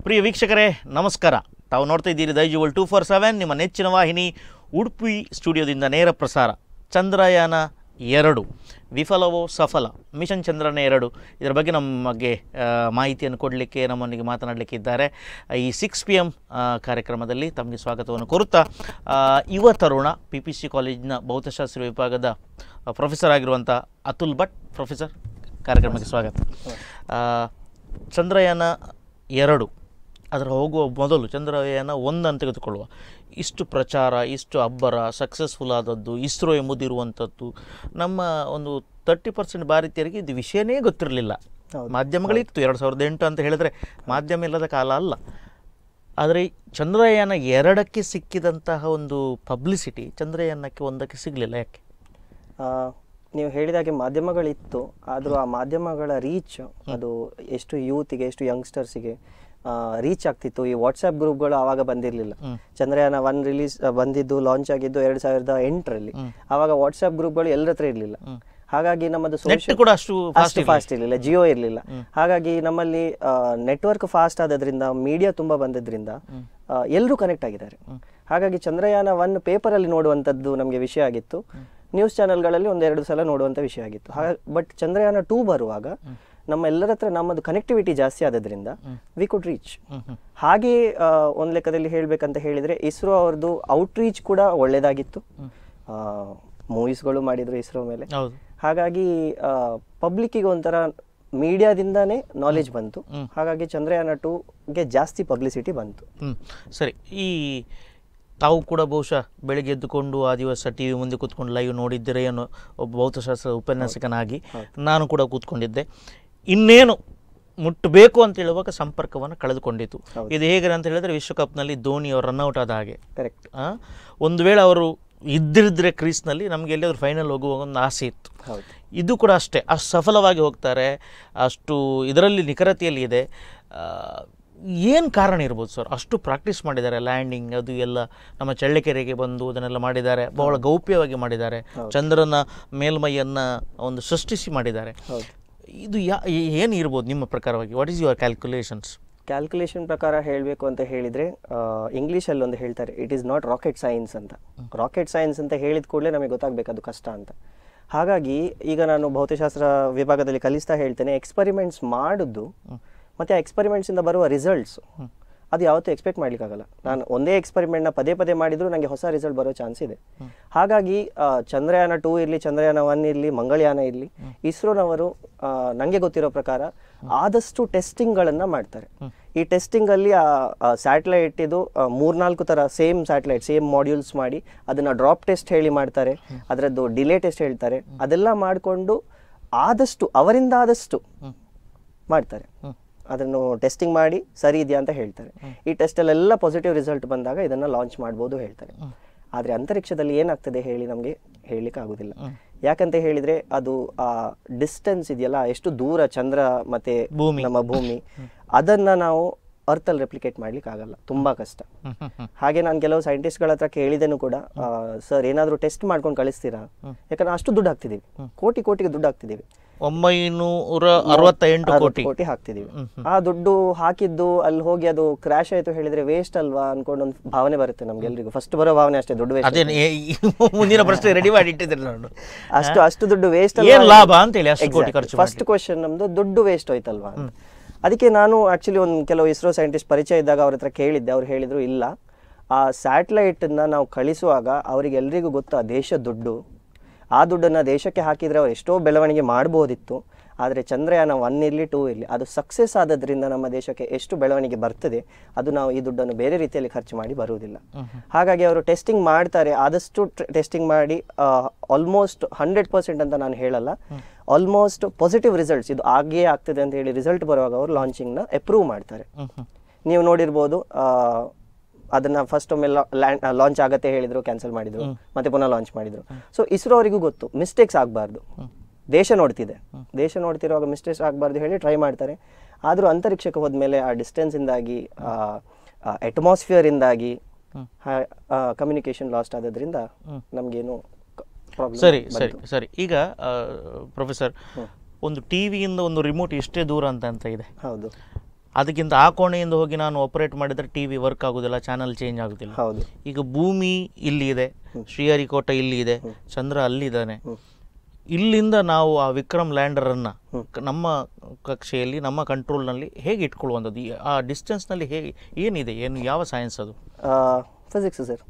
ಪ್ರಿಯ ವೀಕ್ಷಕರೇ ನಮಸ್ಕಾರ ತಾವು ನೋಡ್ತಾ ಇದ್ದೀರಿ ದೈಜುವಲ್ ಟೂ ಫೋರ್ ಸೆವೆನ್ ನಿಮ್ಮ ನೆಚ್ಚಿನ ವಾಹಿನಿ ಉಡುಪಿ ಸ್ಟುಡಿಯೋದಿಂದ ನೇರ ಪ್ರಸಾರ ಚಂದ್ರಯಾನ ಎರಡು ವಿಫಲವೋ ಸಫಲ ಮಿಷನ್ ಚಂದ್ರನ ಎರಡು ಇದರ ಬಗ್ಗೆ ನಮಗೆ ಆ, ಮಾಹಿತಿಯನ್ನು ಕೊಡಲಿಕ್ಕೆ ನಮ್ಮೊಂದಿಗೆ ಮಾತನಾಡಲಿಕ್ಕೆ ಇದ್ದಾರೆ ಈ ಸಿಕ್ಸ್ ಪಿ ಎಮ್ ಕಾರ್ಯಕ್ರಮದಲ್ಲಿ ತಮಗೆ ಸ್ವಾಗತವನ್ನು ಕೋರುತ್ತಾ ಆ, ಯುವ ತರುಣ ಪಿ ಪಿ ಸಿ ಕಾಲೇಜಿನ ಭೌತಶಾಸ್ತ್ರ ವಿಭಾಗದ ಪ್ರೊಫೆಸರ್ ಆಗಿರುವಂಥ ಅತುಲ್ ಭಟ್ ಪ್ರೊಫೆಸರ್ ಕಾರ್ಯಕ್ರಮಕ್ಕೆ ಸ್ವಾಗತ ಆ, ಚಂದ್ರಯಾನ ಎರಡು ಅದರ ಹೋಗುವ ಮೊದಲು ಚಂದ್ರಯಾನ ಒಂದನ್ನು ತೆಗೆದುಕೊಳ್ಳುವ ಇಷ್ಟು ಪ್ರಚಾರ ಇಷ್ಟು ಅಬ್ಬರ ಸಕ್ಸಸ್ಫುಲ್ ಆದದ್ದು ಇಸ್ರೋ ಎಂಬುದಿರುವಂಥದ್ದು ನಮ್ಮ ಒಂದು ತರ್ಟಿ ಪರ್ಸೆಂಟ್ ಭಾರತೀಯರಿಗೆ ಇದು ವಿಷಯನೇ ಗೊತ್ತಿರಲಿಲ್ಲ ಮಾಧ್ಯಮಗಳಿತ್ತು ಎರಡು ಸಾವಿರದ ಎಂಟು ಅಂತ ಹೇಳಿದ್ರೆ ಮಾಧ್ಯಮ ಇಲ್ಲದ ಕಾಲ ಅಲ್ಲ ಆದರೆ ಚಂದ್ರಯಾನ ಎರಡಕ್ಕೆ ಸಿಕ್ಕಿದಂತಹ ಒಂದು ಪಬ್ಲಿಸಿಟಿ ಚಂದ್ರಯಾನಕ್ಕೆ ಒಂದಕ್ಕೆ ಸಿಗಲಿಲ್ಲ ಯಾಕೆ ಆ, ನೀವು ಹೇಳಿದಾಗೆ ಮಾಧ್ಯಮಗಳಿತ್ತು ಆದರೂ ಆ ಮಾಧ್ಯಮಗಳ ರೀಚ್ ಅದು ಎಷ್ಟು ಯೂತಿಗೆ ಎಷ್ಟು ಯಂಗ್ಸ್ಟರ್ಸಿಗೆ ರೀಚ್ ಆಗ್ತಿತ್ತು ಈ ವಾಟ್ಸ್ಆ್ಯಪ್ ಗ್ರೂಪ್ಗಳು ಆವಾಗ ಬಂದಿರಲಿಲ್ಲ ಚಂದ್ರಯಾನ ಒನ್ ರಿಲೀಸ್ ಬಂದಿದ್ದು ಲಾಂಚ್ ಆಗಿದ್ದು ಎರಡು ಸಾವಿರದ ಎಂಟರಲ್ಲಿ ಆವಾಗ ವಾಟ್ಸ್ಆ್ಯಪ್ ಗ್ರೂಪ್ಗಳು ಎಲ್ಲರ ಹತ್ರ ಇರಲಿಲ್ಲ ಹಾಗಾಗಿ ನಮ್ಮದು ನೆಟ್ social- ಕೂಡ ಅಷ್ಟು ಫಾಸ್ಟ್ ಅಷ್ಟು ಫಾಸ್ಟ್ ಇರಲಿಲ್ಲ ಜಿಯೋ ಇರಲಿಲ್ಲ ಹಾಗಾಗಿ ನಮ್ಮಲ್ಲಿ ನೆಟ್ವರ್ಕ್ ಫಾಸ್ಟ್ ಆದದ್ರಿಂದ ಮೀಡಿಯಾ ತುಂಬಾ ಬಂದದ್ರಿಂದ ಎಲ್ಲರೂ ಕನೆಕ್ಟ್ ಆಗಿದ್ದಾರೆ ಹಾಗಾಗಿ ಚಂದ್ರಯಾನ ಒನ್ ಪೇಪರಲ್ಲಿ ನೋಡುವಂಥದ್ದು ನಮಗೆ ವಿಷಯ ಆಗಿತ್ತು ನ್ಯೂಸ್ ಚಾನೆಲ್ಗಳಲ್ಲಿ ಒಂದೆರಡು ಸಲ ನೋಡುವಂಥ ವಿಷಯ ಆಗಿತ್ತು ಬಟ್ ಚಂದ್ರಯಾನ ಟೂ ಬರುವಾಗ ನಮ್ಮ ಎಲ್ಲರ ಹತ್ರ ನಮ್ಮದು ಕನೆಕ್ಟಿವಿಟಿ ಜಾಸ್ತಿ ಆದದ್ರಿಂದ ವಿ ಕುಡ್ ರೀಚ್ ಹಾಗೆ ಒಂದು ಲೆಕ್ಕದಲ್ಲಿ ಹೇಳ್ಬೇಕಂತ ಹೇಳಿದ್ರೆ ಇಸ್ರೋ ಅವ್ರದ್ದು ಔಟ್ರೀಚ್ ಕೂಡ ಒಳ್ಳೇದಾಗಿತ್ತು ಮೂವೀಸ್ಗಳು ಮಾಡಿದ್ರು ಇಸ್ರೋ ಮೇಲೆ ಹೌದು ಹಾಗಾಗಿ ಪಬ್ಲಿಕ್ಕಿಗೆ ಒಂಥರ ಮೀಡಿಯಾದಿಂದಾನೇ ನಾಲೆಜ್ ಬಂತು ಹಾಗಾಗಿ ಚಂದ್ರಯಾನ ಟೂಗೆ ಜಾಸ್ತಿ ಪಬ್ಲಿಸಿಟಿ ಬಂತು ಹ್ಮ್ ಸರಿ ಈ ತಾವು ಕೂಡ ಬಹುಶಃ ಬೆಳಿಗ್ಗೆ ಎದ್ದುಕೊಂಡು ಆ ದಿವಸ ಟಿ ವಿ ಮುಂದೆ ಕೂತ್ಕೊಂಡು ಲೈವ್ ನೋಡಿದ್ದೀರ ಏನೋ ಒಬ್ಬ ಭೌತಶಾಸ್ತ್ರ ಉಪನ್ಯಾಸಕನಾಗಿ ನಾನು ಕೂಡ ಕೂತ್ಕೊಂಡಿದ್ದೆ ಇನ್ನೇನು ಮುಟ್ಟಬೇಕು ಅಂತ ಹೇಳುವಾಗ ಸಂಪರ್ಕವನ್ನು ಕಳೆದುಕೊಂಡಿತು ಇದು ಹೇಗೆ ಅಂತ ಹೇಳಿದ್ರೆ ವಿಶ್ವಕಪ್ನಲ್ಲಿ ಧೋನಿ ಅವರು ರನ್ಔಟ್ ಆದ ಹಾಗೆ ಕರೆಕ್ಟ್ ಆ, ಒಂದು ವೇಳೆ ಅವರು ಇದ್ದಿರಿದ್ರೆ ಕ್ರೀಸ್ನಲ್ಲಿ ನಮಗೆ ಎಲ್ಲಿಯಾದ್ರೂ ಫೈನಲ್ ಹೋಗುವ ಒಂದು ಆಸೆ ಇತ್ತು ಹೌದು ಇದು ಕೂಡ ಅಷ್ಟೇ ಅಷ್ಟು ಸಫಲವಾಗಿ ಹೋಗ್ತಾರೆ ಅಷ್ಟು ಇದರಲ್ಲಿ ನಿಖರತೆಯಲ್ಲಿ ಇದೆ ಏನು ಕಾರಣ ಇರ್ಬೋದು ಸರ್ ಅಷ್ಟು ಪ್ರಾಕ್ಟೀಸ್ ಮಾಡಿದ್ದಾರೆ ಲ್ಯಾಂಡಿಂಗ್ ಅದು ಎಲ್ಲ ನಮ್ಮ ಚಳ್ಳಕೆರೆಗೆ ಬಂದು ಅದನ್ನೆಲ್ಲ ಮಾಡಿದ್ದಾರೆ ಬಹಳ ಗೌಪ್ಯವಾಗಿ ಮಾಡಿದ್ದಾರೆ ಚಂದ್ರನ ಮೇಲ್ಮೈಯನ್ನು ಒಂದು ಸೃಷ್ಟಿಸಿ ಮಾಡಿದ್ದಾರೆ ಹೌದು ಇದು ಯಾ ಏನು ಇರ್ಬೋದು ನಿಮ್ಮ ಪ್ರಕಾರವಾಗಿ what is your calculations calculation ಪ್ರಕಾರ ಹೇಳಬೇಕು ಅಂತ ಹೇಳಿದ್ರೆ ಇಂಗ್ಲೀಷಲ್ಲಿ ಒಂದು ಹೇಳ್ತಾರೆ it is not rocket science ಅಂತ ರಾಕೆಟ್ ಸೈನ್ಸ್ ಅಂತ ಹೇಳಿದ ಕೂಡಲೇ ನಮಗೆ ಗೊತ್ತಾಗಬೇಕು ಅದು ಕಷ್ಟ ಅಂತ ಹಾಗಾಗಿ ಈಗ ನಾನು ಭೌತಶಾಸ್ತ್ರ ವಿಭಾಗದಲ್ಲಿ ಕಲಿಸ್ತಾ ಹೇಳ್ತೇನೆ ಎಕ್ಸ್ಪರಿಮೆಂಟ್ಸ್ ಮಾಡುದು ಮತ್ತು ಆ ಎಕ್ಸ್ಪರಿಮೆಂಟ್ಸಿಂದ ಬರುವ ರಿಸಲ್ಟ್ಸ್ ಅದು ಯಾವತ್ತೂ ಎಕ್ಸ್ಪೆಕ್ಟ್ ಮಾಡ್ಲಿಕ್ಕಾಗಲ್ಲ ನಾನು ಒಂದೇ ಎಕ್ಸ್ಪರಿಮೆಂಟ್ನ ಪದೇ ಪದೇ ಮಾಡಿದ್ರು ನನಗೆ ಹೊಸ ರಿಸಲ್ಟ್ ಬರೋ ಚಾನ್ಸ್ ಇದೆ ಹಾಗಾಗಿ ಆ, ಚಂದ್ರಯಾನ ಟೂ ಇರಲಿ ಚಂದ್ರಯಾನ ಒನ್ ಇರಲಿ ಮಂಗಳಯಾನ ಇರಲಿ ಇಸ್ರೋನವರು ನನಗೆ ಗೊತ್ತಿರೋ ಪ್ರಕಾರ ಆದಷ್ಟು ಟೆಸ್ಟಿಂಗ್ಗಳನ್ನು ಮಾಡ್ತಾರೆ ಈ ಟೆಸ್ಟಿಂಗಲ್ಲಿ ಆ ಸ್ಯಾಟಲೈಟ್ ಇದು ಆ, ಮೂರ್ನಾಲ್ಕು ಥರ ಸೇಮ್ ಸ್ಯಾಟಲೈಟ್ ಸೇಮ್ ಮಾಡ್ಯೂಲ್ಸ್ ಮಾಡಿ ಅದನ್ನು ಡ್ರಾಪ್ ಟೆಸ್ಟ್ ಹೇಳಿ ಮಾಡ್ತಾರೆ ಅದರದ್ದು ಡಿಲೇ ಟೆಸ್ಟ್ ಹೇಳ್ತಾರೆ ಅದೆಲ್ಲ ಮಾಡಿಕೊಂಡು ಆದಷ್ಟು ಅವರಿಂದ ಆದಷ್ಟು ಮಾಡ್ತಾರೆ ಅದನ್ನು ಟೆಸ್ಟಿಂಗ್ ಮಾಡಿ ಸರಿ ಇದೆಯಾ ಅಂತ ಹೇಳ್ತಾರೆ ಈ ಟೆಸ್ಟಲ್ಲೆಲ್ಲ ಪಾಸಿಟಿವ್ ರಿಸಲ್ಟ್ ಬಂದಾಗ ಇದನ್ನು ಲಾಂಚ್ ಮಾಡ್ಬೋದು ಹೇಳ್ತಾರೆ ಆದರೆ ಅಂತರಿಕ್ಷದಲ್ಲಿ ಏನಾಗ್ತದೆ ಹೇಳಿ ನಮಗೆ ಹೇಳಲಿಕ್ಕೆ ಆಗೋದಿಲ್ಲ ಯಾಕಂತ ಹೇಳಿದ್ರೆ ಅದು ಆ ಡಿಸ್ಟೆನ್ಸ್ ಇದೆಯಲ್ಲ ಎಷ್ಟು ದೂರ ಚಂದ್ರ ಮತ್ತೆ ಭೂಮಿ. ನಮ್ಮ ಭೂಮಿ ಅದನ್ನ ನಾವು ಅರ್ಥಲ್ಲಿ ರೆಪ್ಲಿಕೇಟ್ ಮಾಡ್ಲಿಕ್ಕೆ ಆಗಲ್ಲ ತುಂಬಾ ಕಷ್ಟ ಹಾಗೆ ನಾನು ಕೆಲವು ಸೈಂಟಿಸ್ಟ್ಗಳ ಹತ್ರ ಕೇಳಿದೆನು ಕೂಡ ಸರ್ ಏನಾದರೂ ಟೆಸ್ಟ್ ಮಾಡ್ಕೊಂಡು ಕಳಿಸ್ತೀರಾ ಯಾಕಂದ್ರೆ ಅಷ್ಟು ದುಡ್ಡು ಹಾಕ್ತಿದೀವಿ ಕೋಟಿ ಕೋಟಿಗೆ ದುಡ್ಡು ಹಾಕ್ತಿದೀವಿ ಒಂಬೈನೂರ ಅರವತ್ತ ಎಂಟು ಅರವತ್ತು ಕೋಟಿ ಕೋಟಿ ಹಾಕ್ತಿದೀವಿ ಆ ದುಡ್ಡು ಹಾಕಿದ್ದು ಅಲ್ಲಿ ಹೋಗಿ ಅದು ಕ್ರಾಶ್ ಆಯ್ತು ಹೇಳಿದ್ರೆ ವೇಸ್ಟ್ ಅಲ್ವಾ ಅನ್ಕೊಂಡು ಒಂದು ಭಾವನೆ ಬರುತ್ತೆ ನಮ್ಗೆ ಎಲ್ರಿಗೂ ಫಸ್ಟ್ ಬರೋ ಭಾವನೆ ಅಷ್ಟೇ ದುಡ್ಡು ವೇಸ್ಟ್ ಅದೇನು ಏ- ಈ ಮುಂದಿನ ಪ್ರಶ್ನೆ ರೆಡಿ ಮಾಡಿ ಇಟ್ಟಿದ್ದೆ ನಾನು ಅಷ್ಟು ಅಷ್ಟು ದುಡ್ಡು ವೇಸ್ಟ್ ಏನ್ ಲಾಭ ಅಂತ ಹೇಳಿ ಅಷ್ಟು ಕೋಟಿ ಖರ್ಚು ಫಸ್ಟ್ ಕ್ವಶನ್ ನಮ್ದು ದುಡ್ಡು ವೇಸ್ಟ್ ಹೋಯ್ತಲ್ವಾ ಅಂತ ಅದಕ್ಕೆ ನಾನು ಆಕ್ಚುಲಿ ಒಂದು ಕೆಲವು ಇಸ್ರೋ ಸೈಂಟಿಸ್ಟ್ ಪರಿಚಯ ಇದ್ದಾಗ ಅವ್ರ ಹತ್ರ ಕೇಳಿದ್ದೆ ಅವ್ರು ಹೇಳಿದ್ರು ಇಲ್ಲ ಆ ಸ್ಯಾಟಲೈಟನ್ನ ನಾವು ಕಳಿಸುವಾಗ ಅವರಿಗೆ ಎಲ್ರಿಗೂ ಗೊತ್ತು ಆ ದೇಶ ದುಡ್ಡು ಆ ದುಡ್ಡನ್ನು ದೇಶಕ್ಕೆ ಹಾಕಿದರೆ ಅವ್ರು ಎಷ್ಟೋ ಬೆಳವಣಿಗೆ ಮಾಡ್ಬೋದಿತ್ತು ಆದರೆ ಚಂದ್ರಯಾನ ಒನ್ ಇರಲಿ ಟೂ ಇರಲಿ ಅದು ಸಕ್ಸಸ್ ಆದದ್ರಿಂದ ನಮ್ಮ ದೇಶಕ್ಕೆ ಎಷ್ಟು ಬೆಳವಣಿಗೆ ಬರ್ತದೆ ಅದು ನಾವು ಈ ದುಡ್ಡನ್ನು ಬೇರೆ ರೀತಿಯಲ್ಲಿ ಖರ್ಚು ಮಾಡಿ ಬರುವುದಿಲ್ಲ ಹಾಗಾಗಿ ಅವರು ಟೆಸ್ಟಿಂಗ್ ಮಾಡ್ತಾರೆ ಆದಷ್ಟು ಟೆಸ್ಟಿಂಗ್ ಮಾಡಿ ಆಲ್ಮೋಸ್ಟ್ ಹಂಡ್ರೆಡ್ ಪರ್ಸೆಂಟ್ ಅಂತ ನಾನು ಹೇಳಲ್ಲ ಆಲ್ಮೋಸ್ಟ್ ಪಾಸಿಟಿವ್ ರಿಸಲ್ಟ್ಸ್ ಇದು ಆಗೇ ಆಗ್ತದೆ ಅಂತ ಹೇಳಿ ರಿಸಲ್ಟ್ ಬರುವಾಗ ಅವರು ಲಾಂಚಿಂಗ್ನ ಅಪ್ರೂವ್ ಮಾಡ್ತಾರೆ ನೀವು ನೋಡಿರ್ಬೋದು ಆ, ಅದನ್ನ ಫಸ್ಟ್ ಒಮ್ಮೆ ಲ್ಯಾಂಡ್ ಲಾಂಚ್ ಆಗತ್ತೆ ಹೇಳಿದ್ರು ಕ್ಯಾನ್ಸಲ್ ಮಾಡಿದ್ರು ಮತ್ತೆ ಪುನಃ ಲಾಂಚ್ ಮಾಡಿದ್ರು ಸೊ ಇಸ್ರೋ ಅವರಿಗೂ ಗೊತ್ತು ಮಿಸ್ಟೇಕ್ಸ್ ಆಗಬಾರ್ದು ದೇಶ ನೋಡ್ತಿದೆ ದೇಶ ನೋಡ್ತಿರುವಾಗ ಮಿಸ್ಟೇಕ್ಸ್ ಆಗಬಾರ್ದು ಹೇಳಿ ಟ್ರೈ ಮಾಡ್ತಾರೆ ಆದರೂ ಅಂತರಿಕ್ಷಕ್ಕೆ ಹೋದ್ಮೇಲೆ ಆ ಡಿಸ್ಟೆನ್ಸ್ ಇಂದಾಗಿ ಅಟ್ಮಾಸ್ಫಿಯರ್ ಇಂದಾಗಿ ಕಮ್ಯುನಿಕೇಶನ್ ಲಾಸ್ಟ್ ಆದದ್ರಿಂದ ನಮಗೇನು ಪ್ರಾಬ್ಲಮ್ ಸರಿ ಸರಿ ಸರಿ ಈಗ ಪ್ರೊಫೆಸರ್ ಒಂದು ಟಿವಿಯಿಂದ ಒಂದು ರಿಮೋಟ್ ಎಷ್ಟೇ ದೂರ ಅಂತ ಅಂತ ಇದೆ ಹೌದು ಅದಕ್ಕಿಂತ ಆ ಕೋಣೆಯಿಂದ ಹೋಗಿ ನಾನು ಆಪರೇಟ್ ಮಾಡಿದರೆ ಟಿ ವಿ ವರ್ಕ್ ಆಗೋದಿಲ್ಲ ಚಾನಲ್ ಚೇಂಜ್ ಆಗೋದಿಲ್ಲ ಹೌದು ಈಗ ಭೂಮಿ ಇಲ್ಲಿ ಇದೆ ಶ್ರೀಹರಿಕೋಟ ಇಲ್ಲಿ ಇದೆ ಚಂದ್ರ ಅಲ್ಲಿದ್ದಾನೆ ಹ್ಮ್. ಇಲ್ಲಿಂದ ನಾವು ಆ ವಿಕ್ರಮ್ ಲ್ಯಾಂಡರನ್ನು ನಮ್ಮ ಕಕ್ಷೆಯಲ್ಲಿ ನಮ್ಮ ಕಂಟ್ರೋಲ್ನಲ್ಲಿ ಹೇಗೆ ಇಟ್ಕೊಳ್ಳುವಂಥದ್ದು ಈ- ಆ ಡಿಸ್ಟೆನ್ಸ್ನಲ್ಲಿ ಹೇಗೆ ಏನಿದೆ ಏನು ಯಾವ ಸೈನ್ಸ್ ಅದು ಫಿಸಿಕ್ಸ್ ಸರ್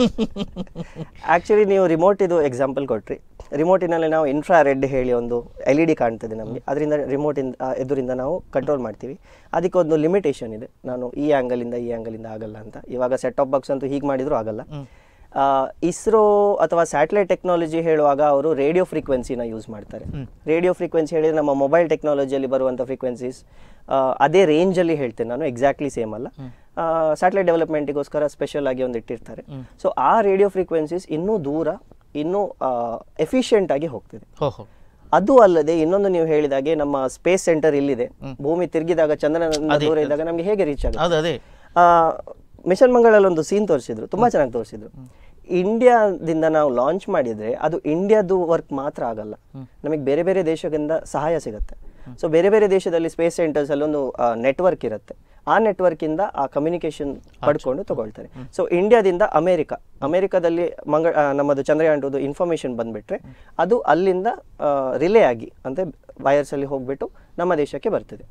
ಆ್ಯಕ್ಚುಲಿ ನೀವು ರಿಮೋಟ್ ಇದು ಎಕ್ಸಾಂಪಲ್ ಕೊಟ್ರಿ ರಿಮೋಟಿನಲ್ಲಿ ನಾವು ಇನ್ಫ್ರಾ ರೆಡ್ ಹೇಳಿ ಒಂದು ಎಲ್ ಇ ಡಿ ಕಾಣ್ತದೆ ನಮಗೆ ಅದರಿಂದ ರಿಮೋಟಿಂದ ಆ, ಎದುರಿಂದ ನಾವು ಕಂಟ್ರೋಲ್ ಮಾಡ್ತೀವಿ ಅದಕ್ಕೆ ಒಂದು ಲಿಮಿಟೇಷನ್ ಇದೆ ನಾನು ಈ ಆ್ಯಂಗಲಿಂದ ಈ ಆ್ಯಂಗಲಿಂದ ಆಗಲ್ಲ ಅಂತ ಇವಾಗ ಸೆಟ್ ಆಫ್ ಬಾಕ್ಸ್ ಅಂತೂ ಹೀಗೆ ಮಾಡಿದರೂ ಆಗಲ್ಲ ಇಸ್ರೋ ಅಥವಾ ಸ್ಯಾಟಲೈಟ್ ಟೆಕ್ನಾಲಜಿ ಹೇಳುವಾಗ ಅವರು ರೇಡಿಯೋ ಫ್ರೀಕ್ವೆನ್ಸಿನ ಯೂಸ್ ಮಾಡ್ತಾರೆ ರೇಡಿಯೋ ಫ್ರೀಕ್ವೆನ್ಸಿ ಹೇಳಿದ್ರೆ ನಮ್ಮ ಮೊಬೈಲ್ ಟೆಕ್ನಾಲಜಿಯಲ್ಲಿ ಬರುವಂಥ ಫ್ರೀಕ್ವೆನ್ಸೀಸ್ ಅದೇ ರೇಂಜಲ್ಲಿ ಹೇಳ್ತೇನೆ ನಾನು ಎಕ್ಸಾಕ್ಟ್ಲಿ ಸೇಮ್ ಅಲ್ಲ ಸ್ಯಾಟಲೈಟ್ ಡೆವಲಪ್ಮೆಂಟಿಗೋಸ್ಕರ ಸ್ಪೆಷಲ್ ಆಗಿ ಒಂದು ಇಟ್ಟಿರ್ತಾರೆ ಸೊ ಆ ರೇಡಿಯೋ ಫ್ರೀಕ್ವೆನ್ಸೀಸ್ ಇನ್ನೂ ದೂರ ಇನ್ನೂ ಎಫಿಷಿಯೆಂಟ್ ಆಗಿ ಹೋಗ್ತಿದೆ ಹೋ ಹೋ ಅದು ಅಲ್ಲದೆ ಇನ್ನೊಂದು ನೀವು ಹೇಳಿದಾಗೆ ನಮ್ಮ ಸ್ಪೇಸ್ ಸೆಂಟರ್ ಇಲ್ಲಿದೆ ಭೂಮಿ ತಿರುಗಿದಾಗ ಚಂದ್ರನ ದೂರ ಇದ್ದಾಗ ನಮಗೆ ಹೇಗೆ ರೀಚ್ ಆಗುತ್ತೆ ಅದು ಅದೇ ಮಿಷನ್ ಮಂಗಳಲ್ಲಿ ಒಂದು ಸೀನ್ ತೋರಿಸಿದ್ರು ತುಂಬಾ ಚೆನ್ನಾಗಿ ತೋರಿಸಿದ್ರು ಇಂಡಿಯಾದಿಂದ ನಾವು ಲಾಂಚ್ ಮಾಡಿದ್ರೆ ಅದು ಇಂಡಿಯಾದು ವರ್ಕ್ ಮಾತ್ರ ಆಗಲ್ಲ ನಮಗೆ ಬೇರೆ ಬೇರೆ ದೇಶದಿಂದ ಸಹಾಯ ಸಿಗುತ್ತೆ ಸೊ ಬೇರೆ ಬೇರೆ ದೇಶದಲ್ಲಿ ಸ್ಪೇಸ್ ಸೆಂಟರ್ಸ್ ಅಲ್ಲಿ ಒಂದು ನೆಟ್ವರ್ಕ್ ಇರುತ್ತೆ ಆ ನೆಟ್ವರ್ಕ್ ಇಂದ ಆ ಕಮ್ಯುನಿಕೇಶನ್ ಪಡ್ಕೊಂಡು ತಗೊಳ್ತಾರೆ ಸೊ ಇಂಡಿಯಾದಿಂದ ಅಮೆರಿಕ ಅಮೆರಿಕದಲ್ಲಿ ಮಂಗ ಆ, ನಮ್ಮದು ಚಂದ್ರಯಾನ್ ಟುದು ಇನ್ಫಾರ್ಮೇಶನ್ ಬಂದ್ಬಿಟ್ರೆ ಅದು ಅಲ್ಲಿಂದ ರಿಲೇ ಆಗಿ ಅಂದ್ರೆ ವೈರ್ಸ್ ಅಲ್ಲಿ ಹೋಗ್ಬಿಟ್ಟು ನಮ್ಮ ದೇಶಕ್ಕೆ ಬರ್ತದೆ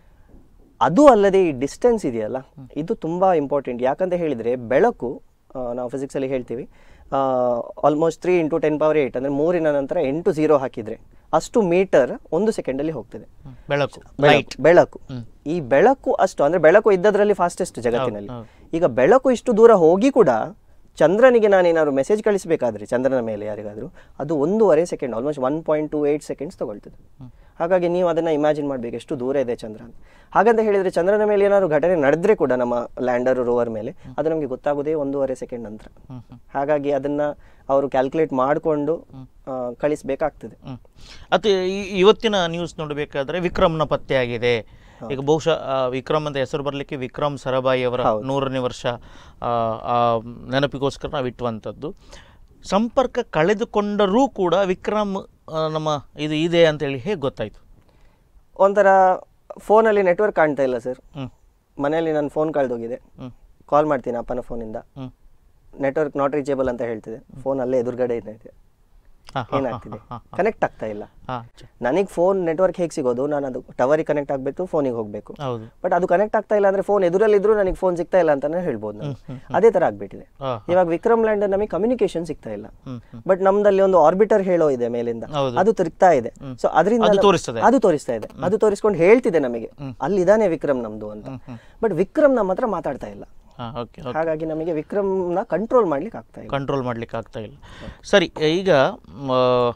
ಅದು ಅಲ್ಲದೆ ಈ ಡಿಸ್ಟೆನ್ಸ್ ಇದೆಯಲ್ಲ ಇದು ತುಂಬಾ ಇಂಪಾರ್ಟೆಂಟ್ ಯಾಕಂತ ಹೇಳಿದ್ರೆ ಬೆಳಕು ಆ, ನಾವು physics ಅಲ್ಲಿ ಹೇಳ್ತೀವಿ almost three into ten power eight ಅಂದ್ರೆ ಮೂರಿನ ನಂತರ ಎಂಟು ಝೀರೋ ಹಾಕಿದ್ರೆ ಅಷ್ಟು ಮೀಟರ್ ಒಂದು ಸೆಕೆಂಡ್ ಅಲ್ಲಿ ಹೋಗ್ತದೆ ಬೆಳಕು ಬೆಳಕು ಬೆಳಕು ಈ ಬೆಳಕು ಅಷ್ಟು ಅಂದ್ರೆ ಬೆಳಕು ಇದ್ದದ್ರಲ್ಲಿ ಫಾಸ್ಟೆಸ್ಟ್ ಜಗತ್ತಿನಲ್ಲಿ ಈಗ ಬೆಳಕು ಇಷ್ಟು ದೂರ ಹೋಗಿ ಕೂಡ ಚಂದ್ರನಿಗೆ ನಾನೇನಾದ್ರು ಮೆಸೇಜ್ ಕಳಿಸಬೇಕಾದ್ರೆ ಚಂದ್ರನ ಮೇಲೆ ಯಾರಿಗಾದ್ರೂ ಅದು ಒಂದೂವರೆ second almost one point two eight seconds ತಗೊಳ್ತದೆ ಹಾಗಾಗಿ ನೀವು ಅದನ್ನ ಇಮ್ಯಾಜಿನ್ ಮಾಡ್ಬೇಕು ಎಷ್ಟು ದೂರ ಇದೆ ಚಂದ್ರ ಅಂತ ಹಾಗಂತ ಹೇಳಿದ್ರೆ ಚಂದ್ರನ ಮೇಲೆ ಏನಾದ್ರು ಘಟನೆ ನಡೆದ್ರೆ ಕೂಡ ನಮ್ಮ ಲ್ಯಾಂಡರ್ ರೋವರ್ ಮೇಲೆ ಅದು ನಮಗೆ ಗೊತ್ತಾಗೋದೇ ಒಂದೂವರೆ ಸೆಕೆಂಡ್ ನಂತರ ಹಾಗಾಗಿ ಅದನ್ನ ಅವರು ಕ್ಯಾಲ್ಕುಲೇಟ್ ಮಾಡಿಕೊಂಡು ಕಳಿಸ್ಬೇಕಾಗ್ತದೆ ಹ್ಮ್. ಅದು ಈ- ಇವತ್ತಿನ ನ್ಯೂಸ್ ನೋಡಬೇಕಾದ್ರೆ ವಿಕ್ರಮ್ನ ಪತ್ತೆ ಆಗಿದೆ ಈಗ ಬಹುಶಃ ಆ, ವಿಕ್ರಮ್ ಅಂತ ಹೆಸರು ಬರಲಿಕ್ಕೆ ವಿಕ್ರಮ್ ಸರಬಾಯಿ ಅವರ ನೂರನೇ ವರ್ಷ ಆ, ಆ ನೆನಪಿಗೋಸ್ಕರ ನಾವು ಇಟ್ಟುವಂಥದ್ದು ಸಂಪರ್ಕ ಕಳೆದುಕೊಂಡರೂ ಕೂಡ ವಿಕ್ರಮ್ ಆ, ನಮ್ಮ ಇದು ಇದೆ ಅಂತೇಳಿ ಹೇಗೆ ಗೊತ್ತಾಯ್ತು ಒಂಥರ ಫೋನಲ್ಲಿ ನೆಟ್ವರ್ಕ್ ಕಾಣ್ತಾ ಇಲ್ಲ ಸರ್ ಹ್ಮ್ ಮನೆಯಲ್ಲಿ ನನ್ನ ಫೋನ್ ಕಳೆದೋಗಿದೆ ಹ್ಮ್ ಕಾಲ್ ಮಾಡ್ತೀನಿ ಅಪ್ಪನ ಫೋನಿಂದ ಹ್ಮ್ ನೆಟ್ವರ್ಕ್ ನಾಟ್ ರೀಚೇಬಲ್ ಅಂತ ಹೇಳ್ತಿದೆ ಫೋನ್ ಅಲ್ಲೇ ಎದುರುಗಡೆ ಇದೆ ಹಾ, ಹಾ, ಏನಾಗ್ತಿದೆ ಹಾ, ಕನೆಕ್ಟ್ ಆಗ್ತಾ ಇಲ್ಲ ಹಾ, ನನಗೆ ಫೋನ್ ನೆಟ್ವರ್ಕ್ ಹೇಗೆ ಸಿಗೋದು ನಾನು ಅದು ಟವರಿಗೆ ಕನೆಕ್ಟ್ ಆಗಬೇಕು ಫೋನಿಗೆ ಹೋಗಬೇಕು ಹೌದು ಬಟ್ ಅದು ಕನೆಕ್ಟ್ ಆಗ್ತಾ ಇಲ್ಲ ಅಂದ್ರೆ ಫೋನ್ ಎದುರಲ್ಲಿದ್ರು ನನಗೆ ಫೋನ್ ಸಿಗ್ತಾ ಇಲ್ಲ ಅಂತಾನೆ ಹೇಳ್ಬೋದು ನಾನು ಅದೇ ತರ ಆಗ್ಬಿಟ್ಟಿದೆ ಹಾ, ಇವಾಗ ವಿಕ್ರಮ್ ಲ್ಯಾಂಡ್ ನಮಗೆ ಕಮ್ಯುನಿಕೇಶನ್ ಸಿಗ್ತಾ ಇಲ್ಲ ಹ್ಮ್, ಹ್ಮ್. ಬಟ್ ನಮ್ದಲ್ಲಿ ಒಂದು ಆರ್ಬಿಟರ್ ಹೇಳೋ ಇದೆ ಮೇಲಿಂದ ಹೌದು. ಅದು ತಿರುಗ್ತಾ ಇದೆ ಸೊ ಅದರಿಂದ ಅದು ನಾವು- ತೋರಿಸ್ತದೆ. ಅದು ತೋರಿಸ್ತಾ ಇದೆ ಅದು ತೋರಿಸ್ಕೊಂಡು ಹೇಳ್ತಿದೆ ನಮಗೆ ಅಲ್ಲಿದ್ದಾನೆ ವಿಕ್ರಮ್ ನಮ್ದು ಅಂತ ಬಟ್ ವಿಕ್ರಮ್ ನಮ್ಮ ಹತ್ರ ಮಾತಾಡ್ತಾ ಇಲ್ಲ ಹಾಂ ಓಕೆ ಹಾಗಾಗಿ ನಮಗೆ ವಿಕ್ರಮ್ನ ಕಂಟ್ರೋಲ್ ಮಾಡ್ಲಿಕ್ಕೆ ಆಗ್ತಾ ಇಲ್ಲ ಕಂಟ್ರೋಲ್ ಮಾಡ್ಲಿಕ್ಕೆ ಆಗ್ತಾ ಇಲ್ಲ ಸರಿ ಈಗ ಮ,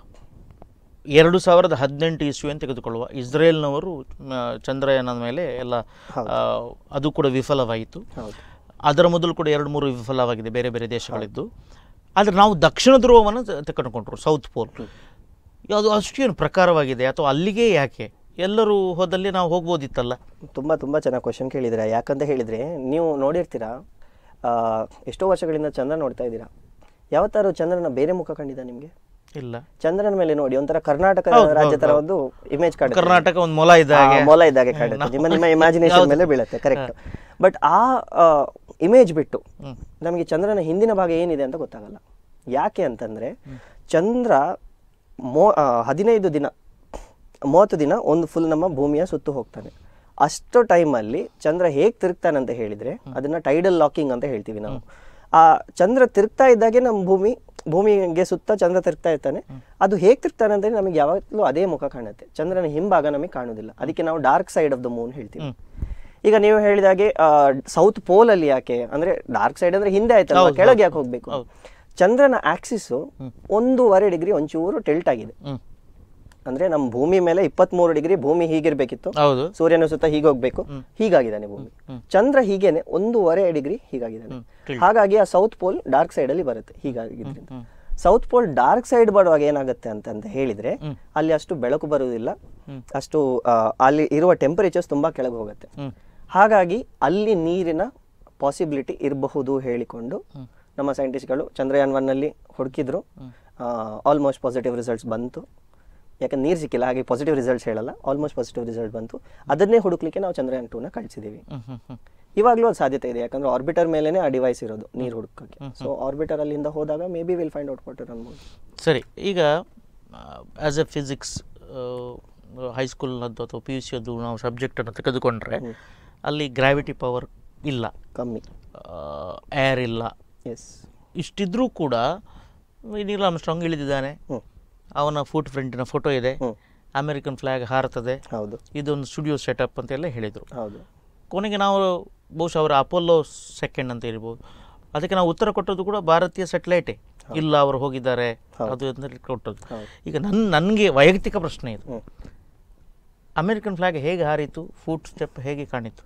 ಎರಡು ಸಾವಿರದ ಹದಿನೆಂಟು ಇಸ್ವಿಯನ್ನು ತೆಗೆದುಕೊಳ್ಳುವ ಇಸ್ರೇಲ್ನವರು ಮ, ಚಂದ್ರಯಾನದ ಮೇಲೆ ಎಲ್ಲ ಆ, ಅದು ಕೂಡ ವಿಫಲವಾಯಿತು ಹೌದು ಅದರ ಮೊದಲು ಕೂಡ ಎರಡು ಮೂರು ವಿಫಲವಾಗಿದೆ ಬೇರೆ ಬೇರೆ ದೇಶಗಳಿದ್ದು ಆದರೆ ನಾವು ದಕ್ಷಿಣ ಧ್ರುವವನ್ನು ತ- ತೆಗೆದುಕೊಂಡ್ರು ಸೌತ್ ಪೋಲ್ ಅದು ಅಷ್ಟೇನು ಪ್ರಕಾರವಾಗಿದೆ ಅಥವಾ ಅಲ್ಲಿಗೆ ಯಾಕೆ ಎಲ್ಲರೂ ಹೋದಲ್ಲಿ ನಾವು ಹೋಗ್ಬೋದಿತ್ತಲ್ಲ ತುಂಬಾ ತುಂಬಾ ಚೆನ್ನಾಗಿ ಕ್ವಶನ್ ಕೇಳಿದಿರಾ ಯಾಕಂತ ಹೇಳಿದ್ರೆ ನೀವು ನೋಡಿರ್ತೀರಾ ಆ, ಎಷ್ಟೋ ವರ್ಷಗಳಿಂದ ಚಂದ್ರ ನೋಡ್ತಾ ಇದ್ದೀರಾ ಯಾವತ್ತಾರು ಚಂದ್ರನ ಬೇರೆ ಮುಖ ಕಂಡಿದ ನಿಮ್ಗೆ ಇಲ್ಲ ಚಂದ್ರನ ಮೇಲೆ ನೋಡಿ ಒಂಥರ ಕರ್ನಾಟಕ ರಾಜ್ಯ ತರ ಒಂದು ಇಮೇಜ್ ಕಾಣುತ್ತೆ ಕರ್ನಾಟಕ ಒಂದು ಮೊಲ ಇದ್ದ ಆ, ಹಾಗೆ ಮೊಲ ಇದ್ದಾಗೆ ಕಾಣುತ್ತೆ ನಿಮ್ಮ ನಿಮ್ಮ ಇಮ್ಯಾಜಿನೇಷನ್ ಮೇಲೆ ಬೀಳುತ್ತೆ ಕರೆಕ್ಟ್ ಬಟ್ ಆ ಇಮೇಜ್ ಬಿಟ್ಟು ನಮಗೆ ಚಂದ್ರನ ಹಿಂದಿನ ಭಾಗ ಏನಿದೆ ಅಂತ ಗೊತ್ತಾಗಲ್ಲ ಯಾಕೆ ಅಂತಂದ್ರೆ ಚಂದ್ರ ಮೋ ಆ, ಹದಿನೈದು ದಿನ ಮೂವತ್ತು ದಿನ ಒಂದು ಫುಲ್ ನಮ್ಮ ಭೂಮಿಯ ಸುತ್ತು ಹೋಗ್ತಾನೆ ಅಷ್ಟು ಟೈಮಲ್ಲಿ ಚಂದ್ರ ಹೇಗೆ ತಿರುಗ್ತಾನೆ ಅಂತ ಹೇಳಿದ್ರೆ ಅದನ್ನ ಟೈಡಲ್ ಲಾಕಿಂಗ್ ಅಂತ ಹೇಳ್ತೀವಿ ನಾವು ಆ ಚಂದ್ರ ತಿರುಗ್ತಾ ಇದ್ದಾಗೆ ನಮ್ಮ ಭೂಮಿ ಭೂಮಿಗೆ ಸುತ್ತ ಚಂದ್ರ ತಿರುಗ್ತಾ ಇರ್ತಾನೆ ಅದು ಹೇಗೆ ತಿರುಗ್ತಾನೆ ಅಂದ್ರೆ ನಮಗೆ ಯಾವಾಗಲೂ ಅದೇ ಮುಖ ಕಾಣುತ್ತೆ ಚಂದ್ರನ ಹಿಂಭಾಗ ನಮಗೆ ಕಾಣುದಿಲ್ಲ ಅದಕ್ಕೆ ನಾವು dark side of the moon ಹೇಳ್ತೀವಿ ಈಗ ನೀವು ಹೇಳಿದಾಗೆ ಸೌತ್ ಪೋಲ್ ಅಲ್ಲಿ ಯಾಕೆ ಅಂದ್ರೆ ಡಾರ್ಕ್ ಸೈಡ್ ಅಂದ್ರೆ ಹಿಂದೆ ಆಯ್ತಲ್ಲ ಕೆಳಗೆ ಯಾಕೆ ಹೋಗ್ಬೇಕು ಚಂದ್ರನ ಆಕ್ಸಿಸ್ ಒಂದೂವರೆ ಡಿಗ್ರಿ ಒಂಚೂರು ಟಿಲ್ಟ್ ಆಗಿದೆ ಹ್ಮ್ ಅಂದ್ರೆ ನಮ್ಮ ಭೂಮಿ ಮೇಲೆ ಇಪ್ಪತ್ಮೂರು ಡಿಗ್ರಿ ಭೂಮಿ ಹೀಗಿರ್ಬೇಕಿತ್ತು ಹೌದು ಸೂರ್ಯನ ಸುತ್ತ ಹೀಗೆ ಹೋಗ್ಬೇಕು ಹೀಗಾಗಿದ್ದಾನೆ ಭೂಮಿ ಚಂದ್ರ ಹೀಗೇನೆ ಒಂದೂವರೆ ಡಿಗ್ರಿ ಹೀಗಾಗಿದ್ದಾನೆ ಹಾಗಾಗಿ ಆ ಸೌತ್ ಪೋಲ್ ಡಾರ್ಕ್ ಸೈಡ್ ಅಲ್ಲಿ ಬರುತ್ತೆ ಹೀಗಾಗಿದ್ರಿಂದ ಸೌತ್ ಪೋಲ್ ಡಾರ್ಕ್ ಸೈಡ್ ಬರುವಾಗ ಏನಾಗುತ್ತೆ ಅಂತ ಅಂತ ಹೇಳಿದ್ರೆ ಅಲ್ಲಿ ಅಷ್ಟು ಬೆಳಕು ಬರುವುದಿಲ್ಲ ಅಷ್ಟು ಆ, ಅಲ್ಲಿ ಇರುವ ಟೆಂಪರೇಚರ್ಸ್ ತುಂಬಾ ಕೆಳಗೆ ಹೋಗುತ್ತೆ ಹ್ಮ್ ಹಾಗಾಗಿ ಅಲ್ಲಿ ನೀರಿನ ಪಾಸಿಬಿಲಿಟಿ ಇರಬಹುದು ಹೇಳಿಕೊಂಡು ನಮ್ಮ ಸೈಂಟಿಸ್ಟ್ಗಳು ಚಂದ್ರಯಾನ್ ಒನ್ ಅಲ್ಲಿ ಹುಡುಕಿದ್ರು ಆಲ್ಮೋಸ್ಟ್ ಪಾಸಿಟಿವ್ ರಿಸಲ್ಟ್ಸ್ ಬಂತು ಯಾಕಂದ್ರೆ ನೀರು ಸಿಕ್ಕಿಲ್ಲ ಹಾಗೆ ಪಾಸಿಟಿವ್ ರಿಸಲ್ಟ್ಸ್ ಹೇಳಲ್ಲ ಆಲ್ಮೋಸ್ಟ್ ಪಾಸಿಟಿವ್ ರಿಸಲ್ಟ್ ಬಂತು ಅದನ್ನೇ ಹುಡುಕ್ಲಿಕ್ಕೆ ನಾವು ಚಂದ್ರಯಾನ್ ಟೂನ ಕಳಿಸಿದ್ದೀವಿ ಹ್ಮ್ ಹ್ಮ್ ಹ್ಮ್ ಇವಾಗಲೂ ಅದು ಸಾಧ್ಯತೆ ಇದೆ ಯಾಕಂದ್ರೆ ಆರ್ಬಿಟರ್ ಮೇಲೇನೆ ಆ ಡಿವೈಸ್ ಇರೋದು ನೀರು ಹುಡುಕಕ್ಕೆ ಸೊ ಆರ್ಬಿಟರ್ ಅಲ್ಲಿಂದ ಹೋದಾಗ maybe will find out water ಅನ್ಬೋದು ಸರಿ ಈಗ ಆ್ಯಸ್ ಎ ಫಿಸಿಕ್ಸ್ ಹೈಸ್ಕೂಲ್ನದ್ದು ಅಥವಾ ಪಿ ಯು ಸಿಯದ್ದು ನಾವು ಸಬ್ಜೆಕ್ಟನ್ನು ತೆಗೆದುಕೊಂಡ್ರೆ ಅಲ್ಲಿ ಗ್ರಾವಿಟಿ ಪವರ್ ಇಲ್ಲ ಕಮ್ಮಿ ಏರ್ ಇಲ್ಲ ಎಸ್ ಇಷ್ಟಿದ್ರೂ ಕೂಡ ಈ ನೀಲ್ ಆಮ್ಸ್ಟ್ರಾಂಗ್ ಇಳಿದಿದ್ದಾನೆ ಹ್ಞೂ ಅವನ ಫುಟ್ ಪ್ರಿಂಟಿನ ಫೋಟೋ ಇದೆ ಹ್ಞೂ ಅಮೆರಿಕನ್ ಫ್ಲ್ಯಾಗ್ ಹಾರ್ತದೆ ಹೌದು ಇದೊಂದು ಸ್ಟುಡಿಯೋ ಸೆಟಪ್ ಅಂತೆಲ್ಲ ಹೇಳಿದರು ಹೌದು ಕೊನೆಗೆ ನಾವು ಬಹುಶಃ ಅವರ ಅಪೋಲೋ ಸೆಕೆಂಡ್ ಅಂತ ಇರ್ಬೋದು ಅದಕ್ಕೆ ನಾವು ಉತ್ತರ ಕೊಟ್ಟದ್ದು ಕೂಡ ಭಾರತೀಯ ಸೆಟಲೈಟೇ ಇಲ್ಲ ಅವರು ಹೋಗಿದ್ದಾರೆ ಅದು ಅಂತ ಕೊಟ್ಟದ್ದು ಹೌದು. ಈಗ ನನ್ನ ನನಗೆ ವೈಯಕ್ತಿಕ ಪ್ರಶ್ನೆ ಇದು ಹ್ಞೂ ಅಮೆರಿಕನ್ ಫ್ಲ್ಯಾಗ್ ಹೇಗೆ ಹಾರಿತು ಫುಟ್ ಸ್ಟೆಪ್ ಹೇಗೆ ಕಾಣಿತು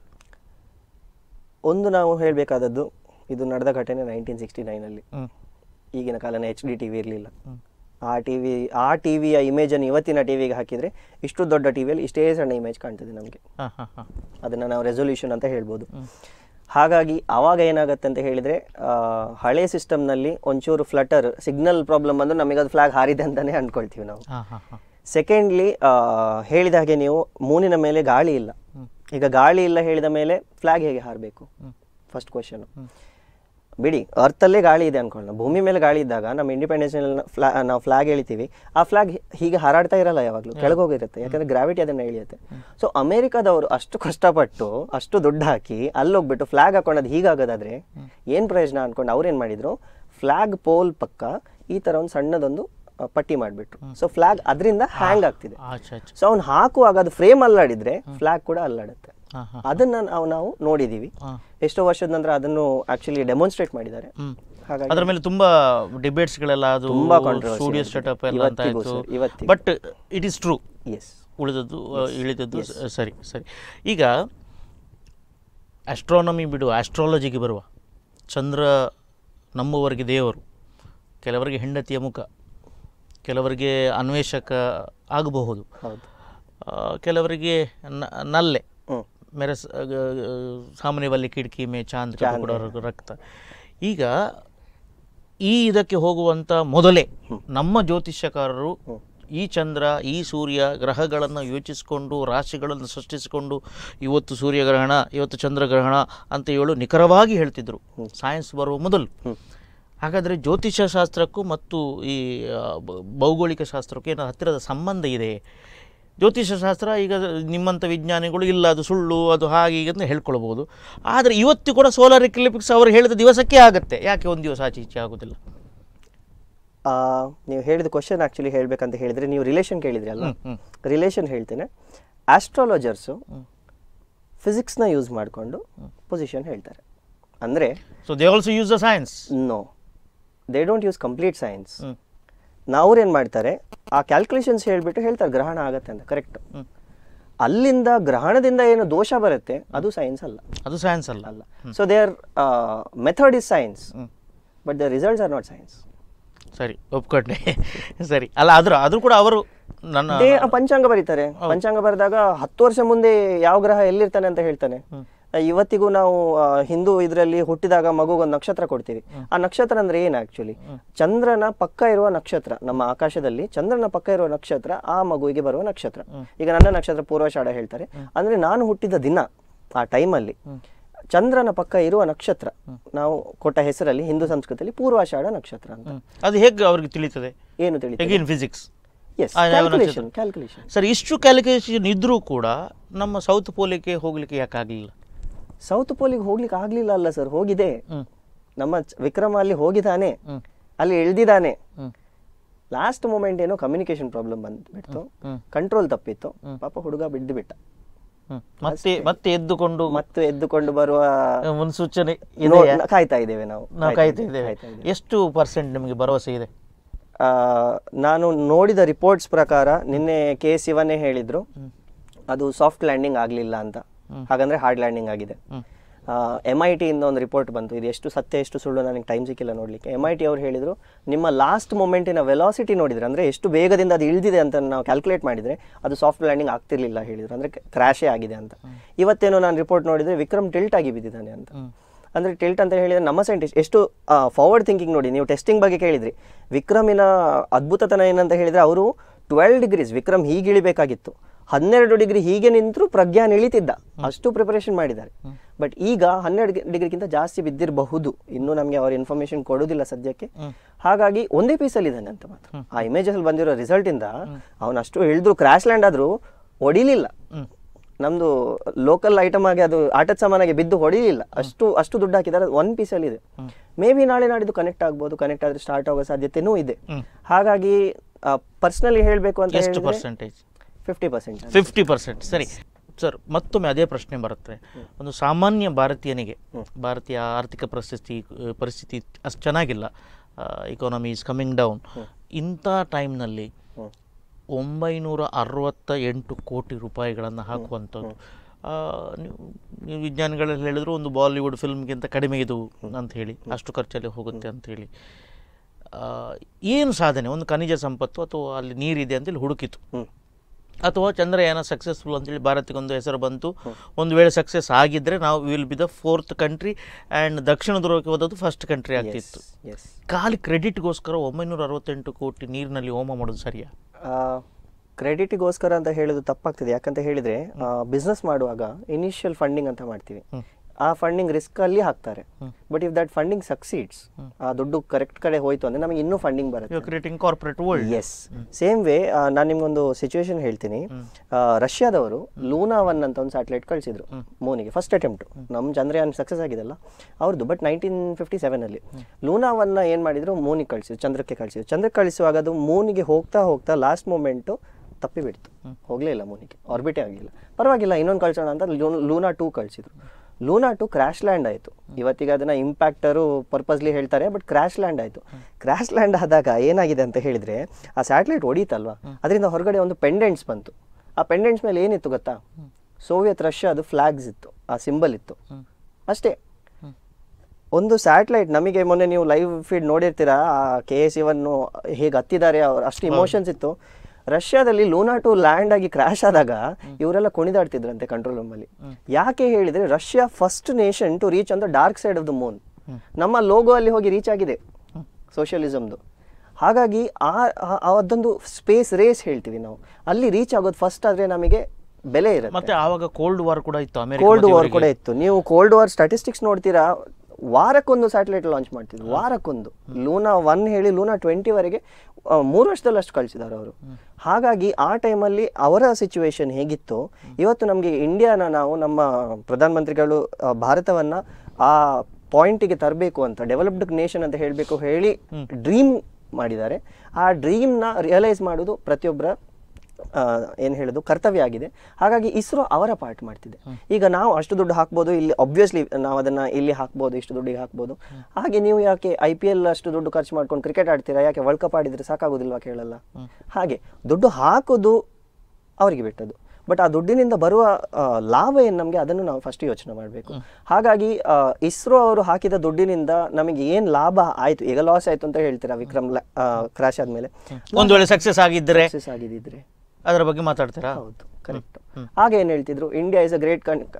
ಒಂದು ನಾವು ಹೇಳಬೇಕಾದದ್ದು ಇದು ನಡೆದ ಘಟನೆ ನೈನ್ಟೀನ್ ಸಿಕ್ಸ್ಟಿ ನೈನಲ್ಲಿ ಹ್ಮ್ ಈಗಿನ ಕಾಲನ ಎಚ್ ಡಿ ಟಿ ವಿ ಇರಲಿಲ್ಲ ಹ್ಮ್. ಆ ಟಿ ವಿ ಆ ಟಿ ವಿಯ ಇಮೇಜನ್ನು ಇವತ್ತಿನ ಟಿ ವಿಗೆ ಹಾಕಿದರೆ ಇಷ್ಟು ದೊಡ್ಡ ಟಿ ವಿಯಲ್ಲಿ ಇಷ್ಟೇ ಸಣ್ಣ ಇಮೇಜ್ ಕಾಣ್ತದೆ ನಮಗೆ ಹಾಂ ಹಾಂ ಹಾಂ ಅದನ್ನು ನಾವು ರೆಸೊಲ್ಯೂಷನ್ ಅಂತ ಹೇಳ್ಬೋದು ಹಾಗಾಗಿ ಆವಾಗ ಏನಾಗುತ್ತೆ ಅಂತ ಹೇಳಿದರೆ ಹಳೆ ಸಿಸ್ಟಮ್ನಲ್ಲಿ ಒಂಚೂರು ಫ್ಲಟರ್ ಸಿಗ್ನಲ್ ಪ್ರಾಬ್ಲಮ್ ಬಂದು ನಮಗೆ ಅದು ಫ್ಲಾಗ್ ಹಾರಿದೆ ಅಂತಲೇ ಅಂದ್ಕೊಳ್ತೀವಿ ನಾವು ಹಾಂ ಹಾಂ ಹಾಂ ಸೆಕೆಂಡ್ಲಿ ಹೇಳಿದ ಹಾಗೆ ನೀವು ಮೂನಿನ ಮೇಲೆ ಗಾಳಿ ಇಲ್ಲ ಈಗ ಗಾಳಿ ಇಲ್ಲ ಹೇಳಿದ ಮೇಲೆ ಫ್ಲಾಗ್ ಹೇಗೆ ಹಾರಬೇಕು ಫಸ್ಟ್ ಕ್ವಶನ್ ಬಿಡಿ ಅರ್ಥಲ್ಲೇ ಗಾಳಿ ಇದೆ ಅನ್ಕೊಳ್ಳೋಣ ಭೂಮಿ ಮೇಲೆ ಗಾಳಿ ಇದ್ದಾಗ ನಮ್ಮ ಇಂಡಿಪೆಂಡೆನ್ಸ್ ಫ್ಲಾ ನಾವು ಫ್ಲಾಗ್ ಎಳಿತೀವಿ ಆ ಫ್ಲಾಗ್ ಹೀಗೆ ಹಾರಾಡ್ತಾ ಇರಲ್ಲ ಯಾವಾಗಲೂ ಕೆಳಗೋಗಿರುತ್ತೆ ಯಾಕಂದ್ರೆ ಗ್ರಾವಿಟಿ ಅದನ್ನ ಎಳಿಯುತ್ತೆ ಸೊ ಅಮೆರಿಕದವರು ಅಷ್ಟು ಕಷ್ಟಪಟ್ಟು ಅಷ್ಟು ದುಡ್ಡು ಹಾಕಿ ಅಲ್ಲೋಗ್ಬಿಟ್ಟು ಫ್ಲಾಗ್ ಹಾಕೊಂಡದು ಹೀಗಾಗೋದಾದ್ರೆ ಏನ್ ಪ್ರಯೋಜನ ಅನ್ಕೊಂಡು ಅವ್ರೇನ್ ಮಾಡಿದ್ರು ಫ್ಲಾಗ್ ಪೋಲ್ ಪಕ್ಕ ಈ ತರ ಒಂದು ಸಣ್ಣದೊಂದು ಆ, ಪಟ್ಟಿ ಮಾಡಿಬಿಟ್ರು ಸೊ ಫ್ಲಾಗ್ ಅದರಿಂದ ಹ್ಯಾಂಗ್ ಆಗ್ತಿದೆ ಆಚೆ ಆಚೆ ಸೊ ಅವ್ನು ಹಾಕುವಾಗ ಅದು ಫ್ರೇಮ್ ಅಲ್ಲಾಡಿದ್ರೆ ಫ್ಲಾಗ್ ಕೂಡ ಅಲ್ಲಾಡುತ್ತೆ ಹಾಂ ಹಾಂ ಅದನ್ನ ನಾವು ನಾವು ನೋಡಿದೀವಿ ಹಾಂ ಎಷ್ಟೋ ವರ್ಷದ ನಂತರ ಅದನ್ನು ಆಕ್ಚುಲಿ ಡೆಮಾನ್ಸ್ಟ್ರೇಟ್ ಮಾಡಿದ್ದಾರೆ ಹ್ಮ್ ಹಾಗಾಗಿ ಅದರ ಮೇಲೆ ತುಂಬಾ ಡಿಬೇಟ್ಸ್ಗಳೆಲ್ಲ ಅದು ತುಂಬಾ controversy ಸ್ಟುಡಿಯೋ ಆಗಿದೆ. ಸೆಟಪ್ ಎಲ್ಲ ಅಂತ ಇವತ್ತಿಗೂ ಆಯಿತು ಸರ್, ಇವತ್ತಿಗೂ. But it is true yes ಉಳಿದದ್ದು ಆ, ಇಳಿದದ್ದು ಸ- ಸರಿ ಸರಿ ಈಗ ಆಸ್ಟ್ರಾನಮಿ ಬಿಡು ಆಸ್ಟ್ರಾಲಜಿಗೆ ಬರುವ ಚಂದ್ರ ನಂಬುವವರಿಗೆ ದೇವರು ಕೆಲವರಿಗೆ ಹೆಂಡತಿಯ ಮುಖ ಕೆಲವರಿಗೆ ಅನ್ವೇಷಕ ಆಗಬಹುದು ಹೌದು ಆ, ಕೆಲವರಿಗೆ ನ- ನಲ್ಲೆ ಹ್ಮ್ ಮೆರೆಸ್ ಸಾಮಾನ್ಯವಾಗಿ ಕಿಟಕಿ ಮೇ ಚಾಂದ್ ಕಟ್ಟು ಕೊಡೋರ್ಗು ರಕ್ತ ಈಗ ಈ ಇದಕ್ಕೆ ಹೋಗುವಂತ ಮೊದಲೇ ನಮ್ಮ ಜ್ಯೋತಿಷ್ಯಕಾರರು ಈ ಚಂದ್ರ ಈ ಸೂರ್ಯ ಗ್ರಹಗಳನ್ನು ಯೋಚಿಸಿಕೊಂಡು ರಾಶಿಗಳನ್ನು ಸೃಷ್ಟಿಸಿಕೊಂಡು ಇವತ್ತು ಸೂರ್ಯಗ್ರಹಣ ಇವತ್ತು ಚಂದ್ರಗ್ರಹಣ ಅಂತ ಹೇಳು ನಿಖರವಾಗಿ ಹೇಳ್ತಿದ್ರು ಸೈನ್ಸ್ ಬರುವ ಮೊದಲು ಹಾಗಾದರೆ ಜ್ಯೋತಿಷ್ಯ ಶಾಸ್ತ್ರಕ್ಕೂ ಮತ್ತು ಈ ಆ, ಬ- ಭೌಗೋಳಿಕ ಶಾಸ್ತ್ರಕ್ಕೂ ಏನೋ ಹತ್ತಿರದ ಸಂಬಂಧ ಇದೆ ಜ್ಯೋತಿಷ್ಯ ಶಾಸ್ತ್ರ ಈಗ ನಿಮ್ಮಂಥ ವಿಜ್ಞಾನಿಗಳು ಇಲ್ಲ ಅದು ಸುಳ್ಳು ಅದು ಹಾಗೆ ಹೀಗೆ ಅಂತ ಹೇಳ್ಕೊಳ್ಬೋದು ಆದರೆ ಇವತ್ತು ಕೂಡ ಸೋಲಾರ್ ಎಕ್ಲಿಪಿಕ್ಸ್ ಅವರು ಹೇಳಿದ ದಿವಸಕ್ಕೆ ಆಗುತ್ತೆ ಯಾಕೆ ಒಂದು ದಿವಸ ಆಚೆ ಈಚೆ ಆಗೋದಿಲ್ಲ ಆ, ನೀವು ಹೇಳಿದ ಕ್ವಶನ್ ಆಕ್ಚುಲಿ ಹೇಳ್ಬೇಕಂತ ಹೇಳಿದ್ರೆ ನೀವು ರಿಲೇಷನ್ ಕೇಳಿದ್ರಿ ಅಲ್ಲ ಹ್ಮ್. ರಿಲೇಷನ್ ಹೇಳ್ತೇನೆ ಆಸ್ಟ್ರಾಲಜರ್ಸು ಫಿಸಿಕ್ಸ್ನ ಯೂಸ್ ಮಾಡಿಕೊಂಡು ಪೊಸಿಷನ್ ಹೇಳ್ತಾರೆ ಅಂದರೆ so they also use the science no they don't use complete science ನಾವು ಏನು ಮಾಡ್ತಾರೆ ಆ ಕ್ಯಾಲ್ಕುಲೇಷನ್ಸ್ ಹೇಳ್ಬಿಟ್ಟು ಹೇಳ್ತಾರೆ ಗ್ರಹಣ ಆಗತ್ತೆ ಅಂತ ಕರೆಕ್ಟ್ ಅಲ್ಲಿಂದ ಗ್ರಹಣದಿಂದ ಏನು ದೋಷ ಬರುತ್ತೆ ಅದು ಸೈನ್ಸ್ ಅಲ್ಲ ಅದು ಸೈನ್ಸ್ ಅಲ್ಲ ಅಲ್ಲ so there method is science but the results are not science ಸರಿ ಒಪ್ಕೊಂಡೆ ಸರಿ ಅಲ್ಲ ಆದ್ರೂ ಆದ್ರೂ ಕೂಡ ಅವರು ನನ್ನ ದೇ ಪಂಚಾಂಗ ಬರೀತಾರೆ ಪಂಚಾಂಗ ಬರೆದಾಗ ಹತ್ತು ವರ್ಷ ಮುಂದೆ ಯಾವ ಗ್ರಹ ಎಲ್ಲಿರ್ತಾನೆ ಅಂತ ಹೇಳ್ತಾನೆ ಆ, ಇವತ್ತಿಗೂ ನಾವು ಆ, ಹಿಂದೂ ಇದರಲ್ಲಿ ಹುಟ್ಟಿದಾಗ ಮಗುಗೊಂದು ನಕ್ಷತ್ರ ಕೊಡ್ತೀವಿ ಆ ನಕ್ಷತ್ರ ಅಂದ್ರೆ ಏನು ಆಕ್ಚುಲಿ ಚಂದ್ರನ ಪಕ್ಕ ಇರುವ ನಕ್ಷತ್ರ ನಮ್ಮ ಆಕಾಶದಲ್ಲಿ ಚಂದ್ರನ ಪಕ್ಕ ಇರುವ ನಕ್ಷತ್ರ ಆ ಮಗುವಿಗೆ ಬರುವ ನಕ್ಷತ್ರ ಈಗ ನನ್ನ ನಕ್ಷತ್ರ ಪೂರ್ವಾಷಾಢ ಹೇಳ್ತಾರೆ ಅಂದ್ರೆ ನಾನು ಹುಟ್ಟಿದ ದಿನ ಆ ಟೈಮಲ್ಲಿ ಚಂದ್ರನ ಪಕ್ಕ ಇರುವ ನಕ್ಷತ್ರ ನಾವು ಕೊಟ್ಟ ಹೆಸರಲ್ಲಿ ಹಿಂದೂ ಸಂಸ್ಕೃತಿಯಲ್ಲಿ ಪೂರ್ವಾಷಾಢ ನಕ್ಷತ್ರ ಅಂತ ಹ್ಮ್. ಅದು ಹೇಗೆ ಅವ್ರಿಗೆ ತಿಳಿತದೆ ಏನು ತಿಳಿತು ಹೇಗೆ ಇನ್ ಫಿಸಿಕ್ಸ್ ಎಸ್ ಆ, ಯಾವ ಕ್ಯಾಲ್ಕುಲೇಷನ್ ಕ್ಯಾಲ್ಕುಲೇಷನ್ ಸರ್ ಇಷ್ಟು ಕ್ಯಾಲ್ಕುಲೇಷನ್ ಇದ್ರೂ ಕೂಡ ನಮ್ಮ ಸೌತ್ ಪೋಲಿಗೆ ಹೋಗ್ಲಿಕ್ಕೆ ಯಾಕೆ ಆಗಲಿಲ್ಲ ಸೌತ್ ಪೋಲಿಗೆ ಹೋಗ್ಲಿಕ್ಕೆ ಆಗ್ಲಿಲ್ಲ ಅಲ್ಲ ಸರ್ ಹೋಗಿದೆ ಹ್ಮ್ ನಮ್ಮ ಚ- ವಿಕ್ರಮ ಅಲ್ಲಿ ಹೋಗಿದ್ದಾನೆ ಹ್ಮ್ ಅಲ್ಲಿ ಇಳ್ದಿದ್ದಾನೆ ಹ್ಮ್ ಲಾಸ್ಟ್ ಮೂಮೆಂಟ್ ಏನೋ ಕಮ್ಯುನಿಕೇಶನ್ ಪ್ರಾಬ್ಲಮ್ ಬಂದ್ಬಿಡ್ತು ಹ್ಮ್. ಕಂಟ್ರೋಲ್ ತಪ್ಪಿತ್ತು ಪಾಪ ಹುಡುಗ ಬಿದ್ದು ಬಿಟ್ಟ ಹ್ಮ್. ಮತ್ತೆ ಮತ್ತೆ ಎದ್ದುಕೊಂಡು ಮತ್ತು ಎದ್ದುಕೊಂಡು ಬರುವ ಮುನ್ಸೂಚನೆ ನೋ- ಇದೆ ಕಾಯ್ತಾ ಇದ್ದೇವೆ ನಾವು ನಾವು ಕಾಯ್ತಾ ಇದ್ದೇವೆ ಕಾಯ್ತಾ ಇದ್ದೇವೆ. ಎಷ್ಟು ಪರ್ಸೆಂಟ್ ನಿಮಗೆ ಭರವಸೆ ಇದೆ ಆ, ನಾನು ನೋಡಿದ ರಿಪೋರ್ಟ್ಸ್ ಪ್ರಕಾರ ನಿನ್ನೆ ಕೆ ಶಿವನೇ ಹೇಳಿದ್ರು ಅದು ಸಾಫ್ಟ್ ಲ್ಯಾಂಡಿಂಗ್ ಆಗಲಿಲ್ಲ ಅಂತ ಹಾಗಂದ್ರೆ ಹಾರ್ಡ್ ಲ್ಯಾಂಡಿಂಗ್ ಆಗಿದೆ ಹ್ಮ್. ಎಮ್ ಐ ಟಿಯಿಂದ ಒಂದು ರಿಪೋರ್ಟ್ ಬಂತು ಇದು ಎಷ್ಟು ಸತ್ಯ ಎಷ್ಟು ಸುಳ್ಳು ನನಗೆ ಟೈಮ್ ಸಿಕ್ಕಿಲ್ಲ ನೋಡಲಿಕ್ಕೆ ಎಮ್ ಐ ಟಿ ಅವ್ರು ಹೇಳಿದ್ರು ನಿಮ್ಮ ಲಾಸ್ಟ್ ಮೊಮೆಂಟಿನ ವೆಲಾಸಿಟಿ ನೋಡಿದ್ರೆ ಅಂದರೆ ಎಷ್ಟು ಬೇಗದಿಂದ ಅದು ಇಳಿದಿದೆ ಅಂತ ನಾವು ಕ್ಯಾಲ್ಕುಲೇಟ್ ಮಾಡಿದರೆ ಅದು ಸಾಫ್ಟ್ ಲ್ಯಾಂಡಿಂಗ್ ಆಗ್ತಿರ್ಲಿಲ್ಲ ಹೇಳಿದ್ರು ಅಂದರೆ ಕ್ರ್ಯಾಶೇ ಆಗಿದೆ ಅಂತ ಇವತ್ತೇನೋ ನಾನು ರಿಪೋರ್ಟ್ ನೋಡಿದರೆ ವಿಕ್ರಮ್ ಟಿಲ್ಟ್ ಆಗಿ ಬಿದ್ದಿದ್ದಾನೆ ಅಂತ ಅಂದರೆ ಟಿಲ್ಟ್ ಅಂತ ಹೇಳಿದ್ರೆ ನಮ್ಮ ಸೈಂಟಿಸ್ಟ್ ಎಷ್ಟು ಫಾರ್ವರ್ಡ್ ಥಿಂಕಿಂಗ್ ನೋಡಿ ನೀವು ಟೆಸ್ಟಿಂಗ್ ಬಗ್ಗೆ ಕೇಳಿದ್ರಿ ವಿಕ್ರಮಿನ ಅದ್ಭುತತನ ಏನಂತ ಹೇಳಿದ್ರೆ ಅವರು ಟ್ವೆಲ್ ಡಿಗ್ರೀಸ್ ವಿಕ್ರಮ್ ಹೀಗೆ ಇಳಿಬೇಕಾಗಿತ್ತು ಹನ್ನೆರಡು ಡಿಗ್ರಿ ಹೀಗೆ ನಿಂತರೂ ಪ್ರಜ್ಞಾನ್ ಇಳಿತಿದ್ದ ಅಷ್ಟು ಪ್ರಿಪರೇಷನ್ ಮಾಡಿದ್ದಾರೆ ಬಟ್ ಈಗ ಹನ್ನೆರಡು ಡಿಗ್ರಿಗಿಂತ ಜಾಸ್ತಿ ಬಿದ್ದಿರಬಹುದು ಇನ್ನೂ ನಮಗೆ ಅವ್ರ ಇನ್ಫಾರ್ಮೇಶನ್ ಕೊಡೋದಿಲ್ಲ ಸದ್ಯಕ್ಕೆ ಹಾಗಾಗಿ ಒಂದೇ ಪೀಸಲ್ಲಿ ಇದ್ದಾನೆ ಅಂತ ಮಾತ್ರ ಆ ಇಮೇಜಸ್ ಅಲ್ಲಿ ಬಂದಿರೋ ರಿಸಲ್ಟ್ ಇಂದ ಅವನು ಅಷ್ಟು ಇಳಿದ್ರು ಕ್ರಾಶ್ ಲ್ಯಾಂಡ್ ಆದ್ರೂ ಹೊಡಿಲಿಲ್ಲ ನಮ್ದು ಲೋಕಲ್ ಐಟಮ್ ಆಗಿ ಅದು ಆಟದ ಸಾಮಾನಾಗಿ ಬಿದ್ದು ಹೊಡಿಲಿಲ್ಲ ಅಷ್ಟು ಅಷ್ಟು ದುಡ್ಡು ಹಾಕಿದ್ದಾರೆ ಒನ್ ಪೀಸಲ್ಲಿ ಇದೆ ಮೇ ಬಿ ನಾಳೆ ನಾಡಿದ್ದು ಕನೆಕ್ಟ್ ಆಗ್ಬೋದು ಕನೆಕ್ಟ್ ಆದ್ರೆ ಸ್ಟಾರ್ಟ್ ಆಗೋ ಸಾಧ್ಯತೆನೂ ಇದೆ ಹಾಗಾಗಿ ಪರ್ಸನಲಿ ಹೇಳಬೇಕು ಅಂತ ಎಷ್ಟು percentage fifty percent fifty percent ಸರಿ ಸರ್ ಮತ್ತೊಮ್ಮೆ ಅದೇ ಪ್ರಶ್ನೆ ಬರುತ್ತೆ ಒಂದು ಸಾಮಾನ್ಯ ಭಾರತೀಯನಿಗೆ ಭಾರತೀಯ ಆರ್ಥಿಕ ಪರಿಸ್ಥಿತಿ ಪರಿಸ್ಥಿತಿ ಅಷ್ಟು ಚೆನ್ನಾಗಿಲ್ಲ ಇಕಾನಮಿ ಇಸ್ ಕಮಿಂಗ್ ಡೌನ್ ಇಂಥ ಟೈಮ್ನಲ್ಲಿ ಒಂಬೈನೂರ ಅರವತ್ತ ಎಂಟು ಕೋಟಿ ರೂಪಾಯಿಗಳನ್ನು ಹಾಕುವಂಥದ್ದು ಆ, ನೀವು ನೀವು ವಿಜ್ಞಾನಿಗಳಲ್ಲಿ ಹೇಳಿದ್ರು ಒಂದು ಬಾಲಿವುಡ್ ಫಿಲ್ಮ್ಗಿಂತ ಕಡಿಮೆ ಇದು ಅಂತ ಹೇಳಿ ಅಷ್ಟು ಖರ್ಚಲ್ಲಿ ಹೋಗುತ್ತೆ ಅಂತ ಹೇಳಿ ಆ, ಏನು ಸಾಧನೆ ಒಂದು ಖನಿಜ ಸಂಪತ್ತು ಅಥವಾ ಅಲ್ಲಿ ನೀರಿದೆ ಅಂತೇಳಿ ಹುಡುಕಿತು ಹ್ಮ್ ಅಥವಾ ಚಂದ್ರಯಾನ ಸಕ್ಸಸ್ಫುಲ್ ಅಂತೇಳಿ ಭಾರತಕ್ಕೆ ಒಂದು ಹೆಸರು ಬಂತು ಒಂದು ವೇಳೆ ಸಕ್ಸಸ್ ಆಗಿದ್ದರೆ ನಾವು will be the fourth country and ದಕ್ಷಿಣ ಧ್ರುವಕ್ಕೆ ಹೋದದ್ದು ಫಸ್ಟ್ ಕಂಟ್ರಿ ಆಗ್ತಿತ್ತು ಎಸ್ ಖಾಲಿ ಕ್ರೆಡಿಟ್ಗೋಸ್ಕರ ಒಂಬೈನೂರ ಅರವತ್ತೆಂಟು ಕೋಟಿ ನೀರಿನಲ್ಲಿ ಹೋಮ ಮಾಡೋದು ಸರಿಯಾ ಕ್ರೆಡಿಟಿಗೋಸ್ಕರ ಅಂತ ಹೇಳೋದು ತಪ್ಪಾಗ್ತದೆ ಯಾಕಂತ ಹೇಳಿದ್ರೆ ಬಿಸ್ನೆಸ್ ಮಾಡುವಾಗ ಇನಿಷಿಯಲ್ ಫಂಡಿಂಗ್ ಅಂತ ಮಾಡ್ತೀವಿ ಆ ಫಂಡಿಂಗ್ ರಿಸ್ಕ್ ಅಲ್ಲಿ ಹಾಕ್ತಾರೆ but if that funding succeeds ಆ ದುಡ್ಡು ಕರೆಕ್ಟ್ ಕಡೆ ಹೋಯ್ತು ಅಂದ್ರೆ ನಮಗೆ ಇನ್ನೂ ಫಂಡಿಂಗ್ ಬರುತ್ತೆ you creating corporate world yes same way ನಾನು ನಿಮ್ಗೊಂದು ಸಿಚುವೇಶನ್ ಹೇಳ್ತೀನಿ ಆ, ರಷ್ಯಾದವರು ಲೂನಾ ಒನ್ ಅಂತ ಒಂದು ಸ್ಯಾಟಲೈಟ್ ಕಳಿಸಿದ್ರು ಮೂನಿಗೆ ಫಸ್ಟ್ ಅಟೆಂಪ್ಟ್ ನಮ್ಮ ಚಂದ್ರಯಾನ್ ಸಕ್ಸಸ್ ಆಗಿದೆಲ್ಲ ಅವ್ರದ್ದು ಬಟ್ ನೈನ್ಟೀನ್ ಫಿಫ್ಟಿ ಸೆವೆನ್ ಅಲ್ಲಿ ಲೂನಾ ಒನ್ ಏನ್ ಮಾಡಿದ್ರು ಮೂನಿಗೆ ಕಳಿಸಿದ್ರು ಚಂದ್ರಕ್ಕೆ ಕಳಿಸಿದ್ರು ಚಂದ್ರಕ್ಕೆ ಕಳಿಸುವಾಗ ಅದು ಮೂನಿಗೆ ಹೋಗ್ತಾ ಹೋಗ್ತಾ ಲಾಸ್ಟ್ ಮೂಮೆಂಟು ತಪ್ಪಿ ಬಿಡ್ತು ಹೋಗ್ಲೇ ಇಲ್ಲ ಮೂನಿಗೆ ಆರ್ಬಿಟೇ ಆಗಿಲ್ಲ ಪರವಾಗಿಲ್ಲ ಇನ್ನೊಂದು ಕಳ್ಸೋಣ ಅಂತ ಲೂ- ಲೂನಾ ಟೂ ಕಳಿಸಿದ್ರು ಲೂನಾ ಟು ಕ್ರ್ಯಾಶ್ ಲ್ಯಾಂಡ್ ಆಯಿತು ಇವತ್ತಿಗೆ ಅದನ್ನ ಇಂಪ್ಯಾಕ್ಟರು ಪರ್ಪಸ್ಲಿ ಹೇಳ್ತಾರೆ ಬಟ್ ಕ್ರ್ಯಾಶ್ ಲ್ಯಾಂಡ್ ಆಯಿತು ಕ್ರ್ಯಾಶ್ ಲ್ಯಾಂಡ್ ಆದಾಗ ಏನಾಗಿದೆ ಅಂತ ಹೇಳಿದ್ರೆ ಆ ಸ್ಯಾಟಲೈಟ್ ಹೊಡೀತಲ್ವಾ ಅದರಿಂದ ಹೊರಗಡೆ ಒಂದು ಪೆಂಡೆಂಟ್ಸ್ ಬಂತು ಆ ಪೆಂಡೆಂಟ್ಸ್ ಮೇಲೆ ಏನಿತ್ತು ಗೊತ್ತಾ ಸೋವಿಯತ್ ರಷ್ಯಾದು ಫ್ಲಾಗ್ಸ್ ಇತ್ತು ಆ ಸಿಂಬಲ್ ಇತ್ತು ಅಷ್ಟೇ ಒಂದು ಸ್ಯಾಟಲೈಟ್ ನಮಗೆ ಮೊನ್ನೆ ನೀವು ಲೈವ್ ಫೀಡ್ ನೋಡಿರ್ತೀರಾ ಆ ಕೆ ಎಸ್ ಇವನ್ನು ಹೇಗೆ ಹತ್ತಿದ್ದಾರೆ ಅವ್ರು ಅಷ್ಟು ಇಮೋಷನ್ಸ್ ಇತ್ತು ರಷ್ಯಾದಲ್ಲಿ ಲೂನಾ ಟು ಲ್ಯಾಂಡ್ ಆಗಿ ಕ್ರಾಶ್ ಆದಾಗ ಇವರೆಲ್ಲ ಕುಣಿದಾಡ್ತಿದ್ರಂತೆ ಕಂಟ್ರೋಲ್ ರೂಮ್ ಅಲ್ಲಿ ಯಾಕೆ ಹೇಳಿದ್ರೆ Russia first nation to reach on the dark side of the moon ನಮ್ಮ ಲೋಗೋ ಅಲ್ಲಿ ಹೋಗಿ ರೀಚ್ ಆಗಿದೆ ಸೋಷಿಯಲಿಸಮ್ದು ಹಾಗಾಗಿ ಆ ಆ- ಆ ಅದೊಂದು ಸ್ಪೇಸ್ ರೇಸ್ ಹೇಳ್ತೀವಿ ನಾವು ಅಲ್ಲಿ ರೀಚ್ ಆಗೋದು ಫಸ್ಟ್ ಆದ್ರೆ ನಮಗೆ ಬೆಲೆ ಇರುತ್ತೆ ಮತ್ತೆ ಆವಾಗ ಕೋಲ್ಡ್ ವಾರ್ ಕೂಡ ಇತ್ತು ಅಮೆರಿಕ ಕೋಲ್ಡ್ ವಾರ್ ಕೂಡ ಇತ್ತು ನೀವು ಕೋಲ್ಡ್ ವಾರ್ ಸ್ಟಾಟಿಸ್ಟಿಕ್ಸ್ ನೋಡ್ತೀರಾ ವಾರಕ್ಕೊಂದು ಸ್ಯಾಟಲೈಟ್ ಲಾಂಚ್ ಮಾಡ್ತಿದ್ರು ವಾರಕ್ಕೊಂದು ಲೂನಾ ಒನ್ ಹೇಳಿ ಲೂನಾ ಟ್ವೆಂಟಿ ವರೆಗೆ ಆ, ಮೂರು ವರ್ಷದಲ್ಲಿ ಅಷ್ಟು ಕಳಿಸಿದ್ದಾರೆ ಅವರು ಹಾಗಾಗಿ ಆ ಟೈಮಲ್ಲಿ ಅವರ ಸಿಚುವೇಶನ್ ಹೇಗಿತ್ತು ಇವತ್ತು ನಮಗೆ ಇಂಡಿಯಾನ ನಾವು ನಮ್ಮ ಪ್ರಧಾನಮಂತ್ರಿಗಳು ಆ, ಭಾರತವನ್ನ ಆ ಪಾಯಿಂಟಿಗೆ ತರಬೇಕು ಅಂತ ಡೆವಲಪ್ಡ್ ನೇಷನ್ ಅಂತ ಹೇಳಬೇಕು ಹೇಳಿ ಡ್ರೀಮ್ ಮಾಡಿದ್ದಾರೆ ಆ ಡ್ರೀಮ್ನ ರಿಯಲೈಸ್ ಮಾಡೋದು ಪ್ರತಿಯೊಬ್ಬರ ಏನು ಹೇಳೋದು ಕರ್ತವ್ಯ ಆಗಿದೆ ಹಾಗಾಗಿ ಇಸ್ರೋ ಅವರ ಪಾರ್ಟ್ ಮಾಡ್ತಿದೆ ಈಗ ನಾವು ಅಷ್ಟು ದುಡ್ಡು ಹಾಕ್ಬೋದು ಇಲ್ಲಿ ಅಬ್ವಿಯಸ್ಲಿ ನಾವು ಅದನ್ನ ಇಲ್ಲಿ ಹಾಕ್ಬೋದು ಇಷ್ಟು ದುಡ್ಡಿಗೆ ಹಾಕ್ಬೋದು ಹಾಗೆ ನೀವು ಯಾಕೆ ಐ ಪಿ ಎಲ್ ಅಷ್ಟು ದುಡ್ಡು ಖರ್ಚು ಮಾಡ್ಕೊಂಡು ಕ್ರಿಕೆಟ್ ಆಡ್ತೀರಾ ಯಾಕೆ ವರ್ಲ್ಡ್ ಕಪ್ ಆಡಿದ್ರೆ ಸಾಕಾಗೋದಿಲ್ವಾ ಕೇಳಲ್ಲ ಹಾಗೆ ದುಡ್ಡು ಹಾಕೋದು ಅವರಿಗೆ ಬಿಟ್ಟದ್ದು ಬಟ್ ಆ ದುಡ್ಡಿನಿಂದ ಬರುವ ಆ, ಲಾಭ ಏನು ನಮಗೆ ಅದನ್ನು ನಾವು ಫಸ್ಟ್ ಯೋಚನೆ ಮಾಡಬೇಕು ಹಾಗಾಗಿ ಆ, ಇಸ್ರೋ ಅವರು ಹಾಕಿದ ದುಡ್ಡಿನಿಂದ ನಮಗೆ ಏನು ಲಾಭ ಆಯ್ತು ಈಗ ಲಾಸ್ ಆಯ್ತು ಅಂತ ಹೇಳ್ತೀರಾ ವಿಕ್ರಮ್ ಕ್ರಾಶ್ ಆದ್ಮೇಲೆ ಒಂದು ವೇಳೆ ಸಕ್ಸಸ್ ಆಗಿದ್ದರೆ ಸಕ್ಸಸ್ ಆಗಿದ್ದಿದ್ರೆ ಅದರ ಬಗ್ಗೆ ಮಾತಾಡ್ತೀರಾ ಹೌದು ಕರೆಕ್ಟ್ ಆಗ ಏನು ಹೇಳ್ತಿದ್ರು India is a great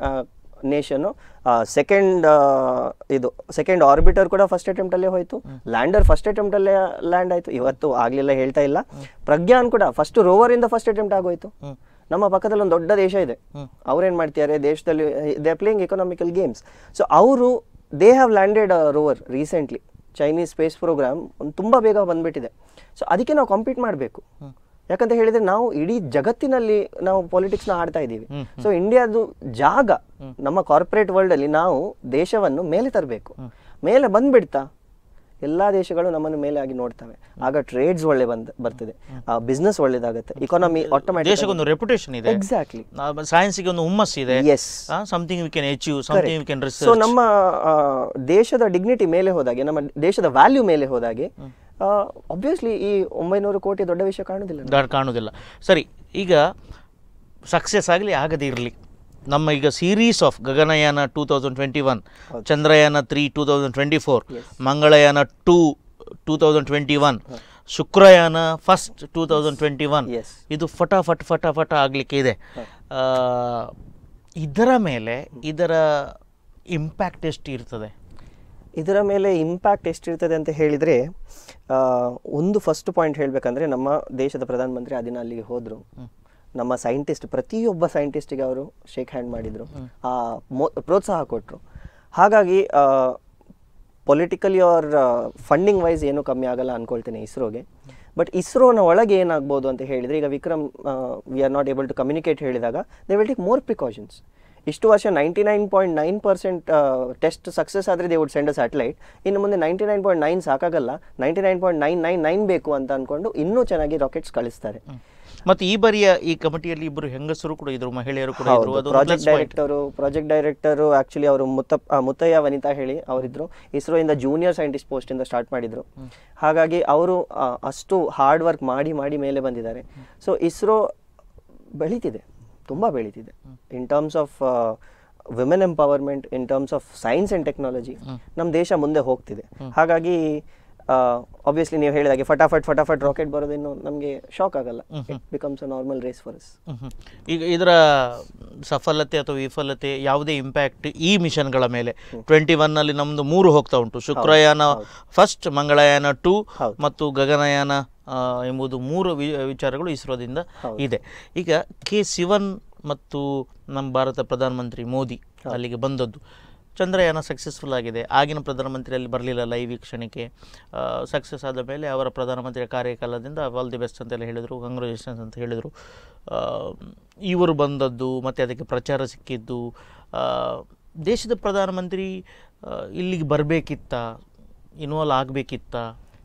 nation second ಇದು ಸೆಕೆಂಡ್ ಆರ್ಬಿಟರ್ ಕೂಡ ಫಸ್ಟ್ ಅಟೆಂಪ್ಟ್ ಅಲ್ಲೇ ಹೋಯ್ತು ಲ್ಯಾಂಡರ್ ಫಸ್ಟ್ ಅಟೆಂಪ್ಟ್ ಅಲ್ಲೇ ಲ್ಯಾಂಡ್ ಆಯ್ತು ಇವತ್ತು ಆಗ್ಲಿಲ್ಲ ಹೇಳ್ತಾ ಇಲ್ಲ ಪ್ರಜ್ಞಾನ್ ಕೂಡ ಫಸ್ಟ್ ರೋವರ್ ಇಂದ ಫಸ್ಟ್ ಅಟೆಂಪ್ಟ್ ಆಗೋಯ್ತು ನಮ್ಮ ಪಕ್ಕದಲ್ಲಿ ಒಂದು ದೊಡ್ಡ ದೇಶ ಇದೆ ಅವ್ರೇನ್ ಮಾಡ್ತಿದ್ದಾರೆ ದೇಶದಲ್ಲಿ they playing economical games so ಅವರು they have landed rover recently Chinese space program ಒಂದು ತುಂಬಾ ಬೇಗ ಬಂದ್ಬಿಟ್ಟಿದೆ ಸೊ ಅದಕ್ಕೆ ನಾವು ಕಾಂಪೀಟ್ ಮಾಡಬೇಕು ಯಾಕಂತ ಹೇಳಿದ್ರೆ ನಾವು ಇಡೀ ಜಗತ್ತಿನಲ್ಲಿ ನಾವು ಪಾಲಿಟಿಕ್ಸ್ ನ ಆಡ್ತಾ ಇದ್ದೀವಿ ಸೊ ಇಂಡಿಯಾದು ಜಾಗ ನಮ್ಮ ಕಾರ್ಪೊರೇಟ್ ವರ್ಲ್ಡ್ ಅಲ್ಲಿ ನಾವು ದೇಶವನ್ನು ಮೇಲೆ ತರಬೇಕು ಮೇಲೆ ಬಂದ್ಬಿಡ್ತಾ ಎಲ್ಲಾ ದೇಶಗಳು ನಮ್ಮನ್ನು ಮೇಲೆ ಆಗಿ ನೋಡ್ತವೆ ಆಗ ಟ್ರೇಡ್ಸ್ ಒಳ್ಳೆ ಬಂದ್ ಬರ್ತದೆ ಬಿಸ್ನೆಸ್ ಒಳ್ಳೇದಾಗುತ್ತೆ ಇಕಾನಮಿ ಆಟೋಮ್ಯಾಟಿಕ್ ದೇಶಕ್ಕೊಂದು ರೆಪ್ಯುಟೇಷನ್ ಇದೆ ಎಕ್ಸಾಕ್ಟ್ಲಿ ಸೈನ್ಸ್ಗೆ ಒಂದು ಹುಮ್ಮಸ್ ಇದೆ yes something we can achieve something we can so research ನಮ್ಮ ಆ, ದೇಶದ ಡಿಗ್ನಿಟಿ ಮೇಲೆ ಹೋದಾಗೆ ನಮ್ಮ ದೇಶದ ವ್ಯಾಲ್ಯೂ ಮೇಲೆ ಹೋದಾಗೆ ಅಬ್ವಿಯಸ್ಲಿ ಈ ಒಂಬೈನೂರು ಕೋಟಿ ದೊಡ್ಡ ವಿಷಯ ಕಾಣುದಿಲ್ಲ ನಮ್ಗೆ. ಕಾಣುವುದಿಲ್ಲ ಸರಿ ಈಗ ಸಕ್ಸಸ್ ಆಗಲಿ ಆಗದೇ ಇರಲಿ ನಮ್ಮ ಈಗ series of Gaganyaan two thousand twenty one Chandrayaan three two thousand twenty four Mangalyaan two two thousand twenty one Shukrayaan first two thousand twenty one Yes. ಇದು ಫಟ ಫಟ್ ಫಟ ಫಟ ಆಗಲಿಕ್ಕೆ ಇದೆ ಆ, ಇದರ ಮೇಲೆ ಇದರ ಇಂಪ್ಯಾಕ್ಟ್ ಎಷ್ಟು ಇರ್ತದೆ ಇದರ ಮೇಲೆ ಇಂಪ್ಯಾಕ್ಟ್ ಎಷ್ಟಿರ್ತದೆ ಅಂತ ಹೇಳಿದರೆ ಒಂದು ಫಸ್ಟ್ ಪಾಯಿಂಟ್ ಹೇಳಬೇಕಂದ್ರೆ ನಮ್ಮ ದೇಶದ ಪ್ರಧಾನಮಂತ್ರಿ ಆ ದಿನ ಅಲ್ಲಿಗೆ ಹೋದರು ನಮ್ಮ ಸೈಂಟಿಸ್ಟ್ ಪ್ರತಿಯೊಬ್ಬ ಸೈಂಟಿಸ್ಟಿಗೆ ಅವರು ಶೇಕ್ ಹ್ಯಾಂಡ್ ಮಾಡಿದರು ಆ ಮೊ ಪ್ರೋತ್ಸಾಹ ಕೊಟ್ಟರು ಹಾಗಾಗಿ ಪೊಲಿಟಿಕಲಿ ಆರ್ ಫಂಡಿಂಗ್ ವೈಸ್ ಏನೂ ಕಮ್ಮಿ ಆಗಲ್ಲ ಅನ್ಕೊಳ್ತೇನೆ ಇಸ್ರೋಗೆ ಬಟ್ ಇಸ್ರೋನ ಒಳಗೆ ಏನಾಗ್ಬೋದು ಅಂತ ಹೇಳಿದರೆ ಈಗ Vikram we are not able to communicate ಹೇಳಿದಾಗ they will take more precautions ಇಷ್ಟು ವರ್ಷ ninety nine point nine percent test success ಆದರೆ they would send a satellite ಇನ್ನು ಮುಂದೆ ನೈಂಟಿ ನೈನ್ ಪಾಯಿಂಟ್ ನೈನ್ ಸಾಕಾಗಲ್ಲ ninety nine point nine nine nine ಬೇಕು ಅಂತ ಅಂದ್ಕೊಂಡು ಇನ್ನೂ ಚೆನ್ನಾಗಿ ರಾಕೆಟ್ಸ್ ಕಳಿಸ್ತಾರೆ ಮತ್ತು ಈ ಬಾರಿಯ ಈ ಕಮಿಟಿಯಲ್ಲಿ ಇಬ್ಬರು ಹೆಂಗಸರು ಕೂಡ ಇದ್ರು ಮಹಿಳೆಯರು ಕೂಡ ಇದ್ರು ಅದು project director project director actually ಅವರು ಮುತ್ತಪ್ಪ ಆ, ಮುತ್ತಯ್ಯ ವನಿತಾ ಹೇಳಿ ಅವರಿದ್ರು ಇಸ್ರೋ ಇಂದ ಜೂನಿಯರ್ ಸೈಂಟಿಸ್ಟ್ ಪೋಸ್ಟ್ ಇಂದ ಸ್ಟಾರ್ಟ್ ಮಾಡಿದ್ರು ಹಾಗಾಗಿ ಅವರು ಅಷ್ಟು ಹಾರ್ಡ್ ವರ್ಕ್ ಮಾಡಿ ಮಾಡಿ ಮೇಲೆ ಬಂದಿದ್ದಾರೆ ಸೊ ಇಸ್ರೋ ಬೆಳೀತಿದೆ ತುಂಬ ಬೆಳೀತಿದೆ in terms of women empowerment in terms of science and technology ನಮ್ಮ ದೇಶ ಮುಂದೆ ಹೋಗ್ತಿದೆ ಹಾಗಾಗಿ ಆಬ್ವಿಯಸ್ಲಿ ನೀವು ಹೇಳಿದಾಗೆ ಫಟಾಫಟ್ ಫಟಾಫಟ್ ರಾಕೆಟ್ ಬರೋದೇನು ನಮಗೆ ಶಾಕ್ ಆಗಲ್ಲ it becomes a normal race for us ಮ್ಹೂ. ಈಗ ಇದರ ಸಫಲತೆ ಅಥವಾ ವಿಫಲತೆ ಯಾವುದೇ ಇಂಪ್ಯಾಕ್ಟ್ ಈ ಮಿಷನ್ಗಳ ಮೇಲೆ ಟ್ವೆಂಟಿ ಒನ್ನಲ್ಲಿ ನಮ್ಮದು ಮೂರು ಹೋಗ್ತಾ ಉಂಟು ಶುಕ್ರಯಾನ ಫಸ್ಟ್ ಮಂಗಳಯಾನ ಟೂ ಹೌದು. ಮತ್ತು ಗಗನಯಾನ ಆ, ಎಂಬುದು ಮೂರು ವಿ- ವಿಚಾರಗಳು ಇಸ್ರೋದಿಂದ ಇದೆ ಈಗ ಕೆ ಸಿವನ್ ಮತ್ತು ನಮ್ಮ ಭಾರತ ಪ್ರಧಾನಮಂತ್ರಿ ಮೋದಿ ಅಲ್ಲಿಗೆ ಬಂದದ್ದು ಚಂದ್ರಯಾನ ಸಕ್ಸಸ್ಫುಲ್ ಆಗಿದೆ ಆಗಿನ ಪ್ರಧಾನಮಂತ್ರಿ ಅಲ್ಲಿ ಬರಲಿಲ್ಲ ಲೈವ್ ವೀಕ್ಷಣೆಗೆ ಸಕ್ಸಸ್ ಆದ ಮೇಲೆ ಅವರ ಪ್ರಧಾನಮಂತ್ರಿಯ ಕಾರ್ಯಕಾಲದಿಂದ ಆಲ್ ದಿ ಬೆಸ್ಟ್ ಅಂತೆಲ್ಲ ಹೇಳಿದರು ಕಂಗ್ರ್ಯಾಚುಲೇಷನ್ಸ್ ಅಂತ ಹೇಳಿದರು ಆ, ಇವರು ಬಂದದ್ದು ಮತ್ತು ಅದಕ್ಕೆ ಪ್ರಚಾರ ಸಿಕ್ಕಿದ್ದು ಆ, ದೇಶದ ಪ್ರಧಾನಮಂತ್ರಿ ಆ, ಇಲ್ಲಿಗೆ ಬರಬೇಕಿತ್ತ ಇನ್ವಾಲ್ವ್ ಆಗಬೇಕಿತ್ತ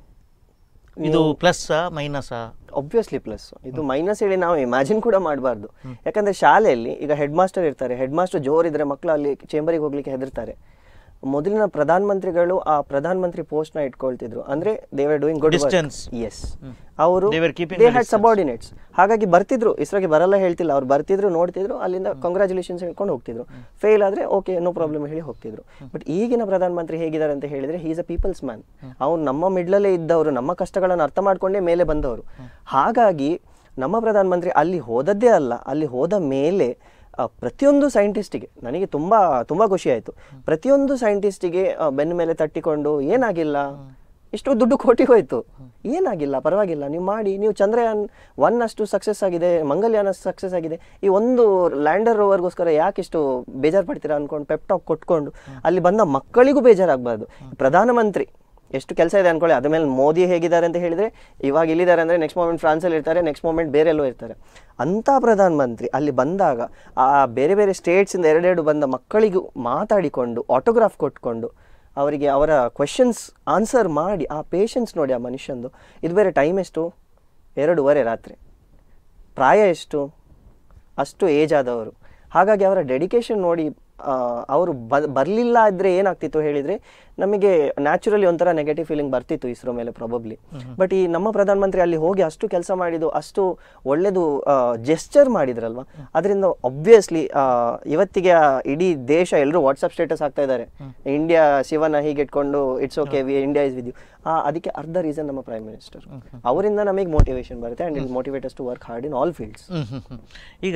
ಇದು ಪ್ಲಸ್ಸಾ ಮೈನಸಾ ಒಬ್ವಿಯಸ್ಲಿ ಪ್ಲಸ್ ಇದು ಮೈನಸ್ ಹೇಳಿ ನಾವು ಇಮ್ಯಾಜಿನ್ ಕೂಡ ಮಾಡಬಾರ್ದು ಯಾಕಂದ್ರೆ ಶಾಲೆಯಲ್ಲಿ ಈಗ ಹೆಡ್ ಮಾಸ್ಟರ್ ಇರ್ತಾರೆ ಹೆಡ್ ಮಾಸ್ಟರ್ ಜೋರಿದ್ರೆ ಮಕ್ಕಳು ಅಲ್ಲಿ ಚೇಂಬರಿಗೆ ಹೋಗ್ಲಿಕ್ಕೆ ಹೆದರ್ತಾರೆ ಮೊದಲಿನ ಪ್ರಧಾನಮಂತ್ರಿಗಳು ಆ ಪ್ರಧಾನಮಂತ್ರಿ ಪೋಸ್ಟ್ ನ ಇಟ್ಕೊಳ್ತಿದ್ರು ಅಂದ್ರೆ they were doing good Distance. Yes ಅವರು They were keeping they the had subordinates ಹಾಗಾಗಿ ಬರ್ತಿದ್ರು ಇಸ್ರೋಗೆ ಬರಲ್ಲ ಹೇಳ್ತಿಲ್ಲ ಅವ್ರು ಬರ್ತಿದ್ರು ನೋಡ್ತಿದ್ರು ಅಲ್ಲಿಂದ ಕಂಗ್ರಾಚುಲೇಷನ್ಸ್ ಹೇಳ್ಕೊಂಡು ಹೋಗ್ತಿದ್ರು ಫೇಲ್ ಆದ್ರೆ ಓಕೆ ನೋ ಪ್ರಾಬ್ಲಮ್ ಹೇಳಿ ಹೋಗ್ತಿದ್ರು ಬಟ್ ಈಗಿನ ಪ್ರಧಾನಮಂತ್ರಿ ಹೇಗಿದ್ದಾರೆ ಅಂತ ಹೇಳಿದ್ರೆ ಈಸ್ ಅ ಪೀಪಲ್ಸ್ ಮ್ಯಾನ್ ಅವ್ರು ನಮ್ಮ ಮಿಡ್ಲಲ್ಲೇ ಇದ್ದವರು ನಮ್ಮ ಕಷ್ಟಗಳನ್ನು ಅರ್ಥ ಮಾಡ್ಕೊಂಡೇ ಮೇಲೆ ಬಂದವರು ಹಾಗಾಗಿ ನಮ್ಮ ಪ್ರಧಾನಮಂತ್ರಿ ಅಲ್ಲಿ ಹೋದದ್ದೇ ಅಲ್ಲ ಅಲ್ಲಿ ಹೋದ ಮೇಲೆ ಆ, ಪ್ರತಿಯೊಂದು ಸೈಂಟಿಸ್ಟಿಗೆ ನನಗೆ ತುಂಬ ತುಂಬ ಖುಷಿ ಆಯಿತು ಪ್ರತಿಯೊಂದು ಸೈಂಟಿಸ್ಟಿಗೆ ಬೆನ್ನ ಮೇಲೆ ತಟ್ಟಿಕೊಂಡು ಏನಾಗಿಲ್ಲ ಇಷ್ಟು ದುಡ್ಡು ಕೋಟಿ ಹೋಯ್ತು ಏನಾಗಿಲ್ಲ ಪರವಾಗಿಲ್ಲ ನೀವು ಮಾಡಿ ನೀವು ಚಂದ್ರಯಾನ್ ಒನ್ ಅಷ್ಟು ಸಕ್ಸಸ್ ಆಗಿದೆ ಮಂಗಲ್ಯಾನ ಸಕ್ಸಸ್ ಆಗಿದೆ ಈ ಒಂದು ಲ್ಯಾಂಡರ್ ರೋವರ್ಗೋಸ್ಕರ ಯಾಕೆ ಇಷ್ಟು ಬೇಜಾರು ಪಡ್ತೀರಾ ಅನ್ಕೊಂಡು ಪೆಪ್ಟಾಕ್ ಕೊಟ್ಕೊಂಡು ಅಲ್ಲಿ ಬಂದ ಮಕ್ಕಳಿಗೂ ಬೇಜಾರಾಗಬಾರ್ದು ಪ್ರಧಾನಮಂತ್ರಿ ಎಷ್ಟು ಕೆಲಸ ಇದೆ ಅನ್ಕೊಳ್ಳಿ ಅದ್ರ ಮೇಲೆ ಮೋದಿ ಹೇಗಿದ್ದಾರೆ ಅಂತ ಹೇಳಿದ್ರೆ ಇವಾಗ ಇಲ್ಲಿದ್ದಾರೆ ಅಂದ್ರೆ ನೆಕ್ಸ್ಟ್ ಮೂಮೆಂಟ್ ಫ್ರಾನ್ಸಲ್ಲಿ ಇರ್ತಾರೆ ನೆಕ್ಸ್ಟ್ ಮೂಮೆಂಟ್ ಬೇರೆ ಎಲ್ಲೋ ಇರ್ತಾರೆ ಅಂತ ಪ್ರಧಾನಮಂತ್ರಿ ಅಲ್ಲಿ ಬಂದಾಗ ಆ ಬೇರೆ ಬೇರೆ ಸ್ಟೇಟ್ಸಿಂದ ಎರಡೆರಡು ಬಂದ ಮಕ್ಕಳಿಗೂ ಮಾತಾಡಿಕೊಂಡು ಆಟೋಗ್ರಾಫ್ ಕೊಟ್ಕೊಂಡು ಅವರಿಗೆ ಅವರ ಕ್ವೆಶನ್ಸ್ ಆನ್ಸರ್ ಮಾಡಿ ಆ ಪೇಷನ್ಸ್ ನೋಡಿ ಆ ಮನುಷ್ಯಂದು ಇದು ಬೇರೆ ಟೈಮ್ ಎಷ್ಟು ಎರಡೂವರೆ ರಾತ್ರಿ ಪ್ರಾಯ ಎಷ್ಟು ಅಷ್ಟು ಏಜ್ ಆದವರು ಹಾಗಾಗಿ ಅವರ ಡೆಡಿಕೇಶನ್ ನೋಡಿ ಆ, ಅವರು ಬ ಬರಲಿಲ್ಲ ಇದ್ರೆ ಏನಾಗ್ತಿತ್ತು ಹೇಳಿದ್ರೆ ನಮಗೆ ನ್ಯಾಚುರಲಿ ಒಂಥರ ನೆಗೆಟಿವ್ ಫೀಲಿಂಗ್ ಬರ್ತಿತ್ತು ಇಸ್ರೋ ಮೇಲೆ ಪ್ರಾಬಬ್ಲಿ ಬಟ್ ಈ ನಮ್ಮ ಪ್ರಧಾನಮಂತ್ರಿ ಅಲ್ಲಿ ಹೋಗಿ ಅಷ್ಟು ಕೆಲಸ ಮಾಡಿದ್ದು ಅಷ್ಟು ಒಳ್ಳೆದು ಜೆಸ್ಚರ್ ಮಾಡಿದ್ರಲ್ವಾ ಅದರಿಂದ ಒಬ್ವಿಯಸ್ಲಿ ಇವತ್ತಿಗೆ ಆ ಇಡೀ ದೇಶ ಎಲ್ಲರೂ ವಾಟ್ಸಪ್ ಸ್ಟೇಟಸ್ ಆಗ್ತಾ ಇದ್ದಾರೆ ಇಂಡಿಯಾ ಶಿವನ ಹೀಗೆ ಇಟ್ಕೊಂಡು it's okay we India is with you ಅದಕ್ಕೆ ಅರ್ಧ ರೀಸನ್ ನಮ್ಮ ಪ್ರೈಮ್ ಮಿನಿಸ್ಟರ್ ಅವರಿಂದ ನಮಗೆ ಮೋಟಿವೇಶನ್ ಬರುತ್ತೆ and it motivates to work hard in all fields ಹ್ಮ್, ಹ್ಮ್, ಹ್ಮ್. ಈಗ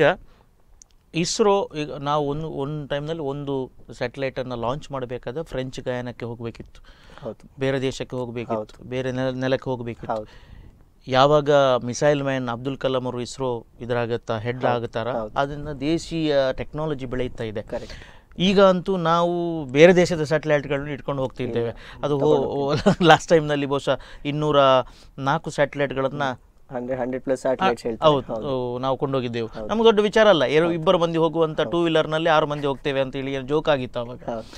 ಇಸ್ರೋ ಈಗ ನಾವು ಒಂದು ಒಂದು ಟೈಮ್ನಲ್ಲಿ ಒಂದು ಸ್ಯಾಟಲೈಟನ್ನು ಲಾಂಚ್ ಮಾಡಬೇಕಾದ್ರೆ ಫ್ರೆಂಚ್ ಗಯಾನಕ್ಕೆ ಹೋಗಬೇಕಿತ್ತು ಹೌದು ಬೇರೆ ದೇಶಕ್ಕೆ ಹೋಗಬೇಕಿತ್ತು ಬೇರೆ ನೆಲ ನೆಲಕ್ಕೆ ಹೋಗಬೇಕಿತ್ತು ಹೌದು ಯಾವಾಗ ಮಿಸೈಲ್ ಮ್ಯಾನ್ ಅಬ್ದುಲ್ ಕಲಾಂ ಅವರು ಇಸ್ರೋ ಇದರಾಗತ್ತಾ ಹೆಡ್ ಆಗುತ್ತಾರ ಅದರಿಂದ ದೇಶೀಯ ಟೆಕ್ನಾಲಜಿ ಬೆಳೆಯುತ್ತಾ ಇದೆ ಕರೆಕ್ಟ್ ಈಗ ಅಂತೂ ನಾವು ಬೇರೆ ದೇಶದ ಸ್ಯಾಟಲೈಟ್ಗಳನ್ನು ಇಟ್ಕೊಂಡು ಹೋಗ್ತಿದ್ದೇವೆ ಅದು ಲಾಸ್ಟ್ ಟೈಮ್ನಲ್ಲಿ ಬಹುಶಃ ಇನ್ನೂರ ನಾಲ್ಕು ಸ್ಯಾಟಲೈಟ್ಗಳನ್ನು ಹಂಡ್ರೆಡ್ ಹಂಡ್ರೆಡ್ ಪ್ಲಸ್ ಸ್ಯಾಟಲೈಟ್ಸ್ ಹೇಳ್ತಾರೆ ಹೌದು ನಾವು ಕೊಂಡೋಗಿದ್ದೆವು ನಮ್ಗೆ ದೊಡ್ಡ ವಿಚಾರ ಅಲ್ಲ ಎರಡು ಇಬ್ಬರು ಮಂದಿ ಹೋಗುವಂತ ಟೂ ವೀಲರ್ನಲ್ಲಿ ಆರು ಮಂದಿ ಹೋಗ್ತೇವೆ ಅಂತ ಹೇಳಿ ಜೋಕ್ ಆಗಿತ್ತು ಅವಾಗ ಹೌದು.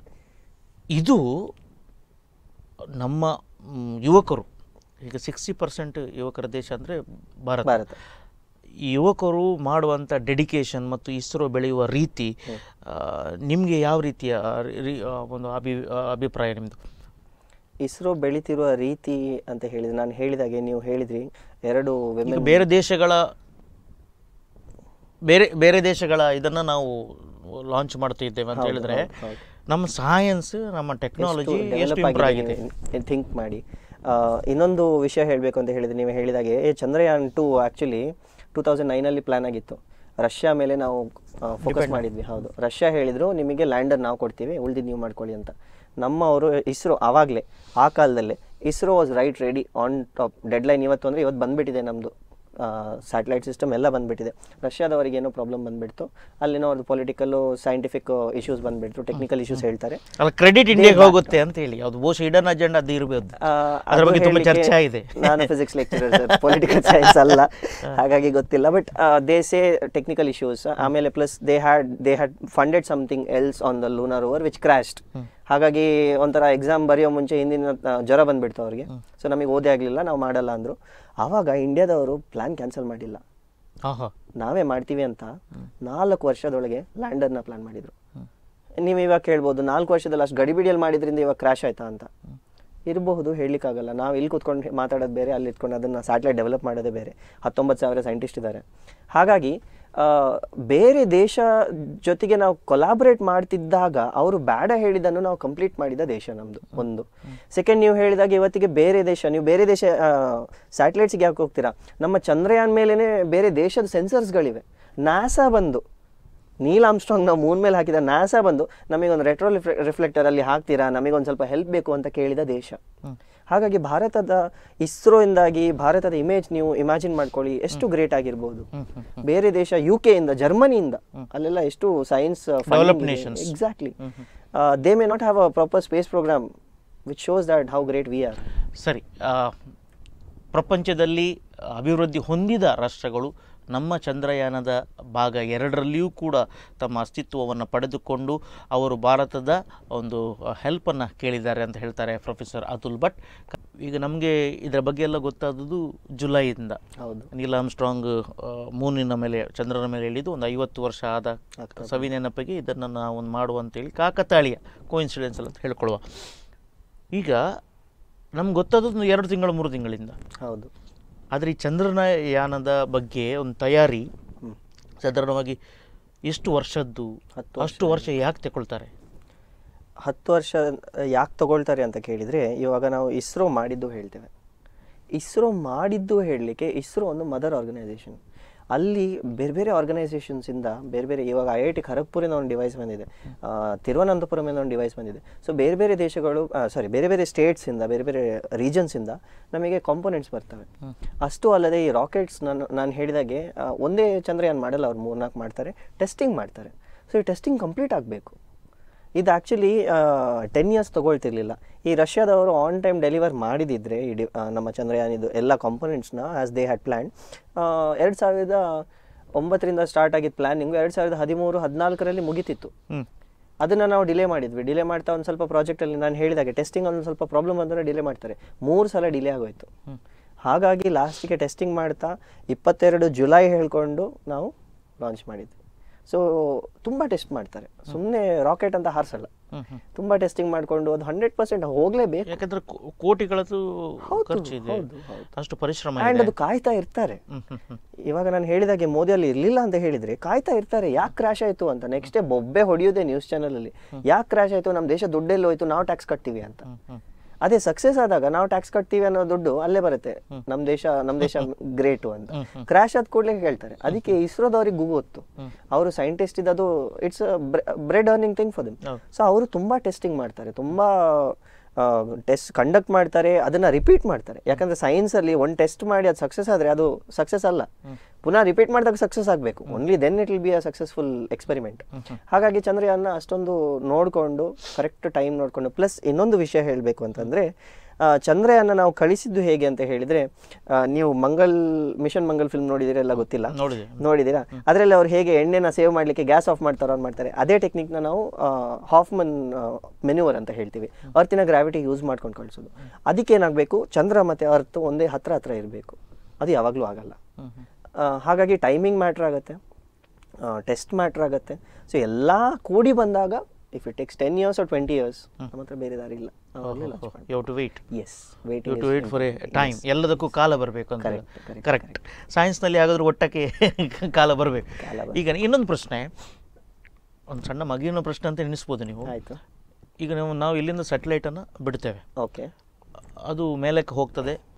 ಇದು ನಮ್ಮ ಮ್, ಯುವಕರು ಈಗ ಸಿಕ್ಸ್ಟಿ ಪರ್ಸೆಂಟ್ ಯುವಕರ ದೇಶ ಅಂದರೆ ಭಾರತ ಭಾರತ ಈ ಯುವಕರು ಮಾಡುವಂಥ ಡೆಡಿಕೇಶನ್ ಮತ್ತು ಇಸ್ರೋ ಬೆಳೆಯುವ ರೀತಿ ನಿಮಗೆ ಯಾವ ರೀತಿಯ ರಿ- ಆ, ಒಂದು ಅಭಿ ಆ, ಅಭಿಪ್ರಾಯ ನಿಮ್ಮದು ಇಸ್ರೋ ಬೆಳಿತಿರುವ ರೀತಿ ಅಂತ ಹೇಳಿದ್ರೆ ನಾನು ಹೇಳಿದಾಗೆ ನೀವು ಹೇಳಿದ್ರಿ ಎರಡು ಈಗ women- ಬೇರೆ ದೇಶಗಳ ಬೇರೆ ಬೇರೆ ದೇಶಗಳ ಇದನ್ನ ನಾವು ಲಾಂಚ್ ಮಾಡ್ತಿದ್ದೇವೆ ಅಂತ ಹೇಳಿದ್ರೆ ಹೌದು. ನಮ್ಮ ಸೈನ್ಸ್ ನಮ್ಮ ಟೆಕ್ನಾಲಜಿ ಎಷ್ಟು ಇಂಪ್ರೂವ್ ಆಗಿದೆ ಥಿಂಕ್ ಮಾಡಿ ಆ, ಇನ್ನೊಂದು ವಿಷಯ ಹೇಳಬೇಕು ಅಂತ ಹೇಳಿದ್ರೆ ನೀವು ಹೇಳಿದಾಗೆ ಏ Chandrayaan two actually two thousand ನೈನಲ್ಲಿ ಪ್ಲಾನ್ ಆಗಿತ್ತು ರಷ್ಯಾ ಮೇಲೆ ನಾವು ಫೋಕಸ್ ಮಾಡಿದ್ವಿ ಹೌದು ರಷ್ಯಾ ಹೇಳಿದ್ರು ನಿಮಗೆ ಲ್ಯಾಂಡರ್ ನಾವು ಕೊಡ್ತೀವಿ ಉಳಿದಿದ್ದು ನೀವು ಮಾಡ್ಕೊಳ್ಳಿ ಅಂತ ನಮ್ಮವರು ಇಸ್ರೋ ಆವಾಗಲೇ ಆ ಕಾಲದಲ್ಲೇ ISRO was right ready on top deadline ಇವತ್ತು ಅಂದರೆ ಇವತ್ತು ಬಂದ್ಬಿಟ್ಟಿದೆ ನಮ್ಮದು ಸ್ಯಾಟಲೈಟ್ ಸಿಸ್ಟಮ್ ಎಲ್ಲ ಬಂದ್ಬಿಟ್ಟಿದೆ ರಷ್ಯಾದವರಿಗೆ ಏನೋ ಪ್ರಾಬ್ಲಮ್ ಬಂದ್ಬಿಡ್ತು ಅಲ್ಲಿನೋ ಅವ್ರದ್ದು ಪೊಲಿಟಿಕಲ್ಲು ಸೈಂಟಿಫಿಕ್ ಇಶ್ಯೂಸ್ ಬಂದ್ಬಿಡ್ತು ಟೆಕ್ನಿಕಲ್ ಇಶ್ಯೂಸ್ ಹೇಳ್ತಾರೆ ಅಲ್ಲ ಕ್ರೆಡಿಟ್ ಇಂಡಿಯಾಗೆ ಹೋಗುತ್ತೆ ಅಂತ ಹೇಳಿ ಅದು ಬಹುಶಃ ಇಡನ್ ಅಜೆಂಡಾ ಅದು ಇರಬಹುದು ಆ, ಅದ್ರ ಅದು ಬಗ್ಗೆ ತುಂಬಾ ಹೇಳ್ಲಿಕ್ಕೆ ಚರ್ಚೆ ಆಗಿದೆ ನಾನು physics lecturer sir political science ಅಲ್ಲ ಹಾಗಾಗಿ ಗೊತ್ತಿಲ್ಲ but they say technical issues ಆಮೇಲೆ plus they had they had funded something else on the lunar over which crashed ಹಾಗಾಗಿ ಒಂಥರ ಎಕ್ಸಾಮ್ ಬರೆಯೋ ಮುಂಚೆ ಹಿಂದಿನ ಆ, ಜ್ವರ ಬಂದ್ಬಿಡ್ತು ಅವ್ರಿಗೆ ಸೊ ನಮಗೆ ಓದೇ ಆಗಲಿಲ್ಲ ನಾವು ಮಾಡಲ್ಲ ಅಂದರು ಆವಾಗ ಇಂಡಿಯಾದವರು ಪ್ಲಾನ್ ಕ್ಯಾನ್ಸಲ್ ಮಾಡಿಲ್ಲ ಆಹಾ ನಾವೇ ಮಾಡ್ತೀವಿ ಅಂತ ನಾಲ್ಕು ವರ್ಷದೊಳಗೆ ಲ್ಯಾಂಡರ್ನ ಪ್ಲಾನ್ ಮಾಡಿದ್ರು ನೀವು ಇವಾಗ ಕೇಳ್ಬೋದು ನಾಲ್ಕು ವರ್ಷದಲ್ಲಿ ಅಷ್ಟು ಗಡಿಬಿಡಿಯಲ್ಲಿ ಮಾಡಿದ್ರಿಂದ ಇವಾಗ ಕ್ರಾಶ್ ಆಯ್ತಾ ಅಂತ ಇರಬಹುದು ಹೇಳಲಿಕ್ಕಾಗಲ್ಲ ನಾವು ಇಲ್ಲಿ ಕೂತ್ಕೊಂಡು ಮಾತಾಡೋದು ಬೇರೆ ಅಲ್ಲಿ ಇಟ್ಕೊಂಡು ಅದನ್ನು ಸ್ಯಾಟಲೈಟ್ ಡೆವಲಪ್ ಮಾಡೋದೇ ಬೇರೆ ಹತ್ತೊಂಬತ್ತು ಸಾವಿರ ಸೈಂಟಿಸ್ಟ್ ಇದ್ದಾರೆ ಹಾಗಾಗಿ ಆ, ಬೇರೆ ದೇಶ ಜೊತೆಗೆ ನಾವು ಕೊಲಾಬ್ರೇಟ್ ಮಾಡ್ತಿದ್ದಾಗ ಅವರು ಬೇಡ ಹೇಳಿದ್ದನ್ನು ನಾವು ಕಂಪ್ಲೀಟ್ ಮಾಡಿದ ದೇಶ ನಮ್ಮದು ಒಂದು ಸೆಕೆಂಡ್ ನೀವು ಹೇಳಿದಾಗ ಇವತ್ತಿಗೆ ಬೇರೆ ದೇಶ ನೀವು ಬೇರೆ ದೇಶ ಸ್ಯಾಟಲೈಟ್ಸ್ಗೆ ಯಾಕೆ ಹೋಗ್ತೀರಾ ನಮ್ಮ ಚಂದ್ರಯಾನ್ ಮೇಲೇ ಬೇರೆ ದೇಶದ ಸೆನ್ಸರ್ಸ್ಗಳಿವೆ ನಾಸಾ ಬಂದು ನೀಲ್ ಆಮ್ಸ್ಟ್ರಾಂಗ್ ನಾವು ಮೂನ್ ಮೇಲೆ ಹಾಕಿದ ನಾಸಾ ಬಂದು ನಮಗೊಂದು ರೆಟ್ರೋ ರಿಫ್ಲೆಕ್ಟರ್ ಅಲ್ಲಿ ಹಾಕ್ತೀರಾ ನಮಗೊಂದು ಸ್ವಲ್ಪ ಹೆಲ್ಪ್ ಬೇಕು ಅಂತ ಕೇಳಿದ ದೇಶ ಹಾಗಾಗಿ ಭಾರತದ ಇಸ್ರೋ ಇಂದಾಗಿ ಭಾರತದ ಇಮೇಜ್ ನೀವು ಇಮ್ಯಾಜಿನ್ ಮಾಡ್ಕೊಳ್ಳಿ ಎಷ್ಟು ಗ್ರೇಟ್ ಆಗಿರ್ಬೋದು ಬೇರೆ ದೇಶ ಯು ಕೆ ಇಂದ ಜರ್ಮನಿಯಿಂದ ಅಲ್ಲೆಲ್ಲ ಎಷ್ಟು science Developed nations. Exactly they may not have a proper space program which shows that how great we are ಸರಿ ಆ, ಪ್ರಪಂಚದಲ್ಲಿ ಅಭಿವೃದ್ಧಿ ಹೊಂದಿದ ರಾಷ್ಟ್ರಗಳು ನಮ್ಮ ಚಂದ್ರಯಾನದ ಭಾಗ ಎರಡರಲ್ಲಿಯೂ ಕೂಡ ತಮ್ಮ ಅಸ್ತಿತ್ವವನ್ನು ಪಡೆದುಕೊಂಡು ಅವರು ಭಾರತದ ಒಂದು ಹೆಲ್ಪನ್ನು ಕೇಳಿದ್ದಾರೆ ಅಂತ ಹೇಳ್ತಾರೆ ಪ್ರೊಫೆಸರ್ ಅತುಲ್ ಭಟ್ ಈಗ ನಮಗೆ ಇದರ ಬಗ್ಗೆ ಎಲ್ಲ ಗೊತ್ತಾದದ್ದು ಜುಲೈಯಿಂದ ಹೌದು ನೀಲ್ ಆಮ್ಸ್ಟ್ರಾಂಗ್ ಆ, ಮೂನಿನ ಮೇಲೆ ಚಂದ್ರನ ಮೇಲೆ ಇಳಿದು ಒಂದು ಐವತ್ತು ವರ್ಷ ಆದ ಆಗ್ತದೆ. ಸವಿ ನೆನಪಿಗೆ ಇದನ್ನು ನಾವು ಒಂದು ಮಾಡುವ ಅಂತೇಳಿ ಕಾಕತಾಳೀಯ ಕೋಇನ್ಸಿಡೆನ್ಸ್ ಅಂತ ಹೇಳ್ಕೊಳ್ಳುವ ಈಗ ನಮ್ಗೆ ಗೊತ್ತಾದದ್ದು ಒಂದು ಎರಡು ತಿಂಗಳು ಮೂರು ತಿಂಗಳಿಂದ ಹೌದು ಆದರೆ ಈ ಚಂದ್ರನ ಯಾನದ ಬಗ್ಗೆ ಒಂದು ತಯಾರಿ ಹ್ಮ್. ಸಾಧಾರಣವಾಗಿ ಎಷ್ಟು ವರ್ಷದ್ದು ಹತ್ತು ಅಷ್ಟು ವರ್ಷ ಯಾಕೆ ತಗೊಳ್ತಾರೆ ಹತ್ತು ವರ್ಷ ಯಾಕೆ ತಗೊಳ್ತಾರೆ ಅಂತ ಕೇಳಿದರೆ ಇವಾಗ ನಾವು ಇಸ್ರೋ ಮಾಡಿದ್ದು ಹೇಳ್ತೇವೆ ಇಸ್ರೋ ಮಾಡಿದ್ದು ಹೇಳಲಿಕ್ಕೆ ಇಸ್ರೋ ಒಂದು ಮದರ್ ಆರ್ಗನೈಸೇಷನ್ ಅಲ್ಲಿ ಬೇರೆ ಬೇರೆ ಆರ್ಗನೈಸೇಷನ್ಸಿಂದ ಬೇರೆ ಬೇರೆ ಇವಾಗ ಐ ಐ ಟಿ ಖರಗ್ಪುರಿನ ಒಂದು ಡಿವೈಸ್ ಬಂದಿದೆ ಆ, ತಿರುವನಂತಪುರಮಿಂದ ಒಂದು ಡಿವೈಸ್ ಬಂದಿದೆ ಸೊ ಬೇರೆ ಬೇರೆ ದೇಶಗಳು ಸಾರಿ ಬೇರೆ ಬೇರೆ ಸ್ಟೇಟ್ಸಿಂದ ಬೇರೆ ಬೇರೆ ರೀಜನ್ಸಿಂದ ನಮಗೆ ಕಾಂಪೊನೆಂಟ್ಸ್ ಬರ್ತವೆ ಅಷ್ಟು ಅಲ್ಲದೆ ಈ ರಾಕೆಟ್ಸ್ ನಾನು ನಾನು ಹೇಳಿದಾಗೆ ಆ, ಒಂದೇ ಚಂದ್ರಯಾನ್ ಮಾಡಲ್ಲ ಅವ್ರು ಮೂರ್ನಾಲ್ಕು ಮಾಡ್ತಾರೆ ಟೆಸ್ಟಿಂಗ್ ಮಾಡ್ತಾರೆ ಸೊ ಈ ಟೆಸ್ಟಿಂಗ್ ಕಂಪ್ಲೀಟ್ ಆಗಬೇಕು ಇದು ಆ್ಯಕ್ಚುಲಿ ಟೆನ್ ಇಯರ್ಸ್ ತೊಗೊಳ್ತಿರ್ಲಿಲ್ಲ ಈ ರಷ್ಯಾದವರು ಆನ್ ಟೈಮ್ ಡೆಲಿವರ್ ಮಾಡಿದಿದ್ರೆ ಈ ಡಿ- ಆ, ನಮ್ಮ ಚಂದ್ರಯಾನ್ ಇದು ಎಲ್ಲ ಕಾಂಪೊನೆಂಟ್ಸ್ನ ಆಸ್ ದೇ ಹ್ಯಾಡ್ ಪ್ಲ್ಯಾನ್ ಎರಡು ಸಾವಿರದ ಒಂಬತ್ತರಿಂದ ಸ್ಟಾರ್ಟ್ ಆಗಿದ್ದ ಪ್ಲ್ಯಾನಿಂಗು ಎರಡು ಸಾವಿರದ ಹದಿಮೂರು ಹದಿನಾಲ್ಕರಲ್ಲಿ ಮುಗಿತಿತ್ತು ಹ್ಞೂ ಅದನ್ನು ನಾವು ಡಿಲೇ ಮಾಡಿದ್ವಿ ಡಿಲೇ ಮಾಡ್ತಾ ಒಂದು ಸ್ವಲ್ಪ ಪ್ರಾಜೆಕ್ಟಲ್ಲಿ ನಾನು ಹೇಳಿದಾಗೆ ಟೆಸ್ಟಿಂಗ್ ಒಂದು ಸ್ವಲ್ಪ ಪ್ರಾಬ್ಲಮ್ ಬಂದರೆ ಡಿಲೇ ಮಾಡ್ತಾರೆ ಮೂರು ಸಲ ಡಿಲೇ ಆಗೋಯ್ತು ಹಾಗಾಗಿ ಲಾಸ್ಟಿಗೆ ಟೆಸ್ಟಿಂಗ್ ಮಾಡ್ತಾ ಇಪ್ಪತ್ತೆರಡು ಜುಲೈ ಹೇಳ್ಕೊಂಡು ನಾವು ಲಾಂಚ್ ಮಾಡಿದ್ವಿ ಸೊ ತುಂಬ ಟೆಸ್ಟ್ ಮಾಡ್ತಾರೆ ಸುಮ್ಮನೆ ರಾಕೆಟ್ ಅಂತ ಹಾರಿಸಲ್ಲ ಹ್ಮ್, ಹ್ಮ್. ತುಂಬ ಟೆಸ್ಟಿಂಗ್ ಮಾಡಿಕೊಂಡು ಅದು ಹಂಡ್ರೆಡ್ ಪರ್ಸೆಂಟ್ ಹೋಗಲೇಬೇಕು ಯಾಕಂದ್ರೆ ಕೋ- ಕೋಟಿಗಳದ್ದು ಹೌದು, ಖರ್ಚಿದೆ ಹೌದು, ಹೌದು. ಅಷ್ಟು ಪರಿಶ್ರಮ ಆ್ಯಂಡ್ ಇದೆ ಅದು ಕಾಯ್ತಾ ಇರ್ತಾರೆ ಹ್ಮ್, ಹ್ಮ್, ಹ್ಮ್. ಇವಾಗ ನಾನು ಹೇಳಿದಾಗೆ ಮೋದಿಯಲ್ಲಿ ಇರಲಿಲ್ಲ ಅಂತ ಹೇಳಿದ್ರೆ ಕಾಯ್ತಾ ಇರ್ತಾರೆ ಯಾಕೆ ಕ್ರಾಶ್ ಆಯಿತು ಅಂತ ನೆಕ್ಸ್ಟ್ ಡೇ ಬೊಬ್ಬೆ ಹೊಡೆಯೋದೇ ನ್ಯೂಸ್ ಚಾನಲಲ್ಲಿ ಯಾಕೆ ಕ್ರಾಶ್ ಆಯಿತು ನಮ್ಮ ದೇಶ ದುಡ್ಡೆಲ್ಲಿ ಹೋಯ್ತು ನಾವು ಟ್ಯಾಕ್ಸ್ ಕಟ್ತೀವಿ ಅಂತ ಹ್ಮ್, ಹ್ಮ್. ಅದೇ ಸಕ್ಸಸ್ ಆದಾಗ ನಾವು ಟ್ಯಾಕ್ಸ್ ಕಟ್ತೀವಿ ಅನ್ನೋ ದುಡ್ಡು ಅಲ್ಲೇ ಬರುತ್ತೆ ನಮ್ಮ ದೇಶ ನಮ್ಮ ದೇಶ ಗ್ರೇಟು ಅಂತ ಕ್ರಾಶ್ ಆದ ಕೂಡಲೇ ಹೇಳ್ತಾರೆ ಅದಕ್ಕೆ ಇಸ್ರೋದವ್ರಿಗೆ ಗೊತ್ತು ಅವರು ಸೈಂಟಿಸ್ಟ್ ಇದ್ದದು it's bread earning thing for them ಹೌದು. ಸೊ ಅವರು ತುಂಬ ಟೆಸ್ಟಿಂಗ್ ಮಾಡ್ತಾರೆ ತುಂಬ ಟೆಸ್ಟ್ ಕಂಡಕ್ಟ್ ಮಾಡ್ತಾರೆ ಅದನ್ನ ರಿಪೀಟ್ ಮಾಡ್ತಾರೆ ಯಾಕಂದ್ರೆ ಸೈನ್ಸ್ ಅಲ್ಲಿ ಒಂದು ಟೆಸ್ಟ್ ಮಾಡಿ ಅದು ಸಕ್ಸಸ್ ಆದ್ರೆ ಅದು ಸಕ್ಸಸ್ ಅಲ್ಲ ಪುನಃ ರಿಪೀಟ್ ಮಾಡಿದಾಗ ಸಕ್ಸಸ್ ಆಗಬೇಕು only then it will be a successful experiment ಹಾಗಾಗಿ ಚಂದ್ರಯಾನ ಅಷ್ಟೊಂದು ನೋಡಿಕೊಂಡು ಕರೆಕ್ಟ್ ಟೈಮ್ ನೋಡಿಕೊಂಡು ಪ್ಲಸ್ ಇನ್ನೊಂದು ವಿಷಯ ಹೇಳಬೇಕು ಅಂತಂದ್ರೆ ಆ, ಚಂದ್ರಯಾನ ನಾವು ಕಳಿಸಿದ್ದು ಹೇಗೆ ಅಂತ ಹೇಳಿದ್ರೆ ಆ, ನೀವು ಮಂಗಲ್ ಮಿಷನ್ ಮಂಗಲ್ ಫಿಲ್ಮ್ ನೋಡಿದಿರ ಎಲ್ಲ ಗೊತ್ತಿಲ್ಲ ನೋಡಿದೆ ನೋಡಿದ್ದೀರಾ ಅದರಲ್ಲಿ ಅವ್ರು ಹೇಗೆ ಎಣ್ಣೆನ ಸೇವ್ ಮಾಡಲಿಕ್ಕೆ ಗ್ಯಾಸ್ ಆಫ್ ಮಾಡ್ತಾರೋ ಅವ್ರು ಮಾಡ್ತಾರೆ ಅದೇ ಟೆಕ್ನಿಕ್ನ ನಾವು ಹಾಫ್ಮನ್ ಮೆನ್ಯೂವರ್ ಅಂತ ಹೇಳ್ತೀವಿ ಅರ್ತಿನ ಗ್ರಾವಿಟಿ ಯೂಸ್ ಮಾಡ್ಕೊಂಡು ಕಳಿಸೋದು ಅದಕ್ಕೆ ಏನಾಗಬೇಕು ಚಂದ್ರ ಮತ್ತು ಅರ್ತ್ ಒಂದೇ ಹತ್ರ ಹತ್ರ ಇರಬೇಕು ಅದು ಯಾವಾಗಲೂ ಆಗಲ್ಲ ಹ್ಮ್, ಹ್ಮ್. ಆ, ಹಾಗಾಗಿ ಟೈಮಿಂಗ್ ಮ್ಯಾಟ್ರ್ ಆಗುತ್ತೆ ಟೆಸ್ಟ್ ಮ್ಯಾಟ್ರ್ ಆಗುತ್ತೆ ಸೊ ಎಲ್ಲ ಕೂಡಿ ಬಂದಾಗ if it takes ten years or twenty years ನಮ್ಮ ಹತ್ರ ಬೇರೆ ದಾರಿ ಇಲ್ಲ you have to wait yes you waiting to wait for a time ಎಲ್ಲದಕ್ಕೂ ಕಾಲ ಬರಬೇಕು ಅಂತ Correct, correct, ಕರೆಕ್ಟ್ ಸೈನ್ಸ್ನಲ್ಲಿ ಯಾವ್ದಾದ್ರು ಒಟ್ಟಕ್ಕೆ ಕಾಲ ಬರಬೇಕು ಕಾಲ ಈಗ ಇನ್ನೊಂದು ಪ್ರಶ್ನೆ ಒಂದು ಸಣ್ಣ ಮಗುವಿನ ಪ್ರಶ್ನೆ ಅಂತ ಎನಿಸ್ಬೋದು ನೀವು ಆಯಿತು ಈಗ ನಾವು ನಾವು ಇಲ್ಲಿಂದ ಸ್ಯಾಟಲೈಟನ್ನು ಬಿಡ್ತೇವೆ ಓಕೆ ಅದು ಮೇಲಕ್ಕೆ ಹೋಗ್ತದೆ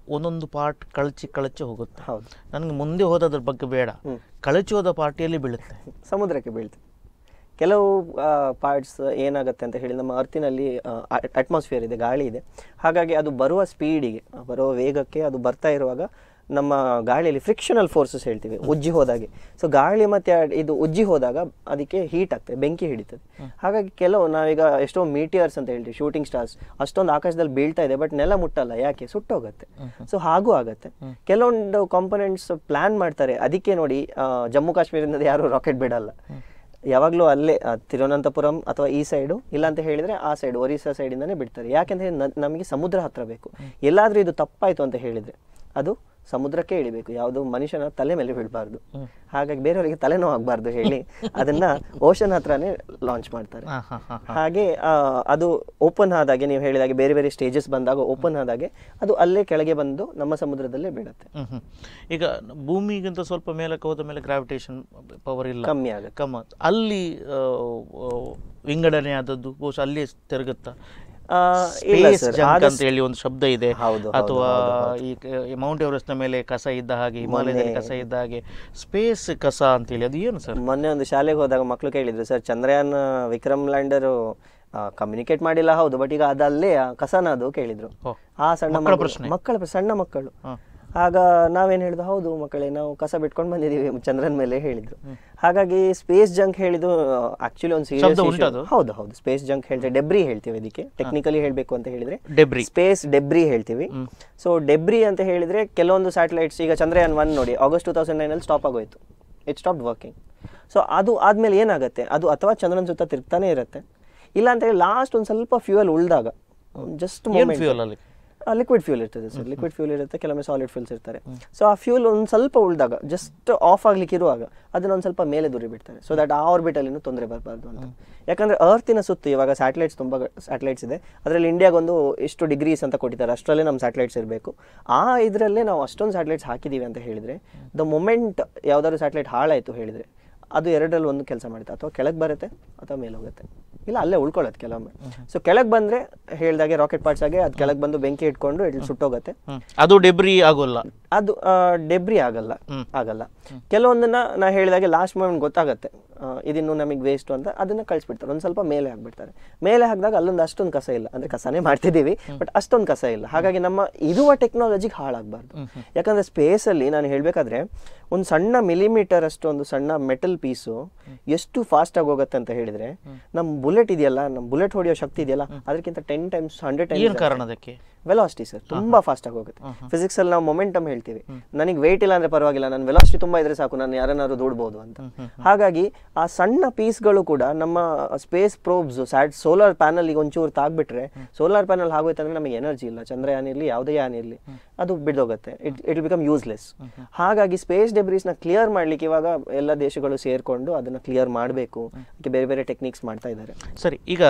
ಒಂದೊಂದು ಪಾರ್ಟ್ ಕಳಚಿ ಕಳಚಿ ಹೋಗುತ್ತೆ ಹೌದು ನನಗೆ ಮುಂದೆ ಹೋದದ್ರ ಬಗ್ಗೆ ಬೇಡ ಹ್ಮ್. ಕಳಚಿ ಹೋದ ಪಾರ್ಟಿಯಲ್ಲಿ ಬೀಳುತ್ತೆ ಸಮುದ್ರಕ್ಕೆ ಬೀಳ್ತದೆ ಕೆಲವು ಪಾರ್ಟ್ಸ್ ಏನಾಗುತ್ತೆ ಅಂತ ಹೇಳಿ ನಮ್ಮ ಅರ್ತಿನಲ್ಲಿ ಅಟ್ಮಾಸ್ಫಿಯರ್ ಇದೆ ಗಾಳಿ ಇದೆ ಹಾಗಾಗಿ ಅದು ಬರುವ ಸ್ಪೀಡಿಗೆ ಬರುವ ವೇಗಕ್ಕೆ ಅದು ಬರ್ತಾ ಇರುವಾಗ ನಮ್ಮ ಗಾಳಿಯಲ್ಲಿ ಫ್ರಿಕ್ಷನಲ್ ಫೋರ್ಸಸ್ ಹೇಳ್ತೀವಿ ಉಜ್ಜಿ ಹೋದಾಗೆ ಸೊ ಗಾಳಿ ಮತ್ತೆ ಆ- ಇದು ಉಜ್ಜಿ ಹೋದಾಗ ಅದಕ್ಕೆ ಹೀಟ್ ಆಗ್ತದೆ ಬೆಂಕಿ ಹಿಡಿತದೆ ಹಾಗಾಗಿ ಕೆಲವು ನಾವೀಗ ಎಷ್ಟೋ ಮೀಟಿಯರ್ಸ್ ಅಂತ ಹೇಳ್ತೀವಿ ಶೂಟಿಂಗ್ ಸ್ಟಾರ್ಸ್ ಅಷ್ಟೊಂದು ಆಕಾಶದಲ್ಲಿ ಬೀಳ್ತಾ ಇದೆ ಬಟ್ ನೆಲ ಮುಟ್ಟಲ್ಲ ಯಾಕೆ ಸುಟ್ಟೋಗುತ್ತೆ ಸೊ ಹಾಗೂ ಆಗತ್ತೆ ಕೆಲವೊಂದು ಕಾಂಪೊನೆಂಟ್ಸ್ ಪ್ಲಾನ್ ಮಾಡ್ತಾರೆ ಅದಕ್ಕೆ ನೋಡಿ ಆ, ಜಮ್ಮು ಕಾಶ್ಮೀರದಿಂದ ಯಾರು ರಾಕೆಟ್ ಬಿಡಲ್ಲ ಯಾವಾಗಲೂ ಅಲ್ಲೇ ಆ, ತಿರುವನಂತಪುರಂ ಅಥವಾ ಈ ಸೈಡು ಇಲ್ಲ ಅಂತ ಹೇಳಿದ್ರೆ ಆ ಸೈಡ್ ಒರಿಸ್ಸಾ ಸೈಡಿಂದಾನೇ ಬಿಡ್ತಾರೆ ಯಾಕೆಂದ್ರೆ ನ- ನಮಗೆ ಸಮುದ್ರ ಹತ್ರ ಬೇಕು ಎಲ್ಲಾದ್ರೂ ಇದು ತಪ್ಪಾಯ್ತು ಅಂತ ಹೇಳಿದ್ರೆ ಅದು ಸಮುದ್ರಕ್ಕೆ ಇಳಿಬೇಕು ಯಾವುದು ಮನುಷ್ಯನ ತಲೆ ಮೇಲೆ ಬೀಳಬಾರ್ದು ಹಾಗಾಗಿ ಬೇರೆಯವರಿಗೆ ತಲೆನೋವು ಆಗಬಾರ್ದು ಹೇಳಿ ಅದನ್ನ ಓಷನ್ ಹತ್ರನೇ ಲಾಂಚ್ ಮಾಡ್ತಾರೆ ಹಾಂ ಹಾಂ ಹಾಂ ಹಾಗೆ ಆ, ಅದು ಓಪನ್ ಆದಾಗೆ ನೀವು ಹೇಳಿದಾಗೆ ಬೇರೆ ಬೇರೆ ಸ್ಟೇಜಸ್ ಬಂದಾಗ ಓಪನ್ ಆದಾಗೆ ಅದು ಅಲ್ಲೇ ಕೆಳಗೆ ಬಂದು ನಮ್ಮ ಸಮುದ್ರದಲ್ಲೇ ಬೀಳುತ್ತೆ ಹ್ಮ್ ಹ್ಮ್. ಈಗ ಭೂಮಿಗಿಂತ ಸ್ವಲ್ಪ ಮೇಲಕ್ಕೆ ಹೋದ ಮೇಲೆ ಗ್ರಾವಿಟೇಷನ್ ಪವರ್ ಇಲ್ಲ ಕಮ್ಮಿ ಆಗುತ್ತೆ ಕಮ್ಮ ಅಲ್ಲಿ ಆ, ಆ, ವಿಂಗಡಣೆ ಆದದ್ದು ಬಹುಶಃ ಅಲ್ಲಿ ತಿರುಗುತ್ತಾ ಆ, ಇಲ್ಲ ಸ್ಪೇಸ್ sir, ಜಂಕ್ ಆದಷ್ಟು- ಅಂತ ಹೇಳಿ ಒಂದು ಶಬ್ದ ಇದೆ ಹೌದು, ಹೌದು, ಅಥವಾ ಹೌದು, ಈ ಕ- ಈ ಮೌಂಟ್ ಎವರೆಸ್ಟ್ ನ ಮೇಲೆ ಕಸ ಇದ್ದ ಹಾಗೆ ಹಿಮಾಲಯದಲ್ಲಿ ಕಸ ಇದ್ದ ಹಾಗೆ ಸ್ಪೇಸ್ ಕಸ ಅಂತ ಹೇಳಿ ಅದು ಏನು ಸರ್ ಮೊನ್ನೆ ಒಂದು ಶಾಲೆಗೆ ಹೋದಾಗ ಮಕ್ಕಳು ಕೇಳಿದ್ರು sir Chandrayaan Vikram lander communicate ಮಾಡಿಲ್ಲ ಹೌದು ಬಟ್ ಈಗ ಅದಲ್ಲೇ ಆ ಕಸನ ಅದು ಕೇಳಿದ್ರು ಓ, ಆ ಸಣ್ಣ ಮಕ್ಕಳ ಮಗು- ಪ್ರಶ್ನೆ. ಮಕ್ಕಳ ಪ್ರ- ಸಣ್ಣ ಮಕ್ಕಳು ಹ. ಆಗ ನಾವೇನ್ ಹೇಳಿದ್ವು ಹೌದು ಮಕ್ಕಳೇ ನಾವು ಕಸ ಬಿಟ್ಕೊಂಡು ಬಂದಿದ್ದೀವಿ ಚಂದ್ರನ ಮೇಲೆ ಹೇಳಿದ್ರು ಹಾಗಾಗಿ ಸ್ಪೇಸ್ ಜಂಕ್ ಹೇಳಿದ್ದು ಆಕ್ಚುಲಿ ಒಂದು ಶಬ್ದ ಸೀರಿಯಸ್ ಉಂಟದು? ಹೌದು ಹೌದು ಸ್ಪೇಸ್ ಜಂಕ್ ಹೇಳ್ತೀವಿ ಡೆಬ್ರಿ ಹೇಳ್ತೀವಿ ಅದಕ್ಕೆ ಟೆಕ್ನಿಕಲಿ ಹೇಳ್ಬೇಕು ಅಂತ ಹೇಳಿದ್ರೆ ಡೆಬ್ರಿ ಸ್ಪೇಸ್ ಡೆಬ್ರಿ ಹೇಳ್ತೀವಿ ಸೊ ಡೆಬ್ರಿ ಅಂತ ಹೇಳಿದ್ರೆ ಕೆಲವೊಂದು ಸ್ಯಾಟಲೈಟ್ಸ್ ಈಗ ಚಂದ್ರಯಾನ್ ಒನ್ ನೋಡಿ ಆಗಸ್ಟ್ ಟೂ ತೌಸಂಡ್ ನೈನಲ್ಲಿ ಸ್ಟಾಪ್ ಆಗೋಯ್ತು ಇಟ್ ಸ್ಟಾಪ್ ವರ್ಕಿಂಗ್ ಸೊ ಅದು ಆದ್ಮೇಲೆ ಏನಾಗುತ್ತೆ ಅದು ಅಥವಾ ಚಂದ್ರನ ಸುತ್ತ ತಿರುಗ್ತಾನೆ ಇರುತ್ತೆ ಇಲ್ಲ ಅಂತ ಹೇಳಿ ಲಾಸ್ಟ್ ಒಂದು ಸ್ವಲ್ಪ ಫ್ಯೂಯಲ್ ಉಳ್ದಾಗ ಜಸ್ಟ್ ಏನು ಫ್ಯೂಲ್ ಅಲ್ಲಿ ಲಿಕ್ವಿಡ್ ಫ್ಯೂಲ್ ಇರ್ತದೆ ಸರ್ ಲಿಕ್ವಿಡ್ ಫ್ಯೂಲ್ ಇರುತ್ತೆ ಕೆಲವೊಮ್ಮೆ ಸಾಲಿಡ್ ಫ್ಯೂಲ್ಸ್ ಇರ್ತಾರೆ ಸೊ ಆ ಫ್ಯೂಲ್ ಒಂದು ಸ್ವಲ್ಪ ಉಳಿದಾಗ ಜಸ್ಟ್ ಆಫ್ ಆಗ್ಲಿಕ್ಕೆ ಇರುವಾಗ ಅದನ್ನ ಒಂದು ಸ್ವಲ್ಪ ಮೇಲೆ ದೂರಿ ಬಿಡ್ತಾರೆ ಸೊ ದಟ್ ಆ ಆರ್ಬಿಟಲ್ ಇನ್ನೂ ತೊಂದರೆ ಬರಬಾರ್ದು ಅಂತ ಯಾಕಂದ್ರೆ ಅರ್ತಿನ ಸುತ್ತು ಇವಾಗ ಸ್ಯಾಟಲೈಟ್ಸ್ ತುಂಬಾ ಸ್ಯಾಟಲೈಟ್ಸ್ ಇದೆ ಅದರಲ್ಲಿ ಇಂಡಿಯಾಗೊಂದು ಇಷ್ಟು ಡಿಗ್ರೀಸ್ ಅಂತ ಕೊಟ್ಟಿದ್ದಾರೆ ಅಷ್ಟರಲ್ಲೇ ನಮ್ಮ ಸ್ಯಾಟಲೈಟ್ಸ್ ಇರಬೇಕು ಆ ಇದರಲ್ಲೇ ನಾವು ಅಷ್ಟೊಂದು ಸ್ಯಾಟಲೈಟ್ಸ್ ಹಾಕಿದೀವಿ ಅಂತ ಹೇಳಿದ್ರೆ ದ ಮೊಮೆಂಟ್ ಯಾವ್ದಾದ್ರು ಸ್ಯಾಟಲೈಟ್ ಹಾಳಾಯ್ತು ಹೇಳಿದ್ರೆ ಅದು ಎರಡರಲ್ಲಿ ಒಂದು ಕೆಲಸ ಮಾಡುತ್ತೆ ಅಥವಾ ಕೆಳಗೆ ಬರುತ್ತೆ ಅಥವಾ ಮೇಲೆ ಹೋಗುತ್ತೆ ಇಲ್ಲ ಅಲ್ಲೇ ಉಳ್ಕೊಳ್ಳುತ್ತೆ ಕೆಲವೊಮ್ಮೆ ಸೊ ಕೆಳಗೆ ಬಂದ್ರೆ ಹೇಳ್ದಾಗೆ ರಾಕೆಟ್ ಪಾರ್ಟ್ಸ್ ಆಗಿ ಅದು ಕೆಳಗೆ ಬಂದು ಬೆಂಕಿ ಇಟ್ಕೊಂಡು ಇಲ್ಲಿ ಸುಟ್ಟೋಗುತ್ತೆ ಹ್ಮ್. ಅದು ಡೆಬ್ರಿ ಆಗೋಲ್ಲ ಅದು ಡೆಬ್ರಿ ಆಗಲ್ಲ ಹ್ಮ್. ಆಗಲ್ಲ ಕೆಲವೊಂದನ್ನ ನಾ ಹೇಳಿದಾಗೆ ಲಾಸ್ಟ್ ಮೂಮೆಂಟ್ ಗೊತ್ತಾಗುತ್ತೆ ಆ, ಇದಿನ್ನು ನಮಗೆ ವೇಸ್ಟ್ ಅಂತ ಅದನ್ನ ಕಳಿಸ್ಬಿಡ್ತಾರೆ ಒಂದು ಸ್ವಲ್ಪ ಮೇಲೆ ಹಾಕ್ಬಿಡ್ತಾರೆ ಮೇಲೆ ಹಾಕಿದಾಗ ಅಲ್ಲೊಂದು ಅಷ್ಟೊಂದು ಕಸ ಇಲ್ಲ ಅಂದ್ರೆ ಕಸನೇ ಮಾಡ್ತಿದ್ದೀವಿ ಬಟ್ ಅಷ್ಟೊಂದು ಕಸ ಇಲ್ಲ ಹಾಗಾಗಿ ನಮ್ಮ ಇರುವ ಟೆಕ್ನಾಲಜಿಗೆ ಹಾಳಾಗಬಾರ್ದು ಯಾಕಂದ್ರೆ ಸ್ಪೇಸ್ ಅಲ್ಲಿ ನಾನು ಹೇಳ್ಬೇಕಾದ್ರೆ ಒಂದು ಸಣ್ಣ ಮಿಲಿಮೀಟರ್ ಅಷ್ಟು ಒಂದು ಸಣ್ಣ ಮೆಟಲ್ ಪೀಸು ಎಷ್ಟು ಫಾಸ್ಟ್ ಆಗಿ ಹೋಗುತ್ತೆ ಅಂತ ಹೇಳಿದ್ರೆ ನಮ್ಮ ಬುಲೆಟ್ ಇದೆಯಲ್ಲ ನಮ್ಮ ಬುಲೆಟ್ ಹೊಡೆಯೋ ಶಕ್ತಿ ಇದೆಯಲ್ಲ ಅದಕ್ಕಿಂತ ಟೆನ್ ಟೈಮ್ಸ್ ಹಂಡ್ರೆಡ್ ಏನು ಟೈಮ್ಸ್ ಕಾರಣ ಅದಕ್ಕೆ ವೆಲಾಸಿಟಿ ಸರ್ ತುಂಬಾ ಫಾಸ್ಟ್ ಆಗಿ ಹೋಗುತ್ತೆ ಫಿಸಿಕ್ಸ್ ಅಲ್ಲಿ ನಾವು ಮೊಮೆಂಟಮ್ ಹೇಳ್ತೀವಿ ನನಗೆ ವೆಯ್ಟ್ ಇಲ್ಲ ಅಂದ್ರೆ ಪರವಾಗಿಲ್ಲ ನನ್ನ ವೆಲಾಸಿಟಿ ತುಂಬಾ ಇದ್ರೆ ಸಾಕು ನಾನು ಯಾರನ್ನಾರು ದೂಡ್ಬೋದು ಅಂತ ಹಾಗಾಗಿ ಆ ಸಣ್ಣ ಪೀಸ್ಗಳು ಕೂಡ ನಮ್ಮ space probes sat solar panel ಈಗ ಒಂಚೂರು ತಾಗ್ಬಿಟ್ರೆ ಸೋಲಾರ್ ಪ್ಯಾನಲ್ ಆಗೋಯ್ತು ಅಂದ್ರೆ ನಮಗೆ ಎನರ್ಜಿ ಇಲ್ಲ ಚಂದ್ರಯಾನ್ ಇರಲಿ ಯಾವುದೇ ಯಾನ್ ಇರಲಿ ಅದು ಬಿದ್ದೋಗುತ್ತೆ ಇಟ್ ಇಟ್ ಬಿಕಮ್ ಯೂಸ್ಲೆಸ್ ಹಾಗಾಗಿ ಸ್ಪೇಸ್ ಡೆಬ್ರೀಸ್ ನ ಕ್ಲಿಯರ್ ಮಾಡ್ಲಿಕ್ಕೆ ಇವಾಗ ಎಲ್ಲ ದೇಶಗಳು ಸೇರ್ಕೊಂಡು ಅದನ್ನ ಕ್ಲಿಯರ್ ಮಾಡಬೇಕು ಅದಕ್ಕೆ ಬೇರೆ ಬೇರೆ ಟೆಕ್ನಿಕ್ಸ್ ಮಾಡ್ತಾ ಇದ್ದಾರೆ ಸರಿ ಈಗ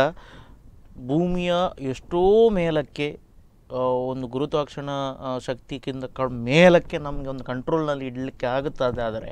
ಭೂಮಿಯ ಎಷ್ಟೋ ಮೇಲಕ್ಕೆ ಆ, ಒಂದು ಗುರುತ್ವಾಕರ್ಷಣ ಆ, ಶಕ್ತಿಗಿಂತ ಕಡ್ ಮೇಲಕ್ಕೆ ನಮಗೆ ಒಂದು ಕಂಟ್ರೋಲ್ನಲ್ಲಿ ಇಡಲಿಕ್ಕೆ ಆಗುತ್ತದೆ ಆದರೆ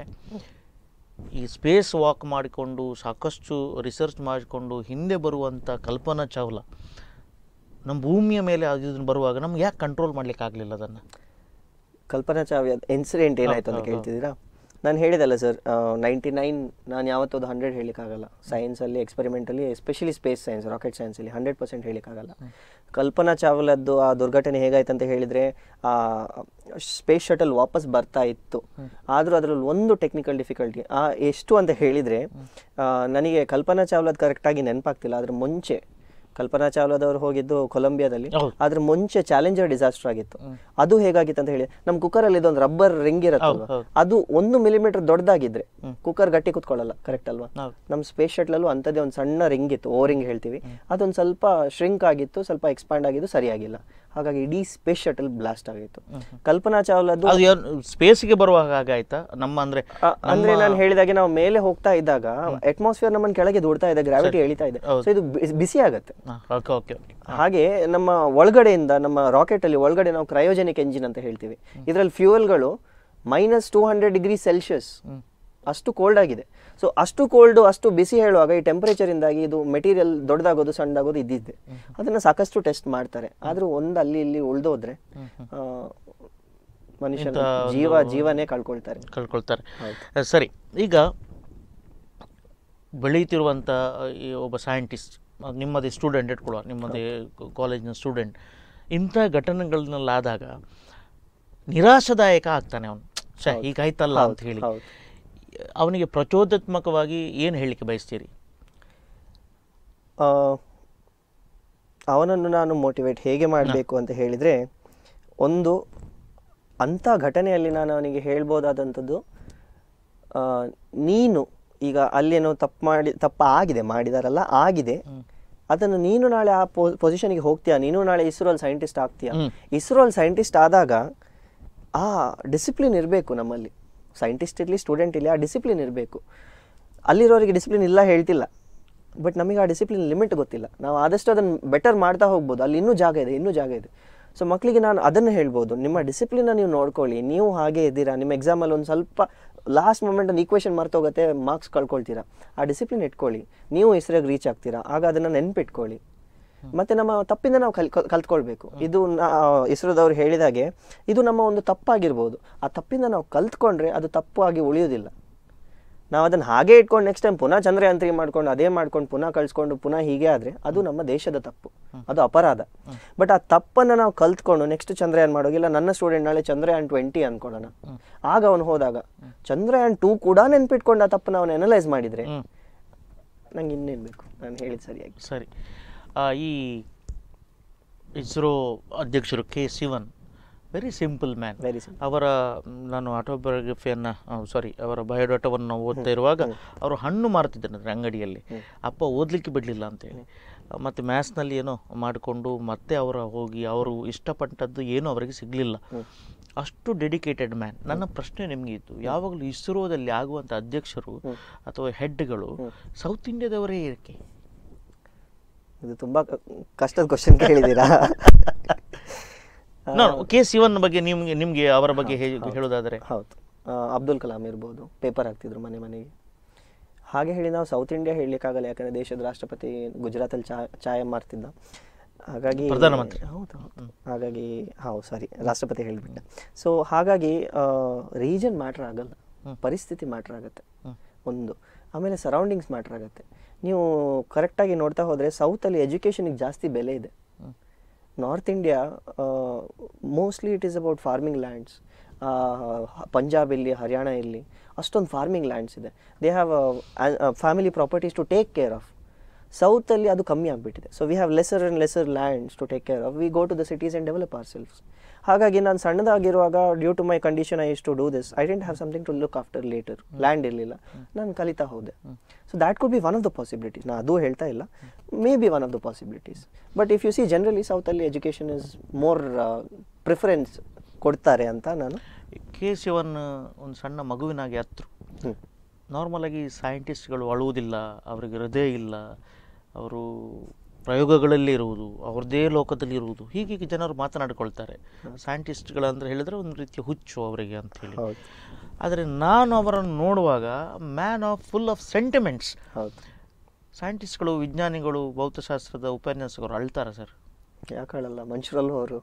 ಈ ಸ್ಪೇಸ್ ವಾಕ್ ಮಾಡಿಕೊಂಡು ಸಾಕಷ್ಟು ರಿಸರ್ಚ್ ಮಾಡಿಕೊಂಡು ಹಿಂದೆ ಬರುವಂಥ ಕಲ್ಪನಾ ಚಾವ್ಲಾ ನಮ್ಮ ಭೂಮಿಯ ಮೇಲೆ ಅದು ಇದನ್ನು ಬರುವಾಗ ನಮ್ಗೆ ಯಾಕೆ ಕಂಟ್ರೋಲ್ ಮಾಡ್ಲಿಕ್ಕೆ ಆಗಲಿಲ್ಲ ಅದನ್ನು ಕಲ್ಪನಾ ಚಾವ್ಯ ಇನ್ಸಿಡೆಂಟ್ ಏನಾಯ್ತು ಅಂತ ಕೇಳ್ತಿದ್ದೀರಾ ನಾನು ಹೇಳಿದಲ್ಲ ಸರ್ ನೈಂಟಿ ನೈನ್ ನಾನು ಯಾವತ್ತೂ ಅದು ಹಂಡ್ರೆಡ್ ಹೇಳಲಿಕ್ಕಾಗಲ್ಲ ಸೈನ್ಸಲ್ಲಿ ಎಕ್ಸ್ಪೆರಿಮೆಂಟಲ್ಲಿ ಎಸ್ಪೆಷಲಿ ಸ್ಪೇಸ್ ಸೈನ್ಸ್ ರಾಕೆಟ್ ಸೈನ್ಸಲ್ಲಿ ಹಂಡ್ರೆಡ್ ಪರ್ಸೆಂಟ್ ಹೇಳಲಿಕ್ಕಾಗಲ್ಲ ಕಲ್ಪನಾ ಚಾವ್ಲದ್ದು ಆ ದುರ್ಘಟನೆ ಹೇಗಾಯ್ತು ಅಂತ ಹೇಳಿದರೆ ಆ ಸ್ಪೇಸ್ ಶಟಲ್ ವಾಪಸ್ ಬರ್ತಾ ಇತ್ತು ಆದರೂ ಅದರಲ್ಲಿ ಒಂದು ಟೆಕ್ನಿಕಲ್ ಡಿಫಿಕಲ್ಟಿ ಆ ಎಷ್ಟು ಅಂತ ಹೇಳಿದರೆ ನನಗೆ ಕಲ್ಪನಾ ಚಾವ್ಲದ್ ಕರೆಕ್ಟಾಗಿ ನೆನಪಾಗ್ತಿಲ್ಲ ಅದ್ರ ಮುಂಚೆ ಕಲ್ಪನಾ ಚಾವ್ಲಾದವ್ರು ಹೋಗಿದ್ದು ಕೊಲಂಬಿಯಾದಲ್ಲಿ ಹೌದು. ಅದ್ರ ಮುಂಚೆ ಚಾಲೆಂಜರ್ ಡಿಸಾಸ್ಟರ್ ಆಗಿತ್ತು ಅದು ಹೇಗಾಗಿತ್ತು ಅಂತ ಹೇಳಿ ನಮ್ಮ ಕುಕ್ಕರ್ ಅಲ್ಲಿ ಇದೊಂದು ರಬ್ಬರ್ ರಿಂಗ್ ಇರುತ್ತಲ್ವಾ ಹೌದು, ಹೌದು. ಅದು ಒಂದು ಮಿಲಿಮೀಟರ್ ದೊಡ್ಡದಾಗಿದ್ರೆ ಕುಕ್ಕರ್ ಗಟ್ಟಿ ಕುತ್ಕೊಳ್ಳಲ್ಲ ಕರೆಕ್ಟ್ ಅಲ್ವಾ ಹೌದು. ನಮ್ಮ ಸ್ಪೇಸ್ ಶಟ್ಲಲ್ಲೂ ಅಂಥದ್ದೇ ಒಂದು ಸಣ್ಣ ರಿಂಗ್ ಇತ್ತು ಓ ರಿಂಗ್ ಹೇಳ್ತೀವಿ ಅದೊಂದು ಸ್ವಲ್ಪ ಶ್ರಿಂಕ್ ಆಗಿತ್ತು ಸ್ವಲ್ಪ ಎಕ್ಸ್ಪಾಂಡ್ ಆಗಿದ್ದು ಸರಿಯಾಗಿಲ್ಲ ಹಾಗಾಗಿ ಇಡೀ ಸ್ಪೇಸ್ ಶಟಲ್ ಬ್ಲಾಸ್ಟ್ ಆಗಿತ್ತು ಕಲ್ಪನಾ ಚಾವ್ಲಾದು ಅದು ಸ್ಪೇಸ್ಗೆ ಬರುವಾಗ ಹಾಗಾಯ್ತಾ ನಮ್ಮ ಅಂದರೆ ಅ- ಅಂದ್ರೆ ನಾನು ಹೇಳಿದಾಗೆ ನಾವು ಮೇಲೆ ಹೋಗ್ತಾ ಇದ್ದಾಗ ಅಟ್ಮಾಸ್ಫಿಯರ್ ನಮ್ಮನ್ನ ಕೆಳಗೆ ದೂಡ್ತಾ ಇದೆ ಗ್ರಾವಿಟಿ ಎಳಿತಾ ಇದೆ ಹೌದು. ಸೊ ಇದು ಬಿ- ಬಿಸಿ ಆಗತ್ತೆ ಓಕೆ ಓಕೆ ಓಕೆ ಹಾಗೆ ನಮ್ಮ ಒಳಗಡೆಯಿಂದ ನಮ್ಮ ರಾಕೆಟ್ ಅಲ್ಲಿ ಒಳಗಡೆ ನಾವು ಕ್ರಯೋಜೆನಿಕ್ ಎಂಜಿನ್ ಅಂತ ಹೇಳ್ತೀವಿ ಇದರಲ್ಲಿ ಫ್ಯೂಯಲ್ಗಳು minus two hundred degree Celsius ಅಷ್ಟು ಕೋಲ್ಡ್ ಆಗಿದೆ ಸೊ ಅಷ್ಟು ಕೋಲ್ಡ್ ಅಷ್ಟು ಬಿಸಿ ಹೇಳುವಾಗ ಈ ಟೆಂಪರೇಚರ್ ಇಂದಾಗಿ ಇದು ಮೆಟೀರಿಯಲ್ ದೊಡ್ಡದಾಗೋದು ಸಣ್ಣದಾಗೋದು ಇದ್ದಿದ್ದೆ ಅದನ್ನ ಸಾಕಷ್ಟು ಟೆಸ್ಟ್ ಮಾಡ್ತಾರೆ ಆದ್ರೂ ಒಂದು ಅಲ್ಲಿ ಇಲ್ಲಿ ಉಳ್ದೋದ್ರೆ ಮನುಷ್ಯನ ಇಂಥ ಒಂದು- ಜೀವ ಜೀವನೇ ಕಳ್ಕೊಳ್ತಾರೆ ಕಳ್ಕೊಳ್ತಾರೆ ಹೌದು. ಅಹ್, ಸರಿ ಈಗ ಬೆಳೀತಿರುವಂಥ ಈ ಒಬ್ಬ ಸೈಂಟಿಸ್ಟ್ ನಿಮ್ಮದೇ ಸ್ಟೂಡೆಂಟ್ ಇಟ್ಕೊಳ್ಳುವ ನಿಮ್ಮದೇ ಕಾಲೇಜಿನ ಸ್ಟೂಡೆಂಟ್ ಇಂಥ ಘಟನೆಗಳನ್ನೆಲ್ಲಾದಾಗ ನಿರಾಶಾದಾಯಕ ಆಗ್ತಾನೆ ಅವನು ಛೇ ಹೌದು. ಹೀಗಾಯ್ತಲ್ಲ ಅಂತ ಹೌದು, ಹೇಳಿ ಹೌದು. ಅವನಿಗೆ ಪ್ರಚೋದಾತ್ಮಕವಾಗಿ ಏನು ಹೇಳಲಿಕ್ಕೆ ಬಯಸ್ತೀರಿ ಆ, ಅವನನ್ನು ನಾನು ಮೋಟಿವೇಟ್ ಹೇಗೆ ಮಾಡಬೇಕು ಅಂತ ಹೇಳಿದರೆ ಒಂದು ಅಂಥ ಘಟನೆಯಲ್ಲಿ ನಾನು ಅವನಿಗೆ ಹೇಳ್ಬೋದಾದಂಥದ್ದು ಆ, ನೀನು ಈಗ ಅಲ್ಲೇನೋ ತಪ್ಪು ಮಾಡಿ ತಪ್ಪ ಆಗಿದೆ ಮಾಡಿದಾರಲ್ಲ ಆಗಿದೆ ಅದನ್ನು ನೀನು ನಾಳೆ ಆ ಪೊ ಪೊಸಿಷನ್ಗೆ ಹೋಗ್ತೀಯಾ ನೀನು ನಾಳೆ ಇಸ್ರೋಲ್ ಸೈಂಟಿಸ್ಟ್ ಆಗ್ತೀಯಾ ಹ್ಮ್. ಇಸ್ರೋಲ್ ಸೈಂಟಿಸ್ಟ್ ಆದಾಗ ಆ ಡಿಸಿಪ್ಲಿನ್ ಇರಬೇಕು ನಮ್ಮಲ್ಲಿ ಸೈಂಟಿಸ್ಟ್ ಇರಲಿ ಸ್ಟೂಡೆಂಟ್ ಇರಲಿ ಆ ಡಿಸಿಪ್ಲಿನ್ ಇರಬೇಕು ಅಲ್ಲಿರೋರಿಗೆ ಡಿಸಿಪ್ಲಿನ್ ಇಲ್ಲ ಹೇಳ್ತಿಲ್ಲ ಬಟ್ ನಮಗೆ ಆ ಡಿಸಿಪ್ಲಿನ್ ಲಿಮಿಟ್ ಗೊತ್ತಿಲ್ಲ ನಾವು ಆದಷ್ಟು ಅದನ್ನು ಬೆಟರ್ ಮಾಡ್ತಾ ಹೋಗ್ಬೋದು ಅಲ್ಲಿ ಇನ್ನೂ ಜಾಗ ಇದೆ ಇನ್ನೂ ಜಾಗ ಇದೆ ಸೊ ಮಕ್ಕಳಿಗೆ ನಾನು ಅದನ್ನು ಹೇಳ್ಬೋದು ನಿಮ್ಮ ಡಿಸಿಪ್ಲಿನ್ನ ನೀವು ನೋಡ್ಕೊಳ್ಳಿ ನೀವು ಹಾಗೆ ಇದ್ದೀರಾ ನಿಮ್ಮ ಎಕ್ಸಾಮಲ್ಲಿ ಒಂದು ಸ್ವಲ್ಪ ಲಾಸ್ಟ್ ಮೂಮೆಂಟ್ ಒಂದು ಈಕ್ವೇಷನ್ ಮರ್ತೋಗುತ್ತೆ ಮಾರ್ಕ್ಸ್ ಕಳ್ಕೊಳ್ತೀರಾ ಆ ಡಿಸಿಪ್ಲಿನ್ ಇಟ್ಕೊಳ್ಳಿ ನೀವು ಹೆಸರಿಗೆ ರೀಚ್ ಆಗ್ತೀರಾ ಆಗ ಅದನ್ನು ನೆನ್ಪಿಟ್ಕೊಳ್ಳಿ ಮತ್ತೆ ನಮ್ಮ ತಪ್ಪಿಂದ ನಾವು ಕಲ್ ಕಲ್- ಕಲ್ತ್ಕೊಳ್ಬೇಕು ಇದು ನಾ- ಇಸ್ರೋದವ್ರು ಹೇಳಿದಾಗೆ ಇದು ನಮ್ಮ ಒಂದು ತಪ್ಪಾಗಿರ್ಬೋದು ಆ ತಪ್ಪಿಂದ ನಾವು ಕಲ್ತ್ಕೊಂಡ್ರೆ ಅದು ತಪ್ಪು ಆಗಿ ಉಳಿಯೋದಿಲ್ಲ ನಾವು ಅದನ್ನು ಹಾಗೆ ಇಟ್ಕೊಂಡು ನೆಕ್ಸ್ಟ್ ಟೈಮ್ ಪುನಃ ಚಂದ್ರಯಾನ್ ತ್ರೀ ಮಾಡ್ಕೊಂಡು ಅದೇ ಮಾಡ್ಕೊಂಡು ಪುನಃ ಕಳಿಸ್ಕೊಂಡು ಪುನಃ ಹೀಗೆ ಆದರೆ ಅದು ನಮ್ಮ ದೇಶದ ತಪ್ಪು ಅದು ಅಪರಾಧ ಬಟ್ ಆ ತಪ್ಪನ್ನು ನಾವು ಕಲ್ತ್ಕೊಂಡು ನೆಕ್ಸ್ಟ್ ಚಂದ್ರಯಾನ್ ಮಾಡೋಗಿಲ್ಲ ನನ್ನ ಸ್ಟೂಡೆಂಟ್ ನಾಳೆ ಚಂದ್ರಯಾನ್ ಟ್ವೆಂಟಿ ಅನ್ಕೊಳ್ಳೋಣ ಆಗ ಅವನು ಹೋದಾಗ ಚಂದ್ರಯಾನ್ ಟೂ ಕೂಡ ನೆನ್ಪಿಟ್ಕೊಂಡು ಆ ತಪ್ಪನ್ನು ಅವನು ಅನಲೈಸ್ ಮಾಡಿದರೆ ಹ್ಮ್. ನಂಗೆ ಇನ್ನೇನು ಬೇಕು ನಾನು ಹೇಳಿದ ಸರಿಯಾಗಿ ಸರಿ ಆ, ಈ ಇಸ್ರೋ ಅಧ್ಯಕ್ಷರು K Sivan very simple man very simple ಅವರ ಮ್, ನಾನು ಆಟೋಬಯೋಗ್ರಫಿಯನ್ನು ಸಾರಿ ಅವರ ಬಯೋಡಾಟವನ್ನು ಓದ್ತಾ ಇರುವಾಗ ಅವರು ಹಣ್ಣು ಮಾರ್ತಿದ್ದಾರೆ ಅಂಗಡಿಯಲ್ಲಿ ಅಪ್ಪ ಓದಲಿಕ್ಕೆ ಬಿಡಲಿಲ್ಲ ಅಂತೇಳಿ ಮತ್ತು ಮ್ಯಾಥ್ಸ್ನಲ್ಲಿ ಏನೋ ಮಾಡಿಕೊಂಡು ಮತ್ತೆ ಅವರ ಹೋಗಿ ಅವರು ಇಷ್ಟಪಟ್ಟದ್ದು ಏನೂ ಅವರಿಗೆ ಸಿಗಲಿಲ್ಲ ಅಷ್ಟು ಡೆಡಿಕೇಟೆಡ್ ಮ್ಯಾನ್ ನನ್ನ ಪ್ರಶ್ನೆ ನಿಮಗೆ ಇತ್ತು ಯಾವಾಗಲೂ ಇಸ್ರೋದಲ್ಲಿ ಆಗುವಂಥ ಅಧ್ಯಕ್ಷರು ಅಥವಾ ಹೆಡ್ಗಳು ಸೌತ್ ಇಂಡಿಯಾದವರೇ ಏಕೆ ಇದು ತುಂಬಾ ಕ- ಕಷ್ಟದ ಕ್ವಶನ್ ಕೇಳಿದ್ದೀರಾ ನಾನು ಕೆ ಶಿವನ್ ಬಗ್ಗೆ ನಿಮಗೆ ನಿಮಗೆ ಅವರ ಬಗ್ಗೆ ಹೇ- ಹೇಳೋದಾದರೆ ಹೌದು ಆ, ಅಬ್ದುಲ್ ಕಲಾಂ ಇರ್ಬೋದು ಪೇಪರ್ ಹಾಕ್ತಿದ್ರು ಮನೆ ಮನೆಗೆ ಹಾಗೆ ಹೇಳಿ ನಾವು ಸೌತ್ ಇಂಡಿಯಾ ಹೇಳಲಿಕ್ಕಾಗಲ್ಲ ಯಾಕಂದ್ರೆ ದೇಶದ ರಾಷ್ಟ್ರಪತಿ ಗುಜರಾತಲ್ಲಿ ಚಾ ಚಾಯ ಮಾರ್ತಿದ್ದ ಹಾಗಾಗಿ ಪ್ರಧಾನಮಂತ್ರಿ. ಹೌದು ಹೌದು. ಹಾಗಾಗಿ ಹೌದು ಸಾರಿ ರಾಷ್ಟ್ರಪತಿ ಹೇಳಿಬಿಟ್ಟೆ ಸೊ ಹಾಗಾಗಿ ರೀಜನ್ ಮ್ಯಾಟ್ರ್ ಆಗಲ್ಲ ಪರಿಸ್ಥಿತಿ ಮ್ಯಾಟ್ರ್ ಆಗುತ್ತೆ ಒಂದು ಆಮೇಲೆ ಸರೌಂಡಿಂಗ್ಸ್ ಮ್ಯಾಟ್ರ್ ಆಗುತ್ತೆ ನೀವು ಕರೆಕ್ಟಾಗಿ ನೋಡ್ತಾ ಹೋದರೆ ಸೌತಲ್ಲಿ ಎಜುಕೇಷನಿಗೆ ಜಾಸ್ತಿ ಬೆಲೆ ಇದೆ North India mostly it is about farming lands Punjab ಇಲ್ಲಿ ಹರಿಯಾಣ ಇಲ್ಲಿ ಅಷ್ಟೊಂದು ಫಾರ್ಮಿಂಗ್ ಲ್ಯಾಂಡ್ಸ್ ಇದೆ they have family properties to take care of ಸೌತಲ್ಲಿ ಅದು ಕಮ್ಮಿ ಆಗಿಬಿಟ್ಟಿದೆ so we have lesser and lesser lands to take care of we go to the cities and develop our selfs ಹಾಗಾಗಿ ನಾನು ಸಣ್ಣದಾಗಿರುವಾಗ due to my condition I is to do this I didn't have something to look after later land ಇರಲಿಲ್ಲ ನಾನು ಕಲಿತಾ ಹೋದೆ so that could be one of the possibilities ನಾನು ಅದು ಹೇಳ್ತಾ ಇಲ್ಲ maybe one of the possibilities but if you see generally ಸೌತಲ್ಲಿ education is more preference ಕೊಡ್ತಾರೆ ಅಂತ ನಾನು ಕೆ ಶಿವನ್ ಒಂದು ಸಣ್ಣ ಮಗುವಿನಾಗೆ ಹತ್ರು ಹ್ಮ್. ನಾರ್ಮಲಾಗಿ ಸೈಂಟಿಸ್ಟ್ಗಳು ಅಳುವುದಿಲ್ಲ ಅವರಿಗೆ ಹೃದಯ ಇಲ್ಲ ಅವರು ಪ್ರಯೋಗಗಳಲ್ಲಿ ಇರುವುದು ಅವ್ರದ್ದೇ ಲೋಕದಲ್ಲಿ ಇರುವುದು ಹೀಗೆ ಜನರು ಮಾತನಾಡಿಕೊಳ್ತಾರೆ ಸೈಂಟಿಸ್ಟ್ಗಳಂದ್ರೆ ಹೇಳಿದ್ರೆ ಒಂದು ರೀತಿಯ ಹುಚ್ಚು ಅವರಿಗೆ ಅಂತ ಹೇಳಿ ಹೌದು ಆದರೆ ನಾನು ಅವರನ್ನು ನೋಡುವಾಗ man of full of sentiments ಹೌದು ಸೈಂಟಿಸ್ಟ್ಗಳು ವಿಜ್ಞಾನಿಗಳು ಭೌತಶಾಸ್ತ್ರದ ಉಪನ್ಯಾಸಕರು ಅಳ್ತಾರೆ ಸರ್ ಯಾಕೆ ಅಳಲ್ಲ ಮನುಷ್ಯರಲ್ಲೂ ಅವರು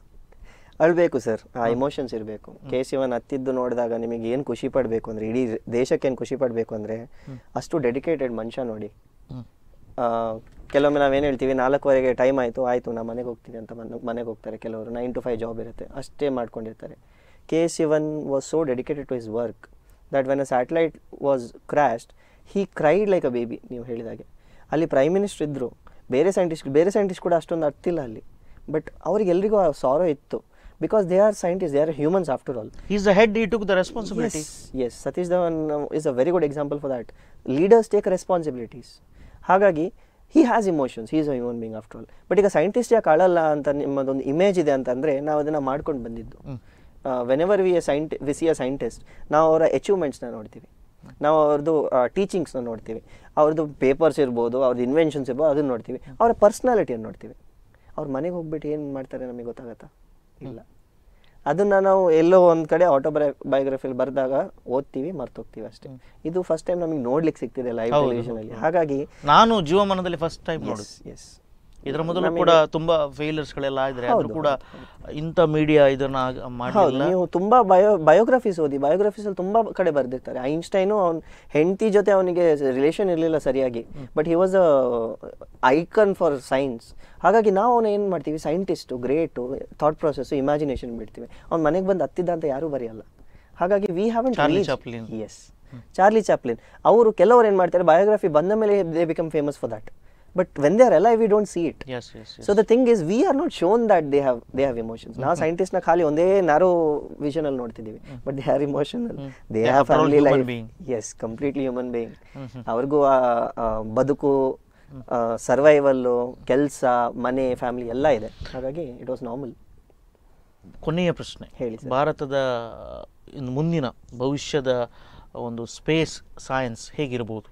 ಅಳ್ಬೇಕು ಸರ್ ಆ ಎಮೋಷನ್ಸ್ ಇರಬೇಕು ಕೆ ಶಿವನ್ ಹತ್ತಿದ್ದು ನೋಡಿದಾಗ ನಿಮಗೆ ಏನು ಖುಷಿ ಪಡಬೇಕು ಅಂದರೆ ಇಡೀ ದೇಶಕ್ಕೆ ಏನು ಖುಷಿ ಪಡಬೇಕು ಅಂದರೆ ಅಷ್ಟು ಡೆಡಿಕೇಟೆಡ್ ಮನುಷ್ಯ ನೋಡಿ ಹ್ಮ್. ಆ, ಕೆಲವೊಮ್ಮೆ ನಾವೇನು ಹೇಳ್ತೀವಿ ನಾಲ್ಕುವರೆಗೆ ಟೈಮ್ ಆಯಿತು ಆಯಿತು ನಾ ಮನೆಗೆ ಹೋಗ್ತೀನಿ ಅಂತ ಮನೆ ಮನೆಗೆ ಹೋಗ್ತಾರೆ ಕೆಲವರು ನೈನ್ ಟು ಫೈವ್ ಜಾಬ್ ಇರುತ್ತೆ ಅಷ್ಟೇ ಮಾಡ್ಕೊಂಡಿರ್ತಾರೆ K Sivan was so dedicated to is work that when a satellite was crashed he cried like a baby ನೀವು ಹೇಳಿದಾಗೆ ಅಲ್ಲಿ ಪ್ರೈಮ್ ಮಿನಿಸ್ಟರ್ ಇದ್ದರು ಬೇರೆ ಸೈಂಟಿಸ್ಟ್ ಬೇರೆ ಸೈಂಟಿಸ್ಟ್ ಕೂಡ ಅಷ್ಟೊಂದು ಅರ್ತಿಲ್ಲ ಅಲ್ಲಿ ಬಟ್ ಅವರಿಗೆಲ್ರಿಗೂ ಆ ಸಾರೋ ಇತ್ತು because they are scientist they are humans after all is the head he took the responsibility yes Satish Dhawan is a very good example for that leaders take responsibilities ಹಾಗಾಗಿ he has emotions is a human being after all but ಈಗ scientist ಯಾಕೆ ಅಳಲ್ಲ ಅಂತ ನಿಮ್ಮದೊಂದು image ಇದೆ ಅಂತಂದರೆ ನಾವು ಅದನ್ನು ಮಾಡ್ಕೊಂಡು ಬಂದಿದ್ದು whenever we a scienti we see a scientist ನಾವು ಅವರ ಅಚೀವ್ಮೆಂಟ್ಸ್ನ ನೋಡ್ತೀವಿ ನಾವು ಅವ್ರದ್ದು ಟೀಚಿಂಗ್ಸ್ನ ನೋಡ್ತೀವಿ ಅವ್ರದ್ದು ಪೇಪರ್ಸ್ ಇರ್ಬೋದು ಅವ್ರದ್ದು ಇನ್ವೆನ್ಷನ್ಸ್ ಇರ್ಬೋದು ಅದನ್ನ ನೋಡ್ತೀವಿ ಅವರ ಪರ್ಸ್ನಾಲಿಟಿಯನ್ನು ನೋಡ್ತೀವಿ ಅವ್ರ ಮನೆಗೆ ಹೋಗ್ಬಿಟ್ಟು ಏನು ಮಾಡ್ತಾರೆ ನಮಗೆ ಗೊತ್ತಾಗತ್ತಾ ಇಲ್ಲ ಅದನ್ನ ನಾವು ಎಲ್ಲೋ ಒಂದು ಕಡೆ ಆಟೋಬಯ ಬಯೋಗ್ರಫಿಲಿ ಬರೆದಾಗ ಓದ್ತೀವಿ ಮರ್ತೋಗ್ತೀವಿ ಅಷ್ಟೇ ಇದು ಫಸ್ಟ್ ಟೈಮ್ ನಮಗೆ ನೋಡ್ಲಿಕ್ಕೆ ಸಿಗ್ತಿದೆ ಲೈವ್ ಹೌದು, ಟೆಲಿವಿಷನ್ ಅಲ್ಲಿ ಹಾಗಾಗಿ ನಾನು ಜೀವಮಾನದಲ್ಲಿ ಫಸ್ಟ್ ಟೈಮ್ ನೋಡುದು ಎಸ್ ಇದರ ಮೊದಲು ಕೂಡ ತುಂಬಾ ಫೇಲಿಯರ್ಸ್ಗಳೆಲ್ಲ ಆದ್ರೆ ಆದ್ರೂ ಕೂಡ ಇಂಥ ಮೀಡಿಯಾ ಇದನ್ನ ಆಗ- ಹೌದು ಮಾಡಿಲ್ಲ ನೀವು ತುಂಬಾ ಬಯೋ ಬಯೋಗ್ರಫೀಸ್ ಓದಿ ಬಯೋಗ್ರಫೀಸ್ ಅಲ್ಲಿ ತುಂಬಾ ಕಡೆ ಬರ್ದಿರ್ತಾರೆ ಐನ್ಸ್ಟೈನು ಅವ್ನ ಹೆಂಡತಿ ಜೊತೆ ಅವನಿಗೆ ರಿಲೇಷನ್ ಇರಲಿಲ್ಲ ಸರಿಯಾಗಿ but he was a icon for science ಹಾಗಾಗಿ ನಾವು ಅವನ ಏನು ಮಾಡ್ತೀವಿ scientist great thought process imagination ಬಿಡ್ತೀವಿ ಅವ್ನ ಮನೆಗೆ ಬಂದು ಹತ್ತಿದ್ದ ಅಂತ ಯಾರೂ ಬರೆಯಲ್ಲ ಹಾಗಾಗಿ we have an Charlie Chaplin. Yes Charlie Chaplin ಅವರು ಕೆಲವರು ಏನು ಮಾಡ್ತಾರೆ ಬಯೋಗ್ರಫಿ ಬಂದ ಮೇಲೆ they become famous for that but when they are ಎಲ್ಲ we don't see it yes yes so the thing is we are not shown that they have they have emotions ನಾವು ಸೈಂಟಿಸ್ಟ್ನ ಖಾಲಿ ಒಂದೇ ನ್ಯಾರೋ ವಿಷನ್ ಅಲ್ಲಿ ನೋಡ್ತಿದ್ದೀವಿ but they are emotional they They have after all family human life being. Yes completely human being ಅವ್ರಿಗೂ ಆ, ಆ, ಬದುಕು ಸರ್ವೈವಲ್ಲು ಕೆಲಸ ಮನೆ ಫ್ಯಾಮಿಲಿ ಎಲ್ಲ ಇದೆ ಹಾಗಾಗಿ ಇಟ್ ವಾಸ್ ನಾರ್ಮಲ್ ಕೊನೆಯ ಪ್ರಶ್ನೆ ಹೇಳಿ ಸರ್. ಭಾರತದ ಇನ್ನು ಮುಂದಿನ ಭವಿಷ್ಯದ ಒಂದು ಸ್ಪೇಸ್ ಸೈನ್ಸ್ ಹೇಗಿರ್ಬೋದು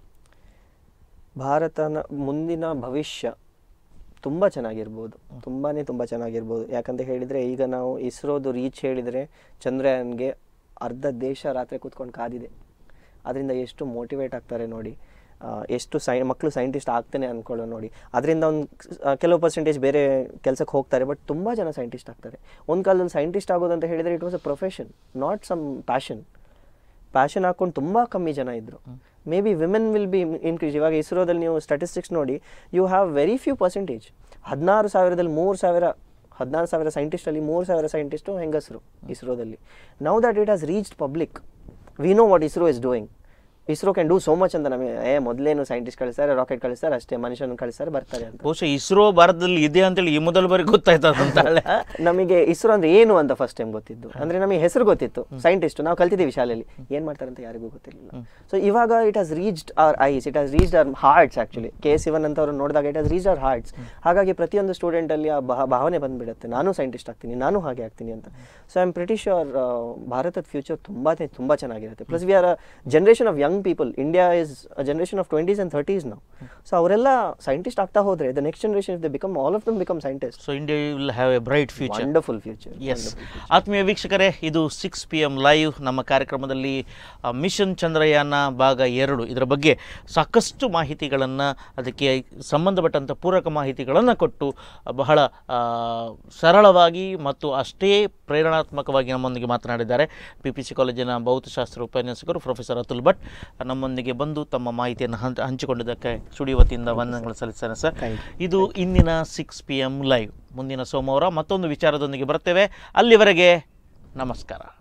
ಭಾರತನ ಮುಂದಿನ ಭವಿಷ್ಯ ತುಂಬ ಚೆನ್ನಾಗಿರ್ಬೋದು ತುಂಬಾ ತುಂಬ ಚೆನ್ನಾಗಿರ್ಬೋದು ಯಾಕಂತ ಹೇಳಿದರೆ ಈಗ ನಾವು ಇಸ್ರೋದು ರೀಚ್ ಹೇಳಿದರೆ ಚಂದ್ರಯಾನ್ಗೆ ಅರ್ಧ ದೇಶ ರಾತ್ರಿ ಕೂತ್ಕೊಂಡು ಕಾದಿದೆ ಅದರಿಂದ ಎಷ್ಟು ಮೋಟಿವೇಟ್ ಆಗ್ತಾರೆ ನೋಡಿ ಆ, ಎಷ್ಟು ಸೈ ಮಕ್ಕಳು ಸೈಂಟಿಸ್ಟ್ ಆಗ್ತಾನೆ ಅಂದ್ಕೊಳ್ಳೋ ನೋಡಿ ಅದರಿಂದ ಒಂದು ಕೆಲವು ಪರ್ಸೆಂಟೇಜ್ ಬೇರೆ ಕೆಲಸಕ್ಕೆ ಹೋಗ್ತಾರೆ ಬಟ್ ತುಂಬ ಜನ ಸೈಂಟಿಸ್ಟ್ ಆಗ್ತಾರೆ ಒಂದು ಕಾಲದಲ್ಲಿ ಸೈಂಟಿಸ್ಟ್ ಆಗೋದು ಅಂತ ಹೇಳಿದರೆ it was a profession not some passion passion ಹಾಕೊಂಡು ತುಂಬ ಕಮ್ಮಿ ಜನ ಇದ್ದರು may be women will be increase ಇವಾಗ ಇಸ್ರೋದಲ್ಲಿ ನೀವು ಸ್ಟಾಟಿಸ್ಟಿಕ್ಸ್ ನೋಡಿ you have very few percentage ಹದಿನಾರು ಸಾವಿರದಲ್ಲಿ ಮೂರು ಸಾವಿರ ಹದಿನಾರು ಸಾವಿರ ಸೈಂಟಿಸ್ಟಲ್ಲಿ ಮೂರು ಸಾವಿರ ಸೈಂಟಿಸ್ಟು ಹೆಂಗಸರು ಇಸ್ರೋದಲ್ಲಿ now that it has reached public we know what ISRO is doing ISRO can do so much ಅಂತ ನಮಗೆ ಏ ಮೊದಲೇನು ಸೈಂಟಿಸ್ಟ್ ಕಳಿಸ್ತಾರೆ ರಾಕೆಟ್ ಕಳಿಸ್ತಾರೆ ಅಷ್ಟೇ ಮನುಷ್ಯನ ಕಳಿಸ್ತಾರೆ ಬರ್ತಾರೆ ಅಂತ ಬಹುಶಃ ಇಸ್ರೋ ಭಾರತದಲ್ಲಿ ಇದೆ ಅಂತೇಳಿ ಈ ಮೊದಲ ಬಾರಿ ಗೊತ್ತಾಯ್ತದಂತ ನಮಗೆ ಇಸ್ರೋ ಅಂದ್ರೆ ಏನು ಅಂತ ಫಸ್ಟ್ ಟೈಮ್ ಗೊತ್ತಿದ್ದು ಅಂದ್ರೆ ನಮಗೆ ಹೆಸರು ಗೊತ್ತಿತ್ತು ಸೈಂಟಿಸ್ಟ್ ನಾವು ಕಲ್ತಿದ್ದೀವಿ ಶಾಲೆಯಲ್ಲಿ ಏನ್ ಮಾಡ್ತಾರೆ ಅಂತ ಯಾರಿಗೂ ಗೊತ್ತಿರಲಿಲ್ಲ ಸೊ ಇವಾಗ it has reached our eyes it has reached our hearts actually K S even ಅಂತ ಅವ್ರು ನೋಡಿದಾಗ it has reach hour arts ಹಾಗಾಗಿ ಪ್ರತಿಯೊಂದು ಸ್ಟೂಡೆಂಟ್ ಅಲ್ಲಿ ಆ ಭಾ- ಭಾವನೆ ಬಂದ್ಬಿಡುತ್ತೆ ನಾನು ಸೈಂಟಿಸ್ಟ್ ಆಗ್ತೀನಿ ನಾನು ಹಾಗೆ ಆಗ್ತೀನಿ ಅಂತ so I am pretty sure ಭಾರತದ ಫ್ಯೂಚರ್ ತುಂಬಾ ತುಂಬಾ ಚೆನ್ನಾಗಿರುತ್ತೆ plus we are generation of young people India is generation of twenties and thirties ನಾವು ಸೊ ಅವರೆಲ್ಲ ಸೈಂಟಿಸ್ಟ್ ಆಗ್ತಾ ಹೋದ್ರೆ the next generation if they become all of them become scientist so India will have a bright future wonderful future yes ಆತ್ಮೀಯ ವೀಕ್ಷಕರೇ ಇದು six P M live ನಮ್ಮ ಕಾರ್ಯಕ್ರಮದಲ್ಲಿ ಆ, ಮಿಷನ್ ಚಂದ್ರಯಾನ ಭಾಗ ಎರಡು ಇದರ ಬಗ್ಗೆ ಸಾಕಷ್ಟು ಮಾಹಿತಿಗಳನ್ನು ಅದಕ್ಕೆ ಸಂಬಂಧಪಟ್ಟಂಥ ಪೂರಕ ಮಾಹಿತಿಗಳನ್ನು ಕೊಟ್ಟು ಆ, ಬಹಳ ಆ, ಸರಳವಾಗಿ ಮತ್ತು ಅಷ್ಟೇ ಪ್ರೇರಣಾತ್ಮಕವಾಗಿ ನಮ್ಮೊಂದಿಗೆ ಮಾತನಾಡಿದ್ದಾರೆ ಪಿ ಪಿ ಸಿ ಕಾಲೇಜಿನ ಭೌತಶಾಸ್ತ್ರ ಉಪನ್ಯಾಸಕರು ಪ್ರೊಫೆಸರ್ ಅತುಲ್ ಭಟ್ ನಮ್ಮೊಂದಿಗೆ ಬಂದು ತಮ್ಮ ಮಾಹಿತಿಯನ್ನು ಹಂಚ ಹಂಚಿಕೊಂಡಿದ್ದಕ್ಕೆ ಸ್ಟುಡಿಯೋ ವತಿಯಿಂದ ವಂದನೆಗಳು ಸಲ್ಲಿಸ್ತೇನೆ ಸರ್ ಇದು ಇಂದಿನ ಸಿಕ್ಸ್ ಪಿ ಎಮ್ ಲೈವ್ ಮುಂದಿನ ಸೋಮವಾರ ಮತ್ತೊಂದು ವಿಚಾರದೊಂದಿಗೆ ಬರ್ತೇವೆ ಅಲ್ಲಿವರೆಗೆ ನಮಸ್ಕಾರ